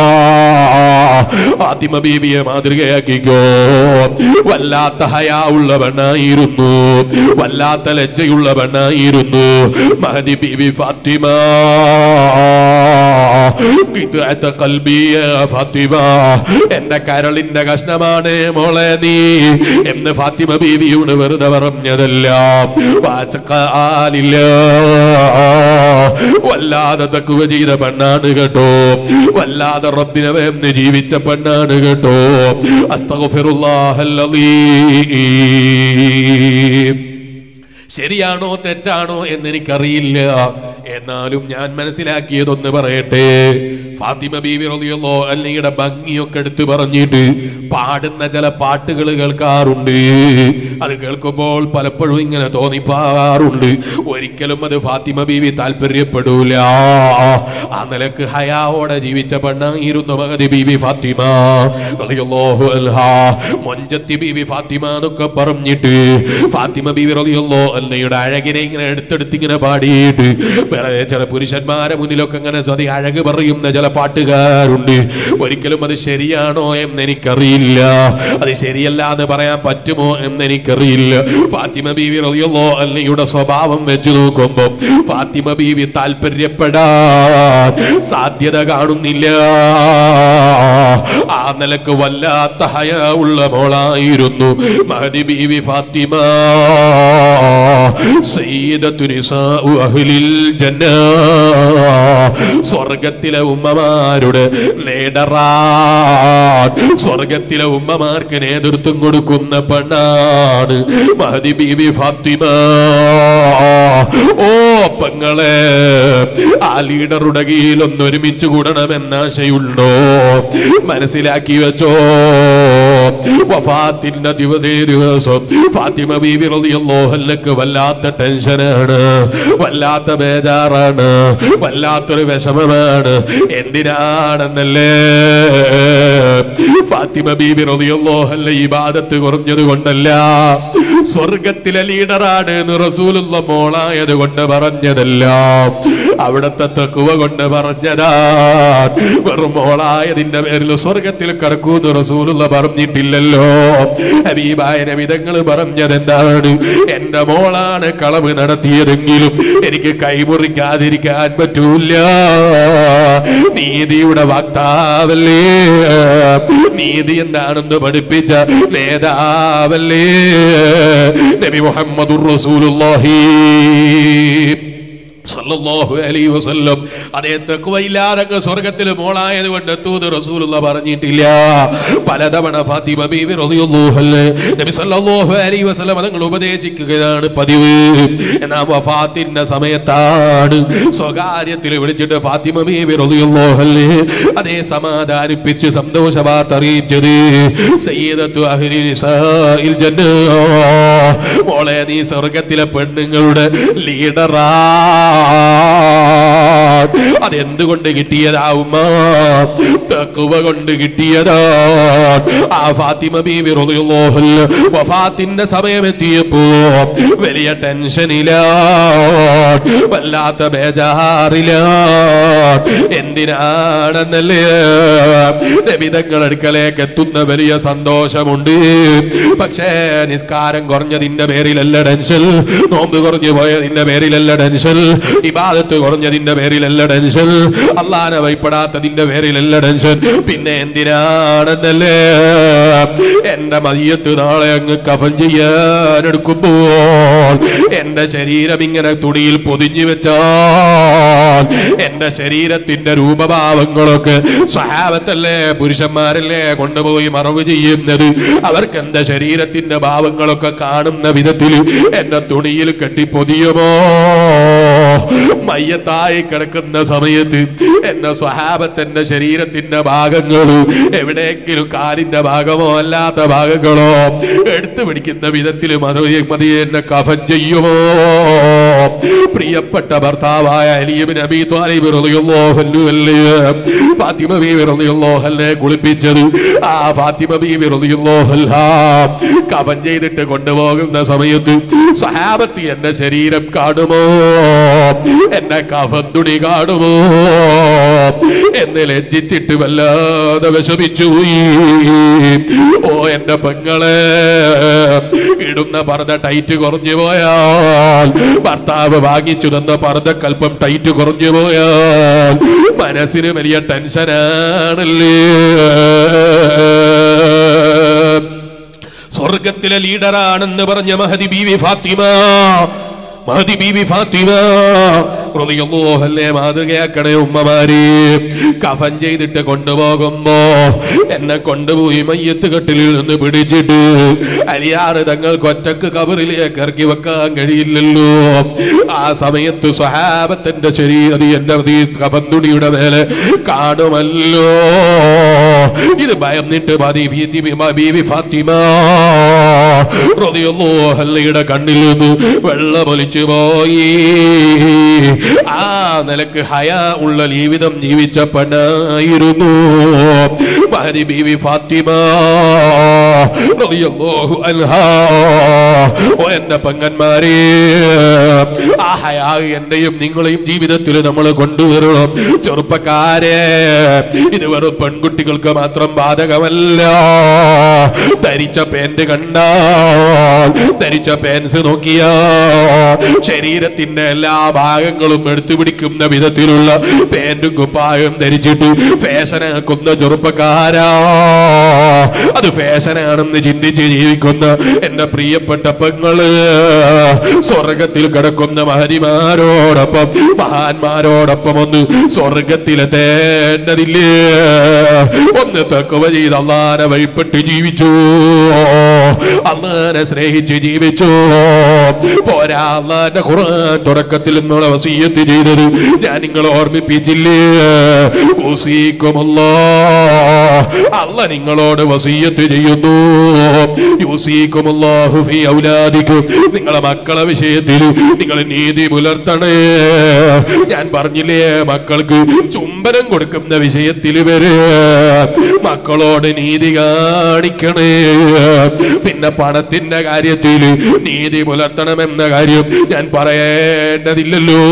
ഫാത്തിമ ബീവിയെ മാതൃകയാക്കിക്കോ വല്ലാത്ത ഹയാ ഉള്ള പെണ്ണായിരുന്നു വല്ലാത്ത ലജ്ജയുള്ള പെണ്ണായിരുന്നു മഹദി ബീവി ഫാത്തിമ ഖിത്അത്ത ഖൽബി യാ ഫാത്തിമ എന്റെ കരളിന്റെ കഷ്ണമാണ് മോളെ നീ എന്ന് ഫാത്തിമ ബീവിയോട് വെറുതെ പറഞ്ഞതല്ല വാചക്കാലില്ല വല്ലാതെ തക്കുവ ചെയ്ത പെണ്ണാണ് കേട്ടോ വല്ലാതെ റബ്ബിനെ വേന്ന് ജീവിച്ച പെണ്ണാണ് കേട്ടോ അസ്തഗ്ഫിറുല്ലാഹൽ അലീം ശരിയാണോ തെറ്റാണോ എന്ന് എനിക്കറിയില്ല എന്നാലും ഞാൻ മനസ്സിലാക്കിയതൊന്ന് പറയട്ടെ ഫാത്തിമ ബീവി റളിയല്ലോ അല്ലയുടെ ഭംഗിയൊക്കെ എടുത്ത് പറഞ്ഞിട്ട് പാടുന്ന ചില പാട്ടുകൾ കേൾക്കാറുണ്ട് അത് കേൾക്കുമ്പോൾ പലപ്പോഴും ഇങ്ങനെ തോന്നിപ്പാറുണ്ട് ഒരിക്കലും അത് ഫാത്തിമ ബീവി താല്പര്യപ്പെടൂല ആ നിലക്ക് ഹയാവോടെ ജീവിച്ച പെണ്ണായിരുന്നു മഹദി ബീവി ഫാത്തിമ റളിയല്ലാഹു അൻഹാ മൊഞ്ചത്തി ബീവി ഫാത്തിമ എന്നൊക്കെ പറഞ്ഞിട്ട് ഫാത്തിമ ബീവി റളിയല്ലോ അല്ലയുടെ അഴകിനെ ഇങ്ങനെ എടുത്തെടുത്ത് ഇങ്ങനെ പാടിയിട്ട് വേറെ ചില പുരുഷന്മാരെ മുന്നിലൊക്കെ ഇങ്ങനെ സ്വതി അഴക് പറയുന്ന ചില പാട്ടുകാരുണ്ട് ഒരിക്കലും അത് ശരിയാണോ എന്ന് എനിക്കറിയില്ല അത് ശരിയല്ല എന്ന് പറയാൻ പറ്റുമോ എന്ന് എനിക്കറിയില്ല ഫാത്തിമ ബീവി റളിയല്ലോ അല്ലയുടെ സ്വഭാവം വെച്ച് നോക്കുമ്പോൾ ഫാത്തിമ ബീവി താല്പര്യപ്പെടാൻ സാധ്യത കാണുന്നില്ല ആ നിലക്ക് വല്ലാത്ത ഹയ ഉള്ള മോളായിരുന്നു മഹദി ബീവി ഫാത്തിമ സയ്യിദത്തു നിസാഉ അഹ്ലിൽ ജന്ന സ്വർഗത്തിലെ ഉമ്മമാരുടെ നേടറാൻ സ്വർഗത്തിലെ ഉമ്മമാർക്ക് നേതൃത്വം കൊടുക്കുന്ന പെണ്ണാണ് മഹദി ബീവി ഫാത്തിമ ഓ പെങ്ങളെ ആ ലീഡറുടെ കീഴിൽ ഒന്ന് ഒരുമിച്ച് കൂടണമെന്ന ആശയുണ്ടോ മനസ്സിലാക്കി വെച്ചോ വഫാത്തിന്റെ ദിവസേ ദിവസം ഫാത്തിമ ബീവി റളിയല്ലാഹു അൻഹക്ക് വല്ലാത്ത ടെൻഷനാണ് വല്ലാത്ത ബേജാറാണ് വല്ലാത്തൊരു വിഷമമാണ് എന്തിനാണെന്നല്ലേ ഫാത്തിമ ബീവി റളിയല്ലാഹു അൻഹ ഇബാദത്ത് കുറഞ്ഞത് കൊണ്ടല്ല സ്വർഗത്തിലെ ലീഡറാണ് എന്ന് റസൂലുള്ള മോളായത് കൊണ്ട് പറഞ്ഞതല്ല അവിടത്തെ തെക്കുവ കൊണ്ട് പറഞ്ഞതാ വെറും മോളായതിന്റെ പേരിൽ സ്വർഗത്തിൽ കടക്കൂന്ന് റസൂലുള്ള പറഞ്ഞിട്ടില്ലല്ലോ ഹബീബായ നബിതങ്ങൾ പറഞ്ഞത് എന്താണ് എന്റെ മോളാണ് കളവ് നടത്തിയതെങ്കിലും എനിക്ക് കൈമുറിക്കാതിരിക്കാൻ പറ്റൂല നീതിയുടെ വക്താവല്ലേ നീതി എന്താണെന്ന് പഠിപ്പിച്ച നേതാവല്ലേ നബി മുഹമ്മദുർ റസൂലുള്ളാഹി സല്ലല്ലാഹു അലൈഹി വസല്ലം അതേ തഖ്വയില്ലാതെ സ്വർഗ്ഗത്തിൽ മോളായത് കൊണ്ട് എത്തൂന്ന് റസൂലുള്ള പറഞ്ഞിട്ടില്ല പലതവണ ഫാത്തിമ ബീവി റളിയല്ലാഹു അൻഹ നബി സല്ലല്ലാഹു അലൈഹി വസല്ലം തങ്ങൾ ഉപദേശിക്കുകയാണ് പതിവ് എന്നാ വഫാത്തിന്റെ സമയത്താണ് സ്വകാര്യത്തിൽ വിളിച്ചിട്ട് ഫാത്തിമ ബീവി റളിയല്ലാഹു അൻഹ അതേ സമാധാനിപ്പിച്ച് സന്തോഷ വാർത്ത അറിയിച്ചത് സയ്യിദത്തു അഹ്ലി നിസാഇൽ ജന്ന മോളെ നീ സ്വർഗ്ഗത്തിലെ പെണ്ണുങ്ങളുടെ ലീഡറാ അതെന്തുകൊണ്ട് കിട്ടിയതാവുമ്മ തക്കുവ കൊണ്ട് കിട്ടിയതാ ആ ഫാത്തിമ ബീവി റളിയല്ലാഹു അൻഹ വഫാത്തിന്റെ സമയമെത്തിയപ്പോ വലിയ ടെൻഷനില വല്ലാത്ത ബേജാറില എന്തിനാണെന്നല്ലേ നബിതങ്ങൾ അടുക്കലേക്ക് എത്തുന്ന വലിയ സന്തോഷമുണ്ട് പക്ഷേ നിസ്കാരം കുറഞ്ഞതിന്റെ പേരിലല്ല ടെൻഷൻ നോമ്പ് കുറഞ്ഞു പോയതിന്റെ പേരിലല്ല ടെൻഷൻ ഇബാദത്ത് കുറഞ്ഞതിന്റെ പേരിലല്ല ടെൻഷൻ അള്ളാനെ ഭയപ്പെടാത്തതിന്റെ പേരിലല്ല ടെൻഷൻ പിന്നെ എന്തിനാണെന്നല്ലേ എന്റെ മയ്യത്ത് നാളെ അങ്ങ് കഫൻ ചെയ്യാൻ എടുക്കുമ്പോൾ എന്റെ ശരീരം ഇങ്ങനെ തുണിയിൽ പൊതിഞ്ഞു വെച്ചാൽ എന്റെ ശരീരത്തിന്റെ രൂപഭാവങ്ങളൊക്കെ സ്വഹാബത്തല്ലേ പുരുഷന്മാരല്ലേ കൊണ്ടുപോയി മറവ് ചെയ്യുന്നത് അവർക്ക് എന്റെ ശരീരത്തിന്റെ ഭാവങ്ങളൊക്കെ കാണുന്ന വിധത്തിൽ എന്റെ തുണിയിൽ കെട്ടി പൊതിയുമോ മയ്യത്തായി കിടക്കുന്ന സമയത്ത് എന്റെ സ്വഹാബത്തിന്റെ ശരീരത്തിന്റെ ഭാഗങ്ങൾ എവിടെയെങ്കിലും കാലിന്റെ ഭാഗമോ അല്ലാത്ത ഭാഗങ്ങളോ എടുത്തു പിടിക്കുന്ന വിധത്തിൽ മതി മതി എന്നെ കഫൻ ചെയ്യുമോ പ്രിയപ്പെട്ട ഭർത്താവായ അലിയബിൻ അബി ത്വാലിബ് റളിയല്ലാഹു അൻഹു അല്ലേ ഫാത്തിമ ബീവി റളിയല്ലാഹു അൻഹയെ കുളിപ്പിച്ചത് ആ ഫാത്തിമ ബീവി റളിയല്ലാഹു അൻഹ കഫൻ ചെയ്തിട്ട് കൊണ്ടുപോകുന്ന സമയത്ത് സഹാബത്ത് എന്റെ ശരീരം കാണുമോ എന്റെ കഫൻ തുണി കാണുമോ എന്ന് ലജ്ജിച്ചിട്ട് വല്ലാതെ വിഷമിച്ചു പോയി ഓ എന്റെ പെങ്ങളെ ഇടുന്ന പർദ്ദ ടൈറ്റ് കുറഞ്ഞു പോയാൽ ഭർത്താവ് വാങ്ങിച്ചു തന്ന പർദ്ദക്കൽപ്പം ടൈറ്റ് കുറഞ്ഞു പോയാൽ മനസ്സിന് വലിയ ടെൻഷനാണല്ലേ സ്വർഗത്തിലെ ലീഡറാണെന്ന് പറഞ്ഞ മഹദി ബീവി ഫാത്തിമ മഹദി ബീവി ഫാത്തിമ റളിയല്ലാഹുവിനെ മാതൃകയാക്കണേ ഉമ്മമാരെ കഫൻ ചെയ്തിട്ട് കൊണ്ടുപോകുമ്പോ എന്നെ കൊണ്ടുപോയി മയ്യത്ത് കെട്ടിലിൽ നിന്ന് പിടിച്ചിട്ട് അലിയാറ് തങ്ങൾക്ക് ഒറ്റക്ക് കബറിലേക്ക് ഇറക്കി വെക്കാൻ കഴിയില്ലല്ലോ ആ സമയത്ത് സ്വഹാബത്തിന്റെ ശരീരം എന്റെ കഫൻ തുണിയുടെ മേലെ കാണുമല്ലോ ഇത് ഭയന്നിട്ട് മതി ബീവി ബീവി ഫാത്തിമ റളിയല്ലാഹുവിന്റെ കണ്ണിൽ നിന്ന് വെള്ളമൊലിച്ചു പോയി ആ നിലക്ക് ഹയ ഉള്ള ജീവിതം ജീവിച്ച പെണ്ണായിരുന്നു മഹദി ബീവി ഫാത്തിമ റളിയല്ലാഹു അൻഹാ ഓ എന്റെ പെങ്ങന്മാരെ ആ ഹയാ എന്റെയും നിങ്ങളെയും ജീവിതത്തിൽ നമ്മൾ കൊണ്ടുവരണം ചെറുപ്പക്കാരെ ഇത് വെറും പെൺകുട്ടികൾക്ക് മാത്രം ബാധകമല്ല ധരിച്ച പാന്റ് കണ്ടാൽ ധരിച്ച പാൻസ് നോക്കിയാ ശരീരത്തിന്റെ എല്ലാ ഭാഗങ്ങളും എടുത്തു പിടിക്കുന്ന വിധത്തിലുള്ള പാന്റും കുപ്പായും ധരിച്ചിട്ട് ഫാഷനാക്കുന്ന ചെറുപ്പക്കാരാ അത് ഫാഷനാണെന്ന് ചിന്തിച്ച് ജീവിക്കുന്ന എന്റെ പ്രിയപ്പെട്ട പെങ്ങള് സ്വർഗത്തിൽ കിടക്കുന്ന മഹരിമാരോടൊപ്പം മഹാന്മാരോടൊപ്പം ഒന്ന് സ്വർഗത്തിലെത്തേണ്ടതില്ലേ ഒന്ന് തക്കവ ചെയ്ത് അള്ളാനെ വഴിപ്പെട്ട് ജീവിച്ചു അള്ളാനെ സ്നേഹിച്ച് ജീവിച്ചു പോരാ അള്ളാന്റെ ഖുർആൻ തുടക്കത്തിൽ നിന്നുള്ള വസീയത്ത് ചെയ്തത് ഞാൻ നിങ്ങളെ ഓർമ്മിപ്പിച്ചില്ലേ ഊസീക്കുമല്ലോ അല്ല നിങ്ങളോട് വസീയത്ത് ചെയ്യുന്നു യൂസീക്കുമല്ലാഹു ഫീ ഔലാദിക്കും നിങ്ങളെ മക്കളെ വിഷയത്തിൽ നിങ്ങൾ നീതി പുലർത്തണേ ഞാൻ പറഞ്ഞില്ലേ മക്കൾക്ക് ചുംബനം കൊടുക്കുന്ന വിഷയത്തിൽ വരെ മക്കളോട് നീതി കാണിക്കണേ പിന്നെ പണത്തിന്റെ കാര്യത്തിൽ നീതി പുലർത്തണമെന്ന കാര്യം ഞാൻ പറയേണ്ടതില്ലല്ലോ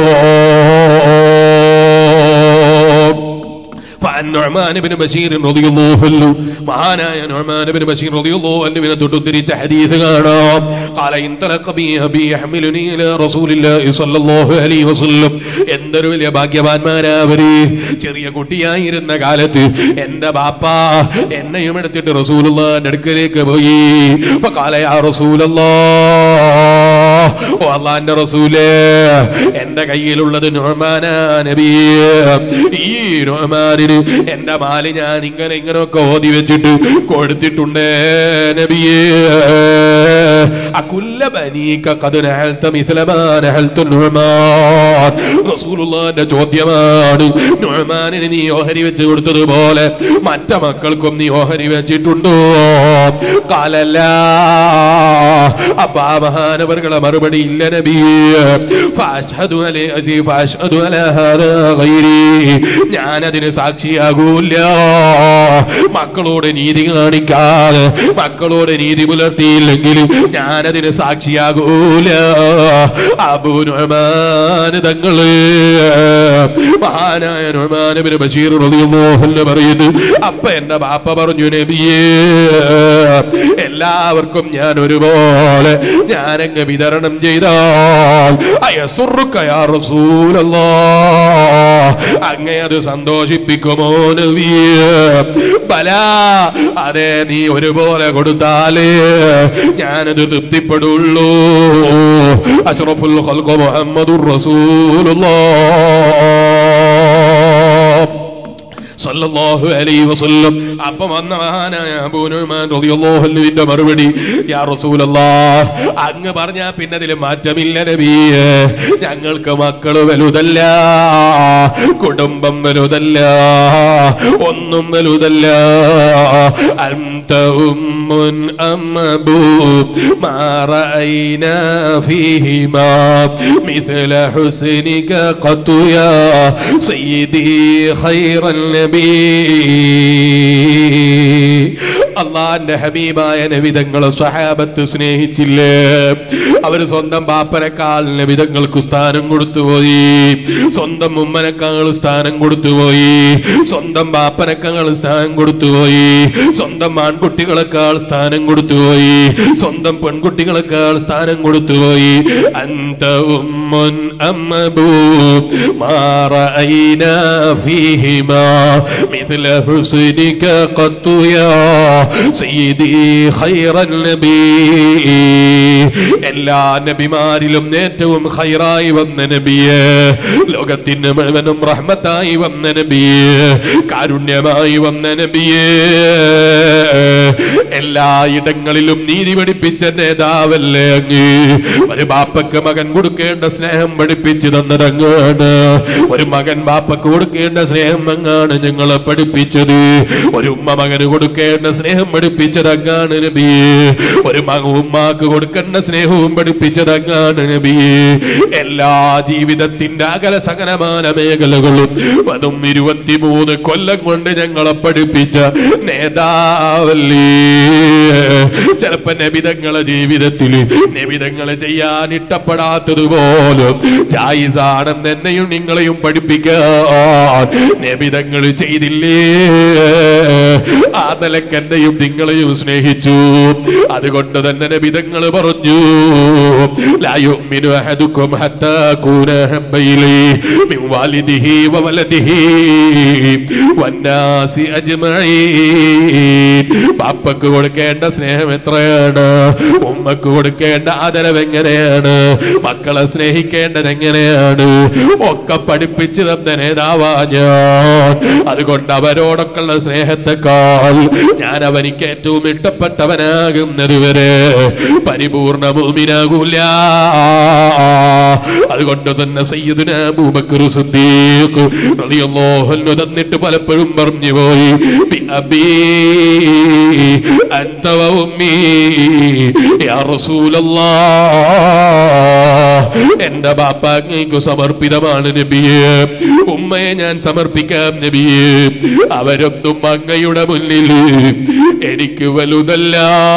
فعن نعمان بن بشير رضي الله عنه മഹാനായ نعمان بن بشير رضي الله عنه من തൊട്ടുത്തിരിച്ച ഹദീസ് കാണാം قال انطلق بي ابي يحملني الى رسول الله صلى الله عليه وسلم എന്തൊരു വലിയ ഭാഗ്യവാന്മാരാ അവര് ചെറിയ കുട്ടിയായിരുന്ന കാലത്ത് എന്റെ ബാപ്പ എന്നെയും എടുത്തിട്ട് റസൂലുള്ളാന്റെ അടുക്കലേക്ക് പോയി فقال يا رسول الله ഓ അള്ളാന്റെ റസൂലേ എന്റെ കയ്യിലുള്ളത് നൊമാനാ നബിയേ ഈ നൊമാനിന് എന്റെ മാല് ഞാൻ ഇങ്ങനെ ഇങ്ങനെയൊക്കെ ഓതി വെച്ചിട്ട് കൊടുത്തിട്ടുണ്ട് നബിയേ അകുല്ല ബനീക ഖദ് നഹൽത മിസ്ല മാ നഹൽതു നുഅമാൻ റസൂലുള്ളാഹിന്റെ ചോദ്യമാണ് നുഅമാനിന് നീ ഓഹരി വെച്ച് കൊടുത്തതുപോലെ മറ്റ മക്കൾക്കും നീ ഓഹരി വെച്ചിട്ടുണ്ടോ കാലല്ല അപ്പാ മഹാനവറുകളെ മറുപടി ഇല്ല നബിയേ ഫഅശ്ഹദു അലൈഹി ഫഅശ്ഹദു അലാ ഹാദാ ഗൈരി ഞാനതിന് സാക്ഷിയാകൂല മക്കളോട് നീതി കാണിക്കാതെ മക്കളോട് നീതി പുലർത്തിയില്ലെങ്കിൽ ഞാനതിന് സാക്ഷിയാകൂല അബൂ നുഅമാൻ തങ്ങള് മഹാനായ നുഅമാൻ ഇബ്നു ബശീർ റളിയല്ലാഹു അൻഹു പറയുന്നു അപ്പ എന്റെ ബാപ്പ പറഞ്ഞു നബിയേ എല്ലാവർക്കും ഞാൻ ഒരുപോലെ ഞാനങ്ങ് വിതരണം ചെയ്താൽ അയസുറുക്ക യാ റസൂലല്ലാ അങ്ങേ അത് സന്തോഷിപ്പിക്കുമോ നബിയേ ബലാ അതെ നീ ഒരുപോലെ കൊടുത്താലേ ഞാനത് തൃപ്തിപ്പെടുള്ളൂ അഷ്റഫുൽ ഖൽഖ് മുഹമ്മദുർ റസൂലുള്ളാഹ് സല്ലല്ലാഹു അലൈഹി വസല്ലം അപ്പം വന്ന മഹാനായ അബൂ നുഅ്മാൻ റളിയല്ലാഹു അൻഹുവിന്റെ മറുപടി യാ റസൂലല്ലാഹ് അങ്ങ് പറഞ്ഞാ പിന്നെ അതിൽ മാറ്റമില്ല നബിയേ ഞങ്ങൾക്ക് മക്കള് വലുതല്ല കുടുംബം വലുതല്ല ഒന്നും വലുതല്ല അന്ത ഉമ്മുൻ അമ്മബൂ മാ റഅയ്നാ ഫീഹിമാ مثل حسنك قط يا سيدي خير النبي അള്ളാന്റെ ഹബീബായ നബിതങ്ങളെ സ്വഹാബത്ത് സ്നേഹിച്ചില്ലേ അവര് സ്വന്തം ബാപ്പനേക്കാൾ നബിതങ്ങൾക്ക് സ്ഥാനം കൊടുത്തുപോയി സ്വന്തം ഉമ്മനേക്കാൾ സ്ഥാനം കൊടുത്തുപോയി സ്വന്തം ബാപ്പനേക്കാൾ സ്ഥാനം കൊടുത്തുപോയി സ്വന്തം ആൺകുട്ടികളെക്കാൾ സ്ഥാനം കൊടുത്തുപോയി സ്വന്തം പെൺകുട്ടികളെക്കാൾ സ്ഥാനം കൊടുത്തുപോയി അന്ത ഉമ്മുൻ അമ്മബൂ മാ റഅയ്നാ ഫീഹിമാ مثل حسنك قط يا سيدي خير النبي എല്ലാ നബിമാരിലും ഏറ്റവും ഖൈറായി വന്ന നബിയെ ലോകത്തിന് മുഴുവനും റഹ്മത്തായി വന്ന നബിയെ കാരുണ്യമായി വന്ന നബിയെ എല്ലായിടങ്ങളിലും നീതി പഠിപ്പിച്ച നേതാവല്ലേ അങ്ങ് ഒരു ബാപ്പക്ക് മകൻ കൊടുക്കേണ്ട സ്നേഹം പഠിപ്പിച്ചു തന്നതങ്ങാണ് ഒരു മകൻ ബാപ്പക്ക് കൊടുക്കേണ്ട സ്നേഹം അങ്ങാണ് ഞങ്ങളെ പഠിപ്പിച്ചത് ഒരു ഉമ്മ മകന് കൊടുക്കേണ്ട സ്നേഹം പഠിപ്പിച്ചത് അങ്ങാണ് നബിയെ ഒരു മക ഉമ്മാക്ക് കൊടുക്കേണ്ട സ്നേഹവും പഠിപ്പിച്ചത് അങ്ങാണ് നബിയെ എല്ലാ ജീവിതത്തിന്റെ അകല സകലമാന മേഖലകളും അതും ഇരുപത്തിമൂന്ന് കൊല്ലം കൊണ്ട് ഞങ്ങളെ പഠിപ്പിച്ച നേതാവല്ലേ ചിലപ്പോ നബിതങ്ങളെ ജീവിതത്തിൽ നബിതങ്ങളെ ചെയ്യാൻ ഇഷ്ടപ്പെടാത്തതുപോലും ജായിസാണെന്ന് എന്നെയും നിങ്ങളെയും പഠിപ്പിക്കാൻ നബിതങ്ങൾ ചെയ്തില്ലേ ആ നിലക്ക് എന്നെയും നിങ്ങളെയും സ്നേഹിച്ചു അതുകൊണ്ട് തന്നെ നബിതങ്ങൾ പറഞ്ഞു لا يؤمن أحدكم حتى أكون أحب إليه من والده وولده والناس أجمعين ബാപ്പക്ക് കൊടുക്കേണ്ട സ്നേഹം എത്രയാണ് ഉമ്മക്ക് കൊടുക്കേണ്ട ആദരവ് എങ്ങനെയാണ് മക്കളെ സ്നേഹിക്കേണ്ടത് എങ്ങനെയാണ് ഒക്കെ പഠിപ്പിച്ചു തന്ന നേതാവാ ഞാൻ അതുകൊണ്ട് അവരോടൊക്കെയുള്ള സ്നേഹത്തെക്കാൾ ഞാൻ അവനിക്ക് ഏറ്റവും ഇഷ്ടപ്പെട്ടവനാകുന്നത് വരെ പരിപൂർണ ഭൂമിനാകൂല അതുകൊണ്ട് തന്നെ സയ്യിദുന അബൂബക്കർ സിദ്ദീഖ് റളിയല്ലാഹു അൻഹു തന്നിട്ട് പലപ്പോഴും പറഞ്ഞു പോയി ബി അബീ അൻത വ ഉമ്മീ യാ റസൂലല്ലാഹ് എന്റെ ബാപ്പ അങ്ങേക്ക് സമർപ്പിതമാണ് നബിയെ ഉമ്മയെ ഞാൻ സമർപ്പിക്കാം നബിയെ അവരൊന്നും അങ്ങയുടെ മുന്നിൽ എനിക്ക് വലുതല്ല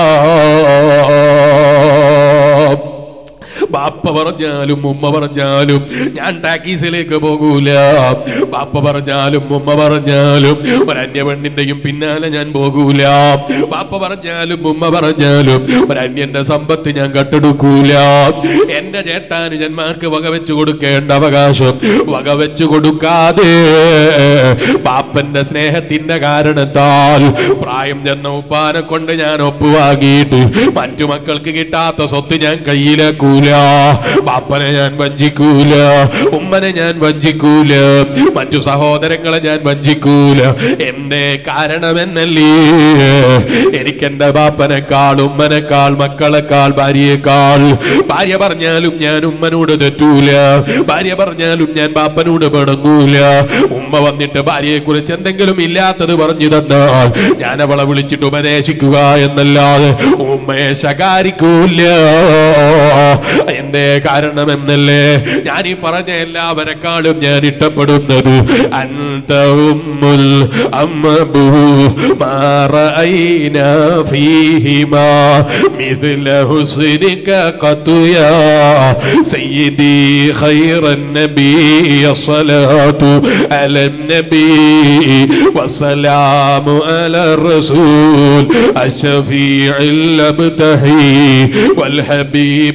ബാപ്പ പറഞ്ഞാലും ഉമ്മ പറഞ്ഞാലും ഞാൻ ടാക്കീസിലേക്ക് പോകൂല ബാപ്പ പറഞ്ഞാലും ഉമ്മ പറഞ്ഞാലും ഒരു അന്യപെണ്ണിന്റെയും പിന്നാലെ ഞാൻ പോകൂല ബാപ്പ പറഞ്ഞാലും ഉമ്മ പറഞ്ഞാലും ഒരു അന്യന്റെ സമ്പത്ത് ഞാൻ കട്ടെടുക്കൂല എന്റെ ചേട്ടാനുജന്മാർക്ക് വകവെച്ചു കൊടുക്കേണ്ട അവകാശം വകവെച്ചു കൊടുക്കാതെ ബാപ്പന്റെ സ്നേഹത്തിന്റെ കാരണത്താൽ പ്രായം ചെന്ന ഉപ്പാനെ കൊണ്ട് ഞാൻ ഒപ്പുവാങ്ങിയിട്ട് മറ്റു മക്കൾക്ക് കിട്ടാത്ത സ്വത്ത് ഞാൻ കയ്യിലാക്കൂല ബാപ്പനെ ഞാൻ വഞ്ചിക്കൂല ഉമ്മനെ ഞാൻ വഞ്ചിക്കൂല മറ്റു സഹോദരങ്ങളെ ഞാൻ വഞ്ചിക്കൂല എന്റെ കാരണമെന്നല്ലേ എനിക്ക് എന്റെ ബാപ്പനെക്കാൾ ഉമ്മനെക്കാൾ മക്കളെക്കാൾ ഭാര്യയെക്കാൾ ഭാര്യ പറഞ്ഞാലും ഞാൻ ഉമ്മനോട് തെറ്റൂല ഭാര്യ പറഞ്ഞാലും ഞാൻ ബാപ്പനോട് പിണങ്ങൂല ഉമ്മ വന്നിട്ട് ഭാര്യയെ കുറിച്ച് എന്തെങ്കിലും ഇല്ലാത്തത് പറഞ്ഞു തന്നാൽ ഞാൻ അവളെ വിളിച്ചിട്ട് ഉപദേശിക്കുക എന്നല്ലാതെ ഉമ്മയെ ശകാരിക്കൂല എന്തേ കാരണം എന്നല്ലേ ഞാൻ ഈ പറഞ്ഞ എല്ലാവരെക്കാളും ഞാൻ ഇഷ്ടപ്പെടുന്നത് അൻത ഉമ്മുൽ അമ്മബു മാറൈന ഫീഹിമാ مثل حسنك قط يا سيدي خير النبي الصلاة على النبي والسلام على الرسول الشفيع المبتهي والحبيب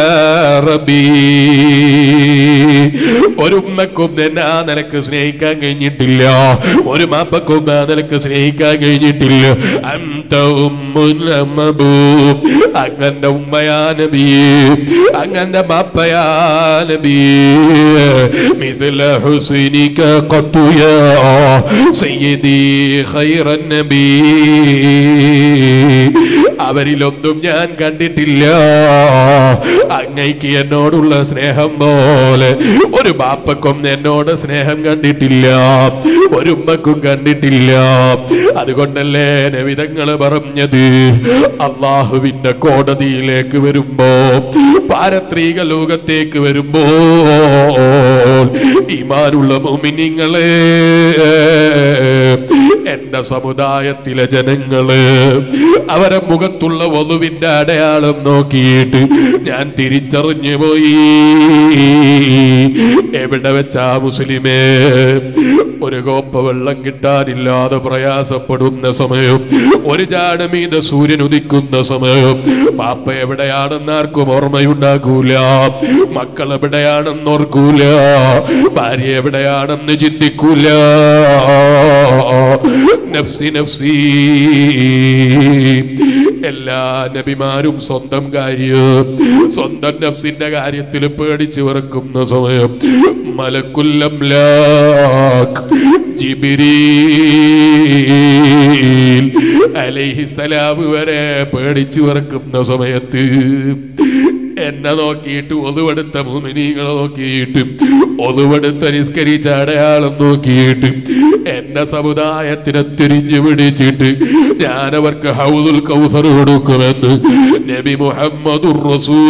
ഒരു ഉമ്മക്കും എന്നെ ആ നിലക്ക് സ്നേഹിക്കാൻ കഴിഞ്ഞിട്ടില്ല ഒരു മാപ്പക്കും ആ നിലക്ക് സ്നേഹിക്കാൻ കഴിഞ്ഞിട്ടില്ല അന്ത ഉമ്മുൽ അമ്മബൂ. അങ്ങന്റെ ഉമ്മയാ നബി അങ്ങന്റെ മാപ്പയാ നബി مثل حسنك قط يا سيدي خير النبي അവരിലൊന്നും ഞാൻ കണ്ടിട്ടില്ല അങ്ങയ്ക്ക് എന്നോടുള്ള സ്നേഹം പോലെ ഒരു ബാപ്പക്കും എന്നോട് സ്നേഹം കണ്ടിട്ടില്ല ഒരു ഉമ്മക്കും കണ്ടിട്ടില്ല അതുകൊണ്ടല്ലേ നവിധങ്ങൾ പറഞ്ഞത് അള്ളാഹുവിന്റെ കോടതിയിലേക്ക് വരുമ്പോ പാരത്രീക ലോകത്തേക്ക് വരുമ്പോ ഈമാനുള്ള മോമിനിങ്ങളെ എന്റെ സമുദായത്തിലെ ജനങ്ങള് അവരെ മുഖത്തുള്ള വധുവിന്റെ അടയാളം നോക്കിയിട്ട് ഞാൻ തിരിച്ചറിഞ്ഞു പോയി എവിടെ വെച്ചാ മുസ്ലിമേ ഒരു കോപ്പ വെള്ളം കിട്ടാനില്ലാതെ പ്രയാസപ്പെടുന്ന സമയം ഒരു ചാടമീത സൂര്യൻ ഉദിക്കുന്ന സമയം പാപ്പ എവിടെയാണെന്ന് ആർക്കും ഓർമ്മയുണ്ടാകൂല മക്കൾ എവിടെയാണെന്ന് ഓർക്കൂല ഭാര്യ എവിടെയാണെന്ന് ചിന്തിക്കൂല നഫ്സി നഫ്സി എല്ലാ നബിമാരും സ്വന്തം കാര്യം സ്വന്തം നഫ്സിന്റെ കാര്യത്തിൽ പേടിച്ചു വിറക്കുന്ന സമയം മലക്കുല്ലംലാക്ക് ജിബിരീൽ അലൈഹിസലാം വരെ പേടിച്ചു വിറക്കുന്ന സമയത്ത് എന്നെ നോക്കിയിട്ട് ഒതുവെടുത്ത മുമിനികളെ നോക്കിയിട്ട് ഒതുവെടുത്ത നിസ്കരിച്ച അടയാളം നോക്കിയിട്ട് എന്റെ സമുദായത്തിനെ തിരിഞ്ഞു പിടിച്ചിട്ട് ഞാൻ അവർക്ക് ഹൗദുൽ കൗസർ കൊടുക്കുമെന്ന് നബി മുഹമ്മദുർ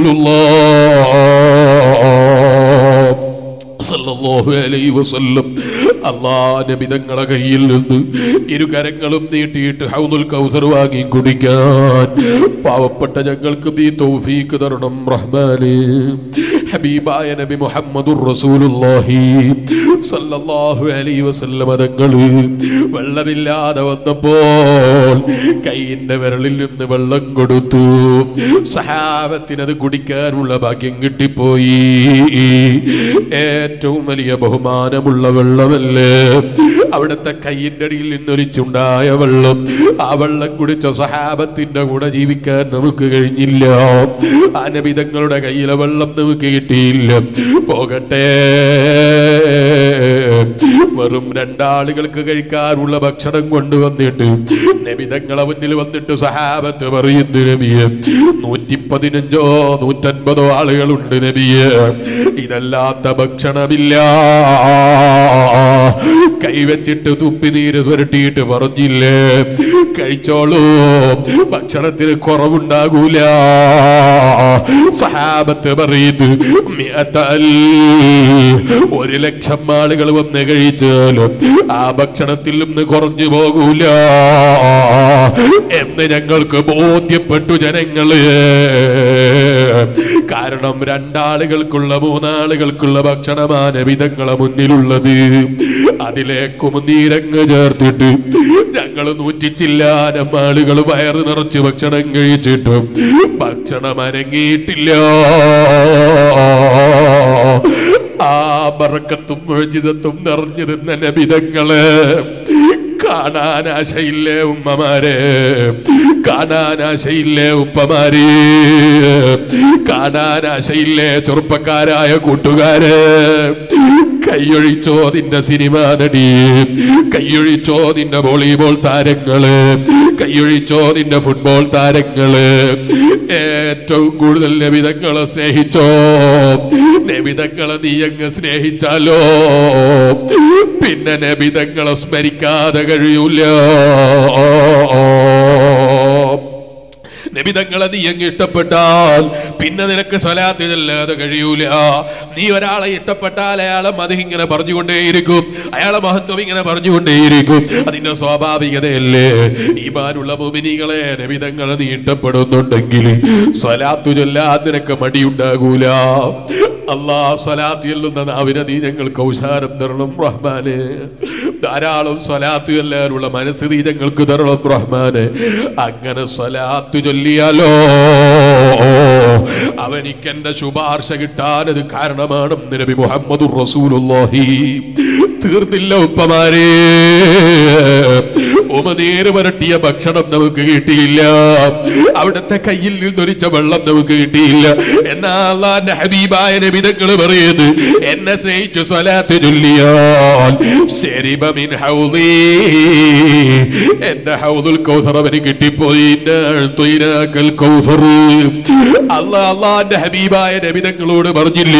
റസൂലുള്ളാഹ് സല്ലല്ലാഹു അലൈഹി വസല്ലം അല്ലാ നബി തങ്ങളെ കയ്യിൽ നിന്ന് ഇരു കരങ്ങളും നീട്ടിയിട്ട് ഹൗദുൽ കൗസർ വാങ്ങി കുടിക്കാൻ പാവപ്പെട്ട ഞങ്ങൾക്ക് നീ തൗഫീക്ക് തരണം റഹ്മാന് ഹബീബായ നബി മുഹമ്മദുർ റസൂലുള്ളാഹി സല്ലല്ലാഹു അലൈഹി വസല്ലം തങ്ങള് വെള്ളമില്ലാതെ വന്നപ്പോൾ കൈയിന്റെ വിരലിൽ നിന്ന് വെള്ളം കൊടുത്തു സഹാബത്തിനത് കുടിക്കാനുള്ള ഭാഗ്യം കിട്ടിപ്പോയി ഏറ്റവും വലിയ ബഹുമാനമുള്ള വെള്ളമല്ലേ അവിടുത്തെ കയ്യിന്റെ അടിയിൽ നിന്നൊലിച്ചുണ്ടായ വെള്ളം ആ വെള്ളം കുടിച്ച സഹാബത്തിന്റെ കൂടെ ജീവിക്കാൻ നമുക്ക് കഴിഞ്ഞില്ല ആ നബിതങ്ങളുടെ കയ്യിലെ വെള്ളം നമുക്ക് കിട്ടിയില്ല പോകട്ടെ വെറും രണ്ടാളുകൾക്ക് കഴിക്കാനുള്ള ഭക്ഷണം കൊണ്ടുവന്നിട്ട് നബിതങ്ങളെ മുന്നിൽ വന്നിട്ട് സഹാബത്ത് പറയുന്നു നബിയെ നൂറ്റി പതിനഞ്ചോ നൂറ്റൻപതോ ആളുകളുണ്ട് നബിയെ ഇതല്ലാത്ത ഭക്ഷണമില്ല കൈവച്ചിട്ട് തുപ്പിനീര് തുരട്ടിയിട്ട് പറഞ്ഞില്ലേ കഴിച്ചോളൂ ഭക്ഷണത്തിന് കുറവുണ്ടാകൂല സഹാബത്ത് പറയുന്നു മിഅത്തൽ. ഒരു ലക്ഷം ആളുകൾ വന്ന് കഴിച്ചാലും ആ ഭക്ഷണത്തിൽ നിന്ന് കുറഞ്ഞു പോകൂല എന്ന് ഞങ്ങൾക്ക് ബോധ്യപ്പെട്ടു ജനങ്ങള് കാരണം രണ്ടാളുകൾക്കുള്ള മൂന്നാളുകൾക്കുള്ള ഭക്ഷണമാണ് വിധങ്ങളെ മുന്നിലുള്ളത് അതിലേക്കും നീരങ്ങ് ചേർത്തിട്ട് ഞങ്ങൾ നൂറ്റിച്ചില്ലാനം ആളുകൾ വയറ് നിറച്ച് ഭക്ഷണം കഴിച്ചിട്ടും ഭക്ഷണം അനങ്ങിയിട്ടില്ല ആ ബറക്കത്തും മോചിതത്വം നിറഞ്ഞു നിന്ന നബിതങ്ങള് കാണാൻ ആശയില്ലേ ഉമ്മമാരെ കാണാൻ ആശയില്ലേ ഉപ്പമാരെ കാണാൻ ആശയില്ലേ ചെറുപ്പക്കാരായ കൂട്ടുകാര് കൈയൊഴിച്ചോ നിന്റെ സിനിമാ നടി കൈയൊഴിച്ചോ നിന്റെ വോളിബോൾ താരങ്ങള് കൈയൊഴിച്ചോ നിന്റെ ഫുട്ബോൾ താരങ്ങള് ഏറ്റവും കൂടുതൽ നബിതങ്ങളെ സ്നേഹിച്ചോ നബിതങ്ങളെ നീ അങ്ങ് സ്നേഹിച്ചാലോ പിന്നെ നബിതങ്ങളെ സ്മരിക്കാതെ കഴിയൂല നബിതങ്ങളെ നീ അങ്ങ് ഇഷ്ടപ്പെട്ടാൽ പിന്നെ നിനക്ക് സ്വലാത്ത് ചെല്ലാതെ കഴിയൂല നീ ഒരാളെ ഇഷ്ടപ്പെട്ടാൽ അയാളെ മതി ഇങ്ങനെ പറഞ്ഞുകൊണ്ടേയിരിക്കും അയാളെ മഹത്വം ഇങ്ങനെ പറഞ്ഞുകൊണ്ടേയിരിക്കും അതിന്റെ സ്വാഭാവികതയല്ലേ ഈമാനുള്ള മുമിനികളെ നബിതങ്ങളെ നീ ഇഷ്ടപ്പെടുന്നുണ്ടെങ്കിൽ സ്വലാത്തു ചൊല്ലാൻ നിനക്ക് മടിയുണ്ടാകൂല അള്ളാ സ്വലാത്ത് ചെല്ലുന്ന നാവിനെ നീ ഞങ്ങൾക്ക് ഔഷാരം തരണം റഹ്മാനെ ധാരാളം സ്വലാത്ത് ചൊല്ലാനുള്ള മനസ്സ് നീ ഞങ്ങൾക്ക് തരണം റഹ്മാനെ അങ്ങനെ സ്വലാത്ത് ചൊല്ലിയാലോ അവനിക്കെന്റെ ശുപാർശ കിട്ടാൻ അത് കാരണമാണെന്ന് നബി മുഹമ്മദ് റസൂലുള്ളാഹി തീർന്നില്ല ഉപ്പമാരെ ഉമനീര് വരട്ടിയ ഭക്ഷണം നമുക്ക് കിട്ടിയില്ല അവിടുത്തെ കയ്യിൽ നിന്നൊരിച്ച വെള്ളം നമുക്ക് കിട്ടിയില്ല എന്നാ അള്ളാന്റെ ഹബീബായ നബിതങ്ങൾ പറയുന്നു എന്നെ സ്നേഹിച്ചു സ്വലാത്ത് ചൊല്ലിയാൽ ശരിബ മിൻ ഹൗദി എന്റെ ഹൗദുൽ കൗസർ അവന് കിട്ടിപ്പോയി തൊയ്നാക്കൽ കൗസർ അല്ലാ അള്ളാന്റെ ഹബീബായ നബിതങ്ങളോട് പറഞ്ഞില്ലേ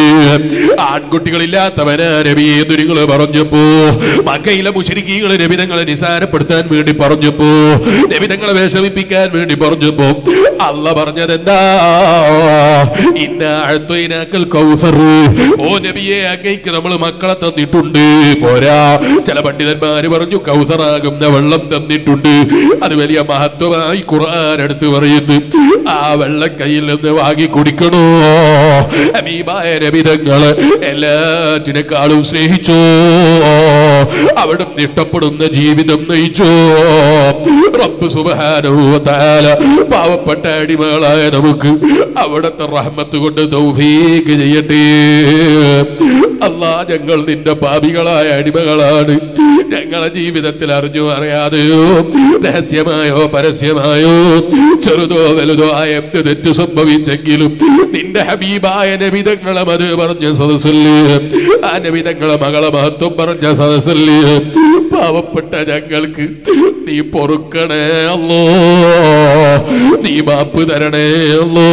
ആൺകുട്ടികളില്ലാത്തവനാ നബിയെ നിങ്ങൾ പറഞ്ഞപ്പോ മക്കയിലെ മുശരിക്കീകളെ നബിതങ്ങളെ നിസാരപ്പെടുത്താൻ വേണ്ടി പറഞ്ഞപ്പോ നബിതങ്ങളെ വിഷമിപ്പിക്കാൻ വേണ്ടി പറഞ്ഞപ്പോ അല്ല പറഞ്ഞത് എന്താ ഇന്ന അഴ്ത്വയിനാക്കൽ കൗസർ ഓ നബിയെ അങ്ങേക്ക് നമ്മൾ മക്കളെ തന്നിട്ടുണ്ട് പോരാ ചില പണ്ഡിതന്മാര് പറഞ്ഞു കൗസറാകുന്ന വെള്ളം തന്നിട്ടുണ്ട് അത് വലിയ മഹത്വമായി ഖുർആൻ എടുത്ത് പറയുന്നു ആ വെള്ളം കയ്യിൽ നിന്ന് വാങ്ങി കുടിക്കണോ ഹബീബായ നബിതങ്ങള് എല്ലാറ്റിനേക്കാളും സ്നേഹിച്ചോ അവിടെ ഇഷ്ടപ്പെടുന്ന ജീവിതം നയിച്ചോ റബ്ബ് സുബ്ഹാനഹു വ തആല പാവപ്പെട്ട അടിമകളായ നമുക്ക് അവിടുത്തെ റഹ്മത്ത് കൊണ്ട് തൗഫീക്ക് ചെയ്യട്ടെ അല്ലാ ഞങ്ങൾ നിന്റെ പാപികളായ അടിമകളാണ് ഞങ്ങളെ ജീവിതത്തിൽ അറിഞ്ഞോ അറിയാതെയോ രഹസ്യമായോ പരസ്യമായോ ചെറുതോ വലുതോ ആയ എന്ത് തെറ്റ് സംഭവിച്ചെങ്കിലും നിന്റെ ഹബീബായ നബിതങ്ങളെ മത് പറഞ്ഞ സദസ്സല്ലേ ആ നബിതങ്ങളെ മകളെ മഹത്വം പറഞ്ഞ സദസ്സല്ലേ പാവപ്പെട്ട ഞങ്ങൾക്ക് നീ പൊറുക്കണേ അല്ലോ നീ മാപ്പ് തരണേ അല്ലോ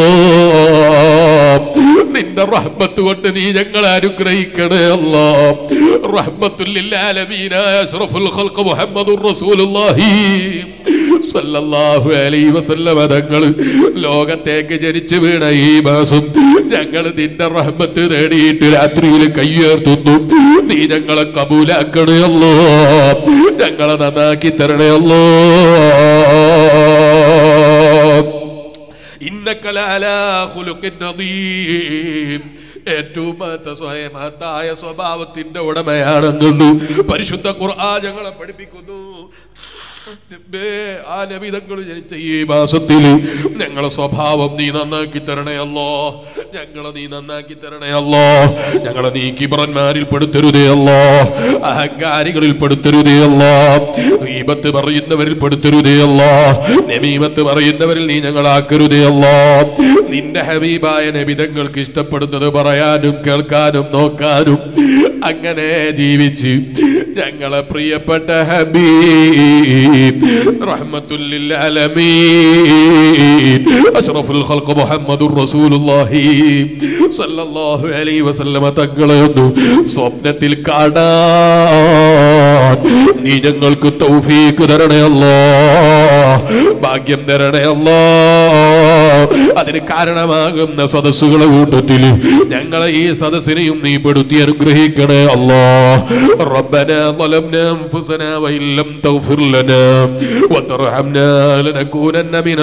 നിന്റെ റഹ്മത്ത് കൊണ്ട് നീ ഞങ്ങളെ അനുഗ്രഹിക്കണേ അല്ലോ റഹ്മത്തുല്ലാലമീനായ അഷ്റഫുൽ ഖൽഖ് മുഹമ്മദുർ റസൂലുള്ളാഹി സല്ലല്ലാഹു അലൈഹി വസല്ലമ തങ്ങൾ ലോകത്തേക്ക് ജനിച്ചു വീണ ഈ മാസം ഞങ്ങൾ നിന്റെ റഹ്മത്ത് നേടിയിട്ട് രാത്രിയിൽ കയ്യേർത്തുന്നു നീ ഞങ്ങളെ കബൂലാക്കണേ അല്ലോ ഞങ്ങളെ നന്നാക്കി തരണേ അല്ലോ ഇന്നക്കലാലാ ഖുലുഖിൻ നദീം ഏറ്റവും മഹത്ത സ്വയം മഹത്തായ സ്വഭാവത്തിന്റെ ഉടമയാണെന്നു പരിശുദ്ധ ഖുർആൻ ഞങ്ങളെ പഠിപ്പിക്കുന്നു നബേ, ആ നബിതങ്ങൾ ജനിച്ച ഈ മാസത്തിൽ ഞങ്ങളെ സ്വഭാവം നീ നന്നാക്കി തരണേ അല്ലോ ഞങ്ങളെ നീ നന്നാക്കി തരണേ അല്ലോ ഞങ്ങളെ നീ കിബറന്മാരിൽ പെടുത്തരുതേ അല്ലോ അഹങ്കാരികളിൽ പെടുത്തരുതേ അല്ലോ ഈപത്ത് പറയുന്നവരിൽ പെടുത്തരുതേ അല്ലോ നമീമത്ത് പറയുന്നവരിൽ നീ ഞങ്ങളാക്കരുതേ അല്ലോ നിന്റെ ഹബീബായ നബിതങ്ങൾക്ക് ഇഷ്ടപ്പെടുന്നത് പറയാനും കേൾക്കാനും നോക്കാനും അങ്ങനെ ജീവിച്ച് ഞങ്ങളെ പ്രിയപ്പെട്ട ഹബീബ് റഹ്മത്തുല്ലിൽ ആലമീൻ അഷ്റഫുൽ ഖൽഖ് മുഹമ്മദുർ റസൂലുള്ളാഹി സല്ലല്ലാഹു അലൈഹി വസല്ലമ തങ്ങളെ ഒന്ന് സ്വപ്നത്തിൽ കാണാൻ നീ ഞങ്ങൾക്ക് തൗഫീക്ക് തരണേ അല്ലോ ഭാഗ്യം തരണേ അല്ലോ അതിന് കാരണമാകുന്ന സദസ്സുകളെ കൂട്ടത്തിൽ ഞങ്ങളെ ഈ സദസ്സിനെയും നീ പെടുത്തി അനുഗ്രഹിക്കണേ അല്ലോ ربنا ظلمنا أنفسنا وإن لم تغفر لنا وترحمنا لنكونن من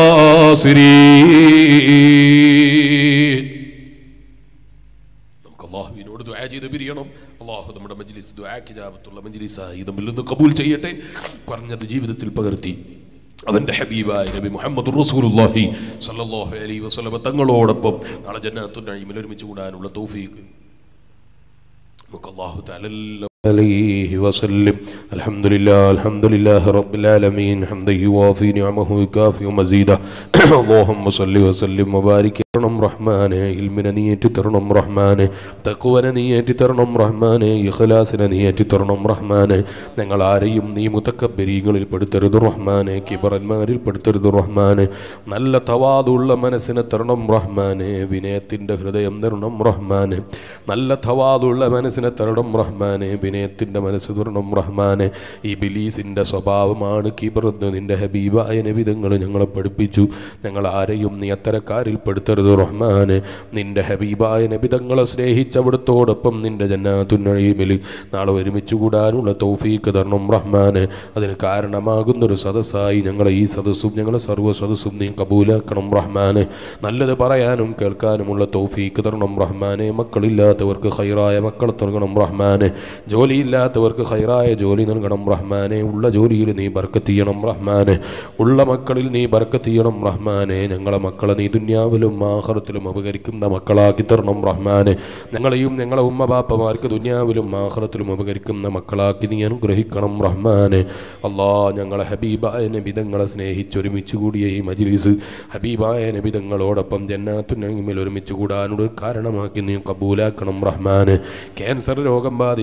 الخاسرين നമുക്ക് അള്ളാഹുവിനോട് ദുആ ചെയ്ത് പിരിയണം അള്ളാഹു നമ്മുടെ മജ്ലിസ് ദുആക്ക് ജാബത്തുള്ള മജ്ലിസായി നമ്മിൽ നിന്ന് കബൂൽ ചെയ്യട്ടെ പറഞ്ഞത് ജീവിതത്തിൽ പകർത്തി അവന്റെ ഹബീബായ നബി മുഹമ്മദ് റസൂലുള്ളാഹി സല്ലല്ലാഹു അലൈഹി വസല്ലം തങ്ങളോടൊപ്പം നാളെ ജന്നാത്തുൽ നഈമിൽ ഒരുമിച്ച് കൂടാനുള്ള തൗഫീഖ് നമുക്ക് അള്ളാഹു തആല عليه وسلم الحمد لله الحمد لله رب العالمين حمدا يوافي نعمه يكافئ مزيدا اللهم صل وسلم وبارك തരണം റഹ്മാനെ ഇൽമിനെ നീ ഏറ്റി തരണം റഹ്മാനെ തക്കുവനെ നീ ഏറ്റി തരണം റഹ്മാനെ ഇഖ്ലാസിനെ നീ ഏറ്റി തരണം റഹ്മാനെ ഞങ്ങൾ ആരെയും നീ മുതക്കബരീകളിൽ പെടുത്തരുത് റഹ്മാനെ കിബറന്മാരിൽ പെടുത്തരുത് റഹ്മാനെ നല്ല തവാതുള്ള മനസ്സിനെ തരണം റഹ്മാനെ വിനയത്തിൻ്റെ ഹൃദയം തരണം റഹ്മാനെ നല്ല തവാതുള്ള മനസ്സിനെ തരണം റഹ്മാനെ വിനയത്തിൻ്റെ മനസ്സ് തരണം റഹ്മാനെ ഈ ബിലീസിൻ്റെ സ്വഭാവമാണ് കിബറെന്ന് നിന്റെ ഹബീബായ നബിതങ്ങൾ ഞങ്ങളെ പഠിപ്പിച്ചു ഞങ്ങൾ ആരെയും നീ അത്തരക്കാരിൽ പെടുത്തരുത് റഹ്മാനെ നിന്റെ ഹബീബായ നബിതങ്ങളെ സ്നേഹിച്ചവിടത്തോടൊപ്പം നിന്റെ ജന്നാത്തുന്നഴീമിൽ നാളെ ഒരുമിച്ച് കൂടാനുള്ള തൗഫീക്ക് തരണം റഹ്മാനെ അതിന് കാരണമാകുന്നൊരു സദസ്സായി ഞങ്ങളെ ഈ സദസ്സും ഞങ്ങളെ സർവ്വ സദസ്സും നീ കബൂലാക്കണം റഹ്മാനെ നല്ലത് പറയാനും കേൾക്കാനുമുള്ള തൗഫീക്ക് തരണം റഹ്മാനെ മക്കളില്ലാത്തവർക്ക് ഹൈറായ മക്കളെ നൽകണം റഹ്മാനെ ജോലിയില്ലാത്തവർക്ക് ഹൈറായ ജോലി നൽകണം റഹ്മാനെ ഉള്ള ജോലിയിൽ നീ ബർക്കത്ത് ചെയ്യണം റഹ്മാനെ ഉള്ള മക്കളിൽ നീ ബർക്കത്ത് ചെയ്യണം റഹ്മാനെ ഞങ്ങളെ മക്കളെ നീ ദുന്യാവിലും ആഹ്റത്തിലും ഉപകരിക്കുന്ന മക്കളാക്കി തരണം റഹ്മാനെ ഞങ്ങളെയും ഞങ്ങളെ ഉമ്മ ബാപ്പമാർക്ക് ദുന്യാവിലും ആഹ്റത്തിലും ഉപകരിക്കുന്ന മക്കളാക്കി നീ അനുഗ്രഹിക്കണം റഹ്മാനെ അള്ളാ ഞങ്ങളെ ഹബീബായ നബിതങ്ങളെ സ്നേഹിച്ചൊരുമിച്ച് കൂടിയ ഈ മജ്ലിസ് ഹബീബായ നബിതങ്ങളോടൊപ്പം ജന്നാത്തുനങ്ങിൽ ഒരുമിച്ച് കൂടാനൊരു കാരണമാക്കി നീ കബൂലാക്കണം റഹ്മാനെ ക്യാൻസർ രോഗം ബാധിച്ച് കരഞ്ഞു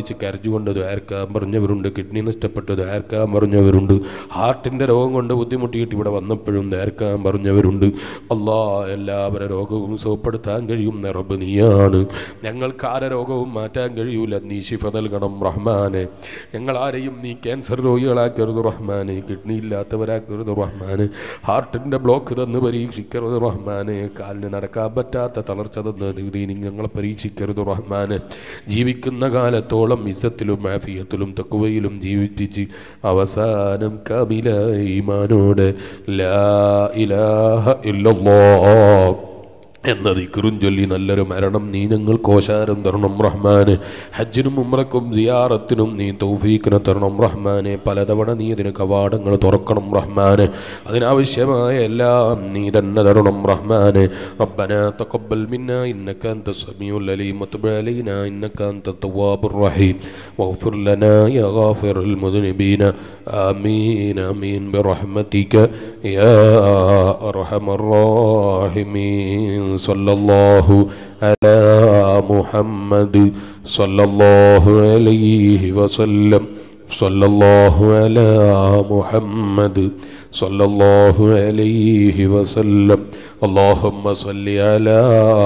അലർജി കൊണ്ട് ദ്വാരക്കാൻ പറഞ്ഞവരുണ്ട് കിഡ്നി നഷ്ടപ്പെട്ട് ദ്വാരക്കാൻ പറഞ്ഞവരുണ്ട് ഹാർട്ടിൻ്റെ രോഗം കൊണ്ട് ബുദ്ധിമുട്ടിയിട്ട് ഇവിടെ വന്നപ്പോഴും ദ്വാരക്കാൻ പറഞ്ഞവരുണ്ട് അല്ലാ എല്ലാവരുടെ രോഗവും സുഖപ്പെടുത്താൻ കഴിയുന്ന റബ്ബ് നീയാണ് ഞങ്ങൾക്ക് ആരെ രോഗവും മാറ്റാൻ കഴിയൂല നീ ശിഫ നൽകണം റഹ്മാനെ ഞങ്ങൾ ആരെയും നീ ക്യാൻസർ രോഗികളാക്കരുത് റഹ്മാനെ കിഡ്നി ഇല്ലാത്തവരാക്കരുത് റഹ്മാനെ ഹാർട്ടിൻ്റെ ബ്ലോക്ക് തന്ന് പരീക്ഷിക്കരുത് റഹ്മാനെ കാലിന് നടക്കാൻ പറ്റാത്ത തളർച്ച തന്ന് നീ ഞങ്ങളെ പരീക്ഷിക്കരുത് റഹ്മാനെ ജീവിക്കുന്ന കാലത്തോളം ഇസത്തിലും ആഫിയത്തിലും തക്കുവയിലും ജീവിപ്പിച്ച് അവസാനം കപില ഈമാനോട് ലാ ഇലാഹ ഇല്ലല്ലാഹ് എന്ന ദിക്റും ചൊല്ലി നല്ലൊരു മരണം നീ ഞങ്ങൾക്ക് ഓശാരം തരണം റഹ്മാന് ഹജ്ജിനും ഉമ്രക്കും സിയാറത്തിനും നീ തൗഫീക്കിനെ തരണം റഹ്മാനെ പലതവണ നീ അതിന് കവാടങ്ങൾ തുറക്കണം റഹ്മാന് അതിനാവശ്യമായ എല്ലാം നീ തന്നെ തരണം റഹ്മാന് ربنا تقبل منا إنك أنت السميع العليم وتب علينا إنك أنت التواب الرحيم واغفر لنا يا غافر المذنبين آمين آمين برحمتك يا أرحم الراحمين صلى الله على محمد صلى الله عليه وسلم صلى الله على محمد صلى الله عليه وسلم اللهم صل على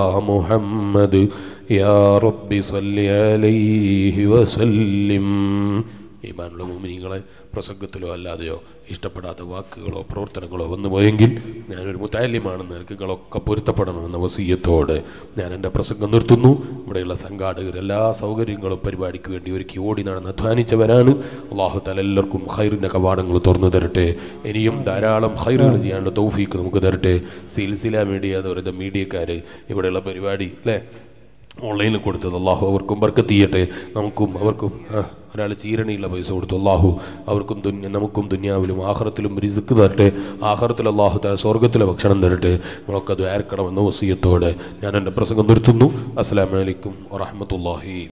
محمد يا رب صل عليه وسلم ഈമാനുള്ള മോമിനികളെ പ്രസംഗത്തിലോ അല്ലാതെയോ ഇഷ്ടപ്പെടാത്ത വാക്കുകളോ പ്രവർത്തനങ്ങളോ വന്നു പോയെങ്കിൽ ഞാനൊരു മുത്താല്യമാണെന്ന് നിനക്കുകളൊക്കെ പൊരുത്തപ്പെടണമെന്ന വസീയത്തോടെ ഞാൻ എൻ്റെ പ്രസംഗം നിർത്തുന്നു ഇവിടെയുള്ള സംഘാടകർ എല്ലാ സൗകര്യങ്ങളും പരിപാടിക്ക് വേണ്ടി ഒരുക്കി ഓടി നടന്ന് അധ്വാനിച്ചവരാണ് അള്ളാഹു തല എല്ലാവർക്കും ഹൈറിൻ്റെ കവാടങ്ങൾ തുറന്നു തരട്ടെ ഇനിയും ധാരാളം ഹൈറുകൾ ചെയ്യാനുള്ള തൗഫീക്ക് നമുക്ക് തരട്ടെ സിൽസില മീഡിയ എന്ന് പറയുന്ന മീഡിയക്കാർ ഇവിടെയുള്ള പരിപാടി അല്ലേ ഓൺലൈനിൽ കൊടുത്തത് അള്ളാഹു അവർക്കും ബർക്കത്ത് ചെയ്യട്ടെ നമുക്കും അവർക്കും ആ, ഒരാൾ ചീരണിയുള്ള പൈസ കൊടുത്തു അള്ളാഹു അവർക്കും ദുന്യ നമുക്കും ദുന്യാവിലും ആഹ്റത്തിലും റിസുക്ക് തരട്ടെ ആഹ്റത്തിൽ അള്ളാഹു തര സ്വർഗത്തിലെ ഭക്ഷണം തരട്ടെ നമ്മളൊക്കെ അത് ആർക്കണമെന്ന വസീയത്തോടെ ഞാൻ എൻ്റെ പ്രസംഗം നിർത്തുന്നു അസ്സലാമലൈക്കും വറഹമത്തല്ലാഹി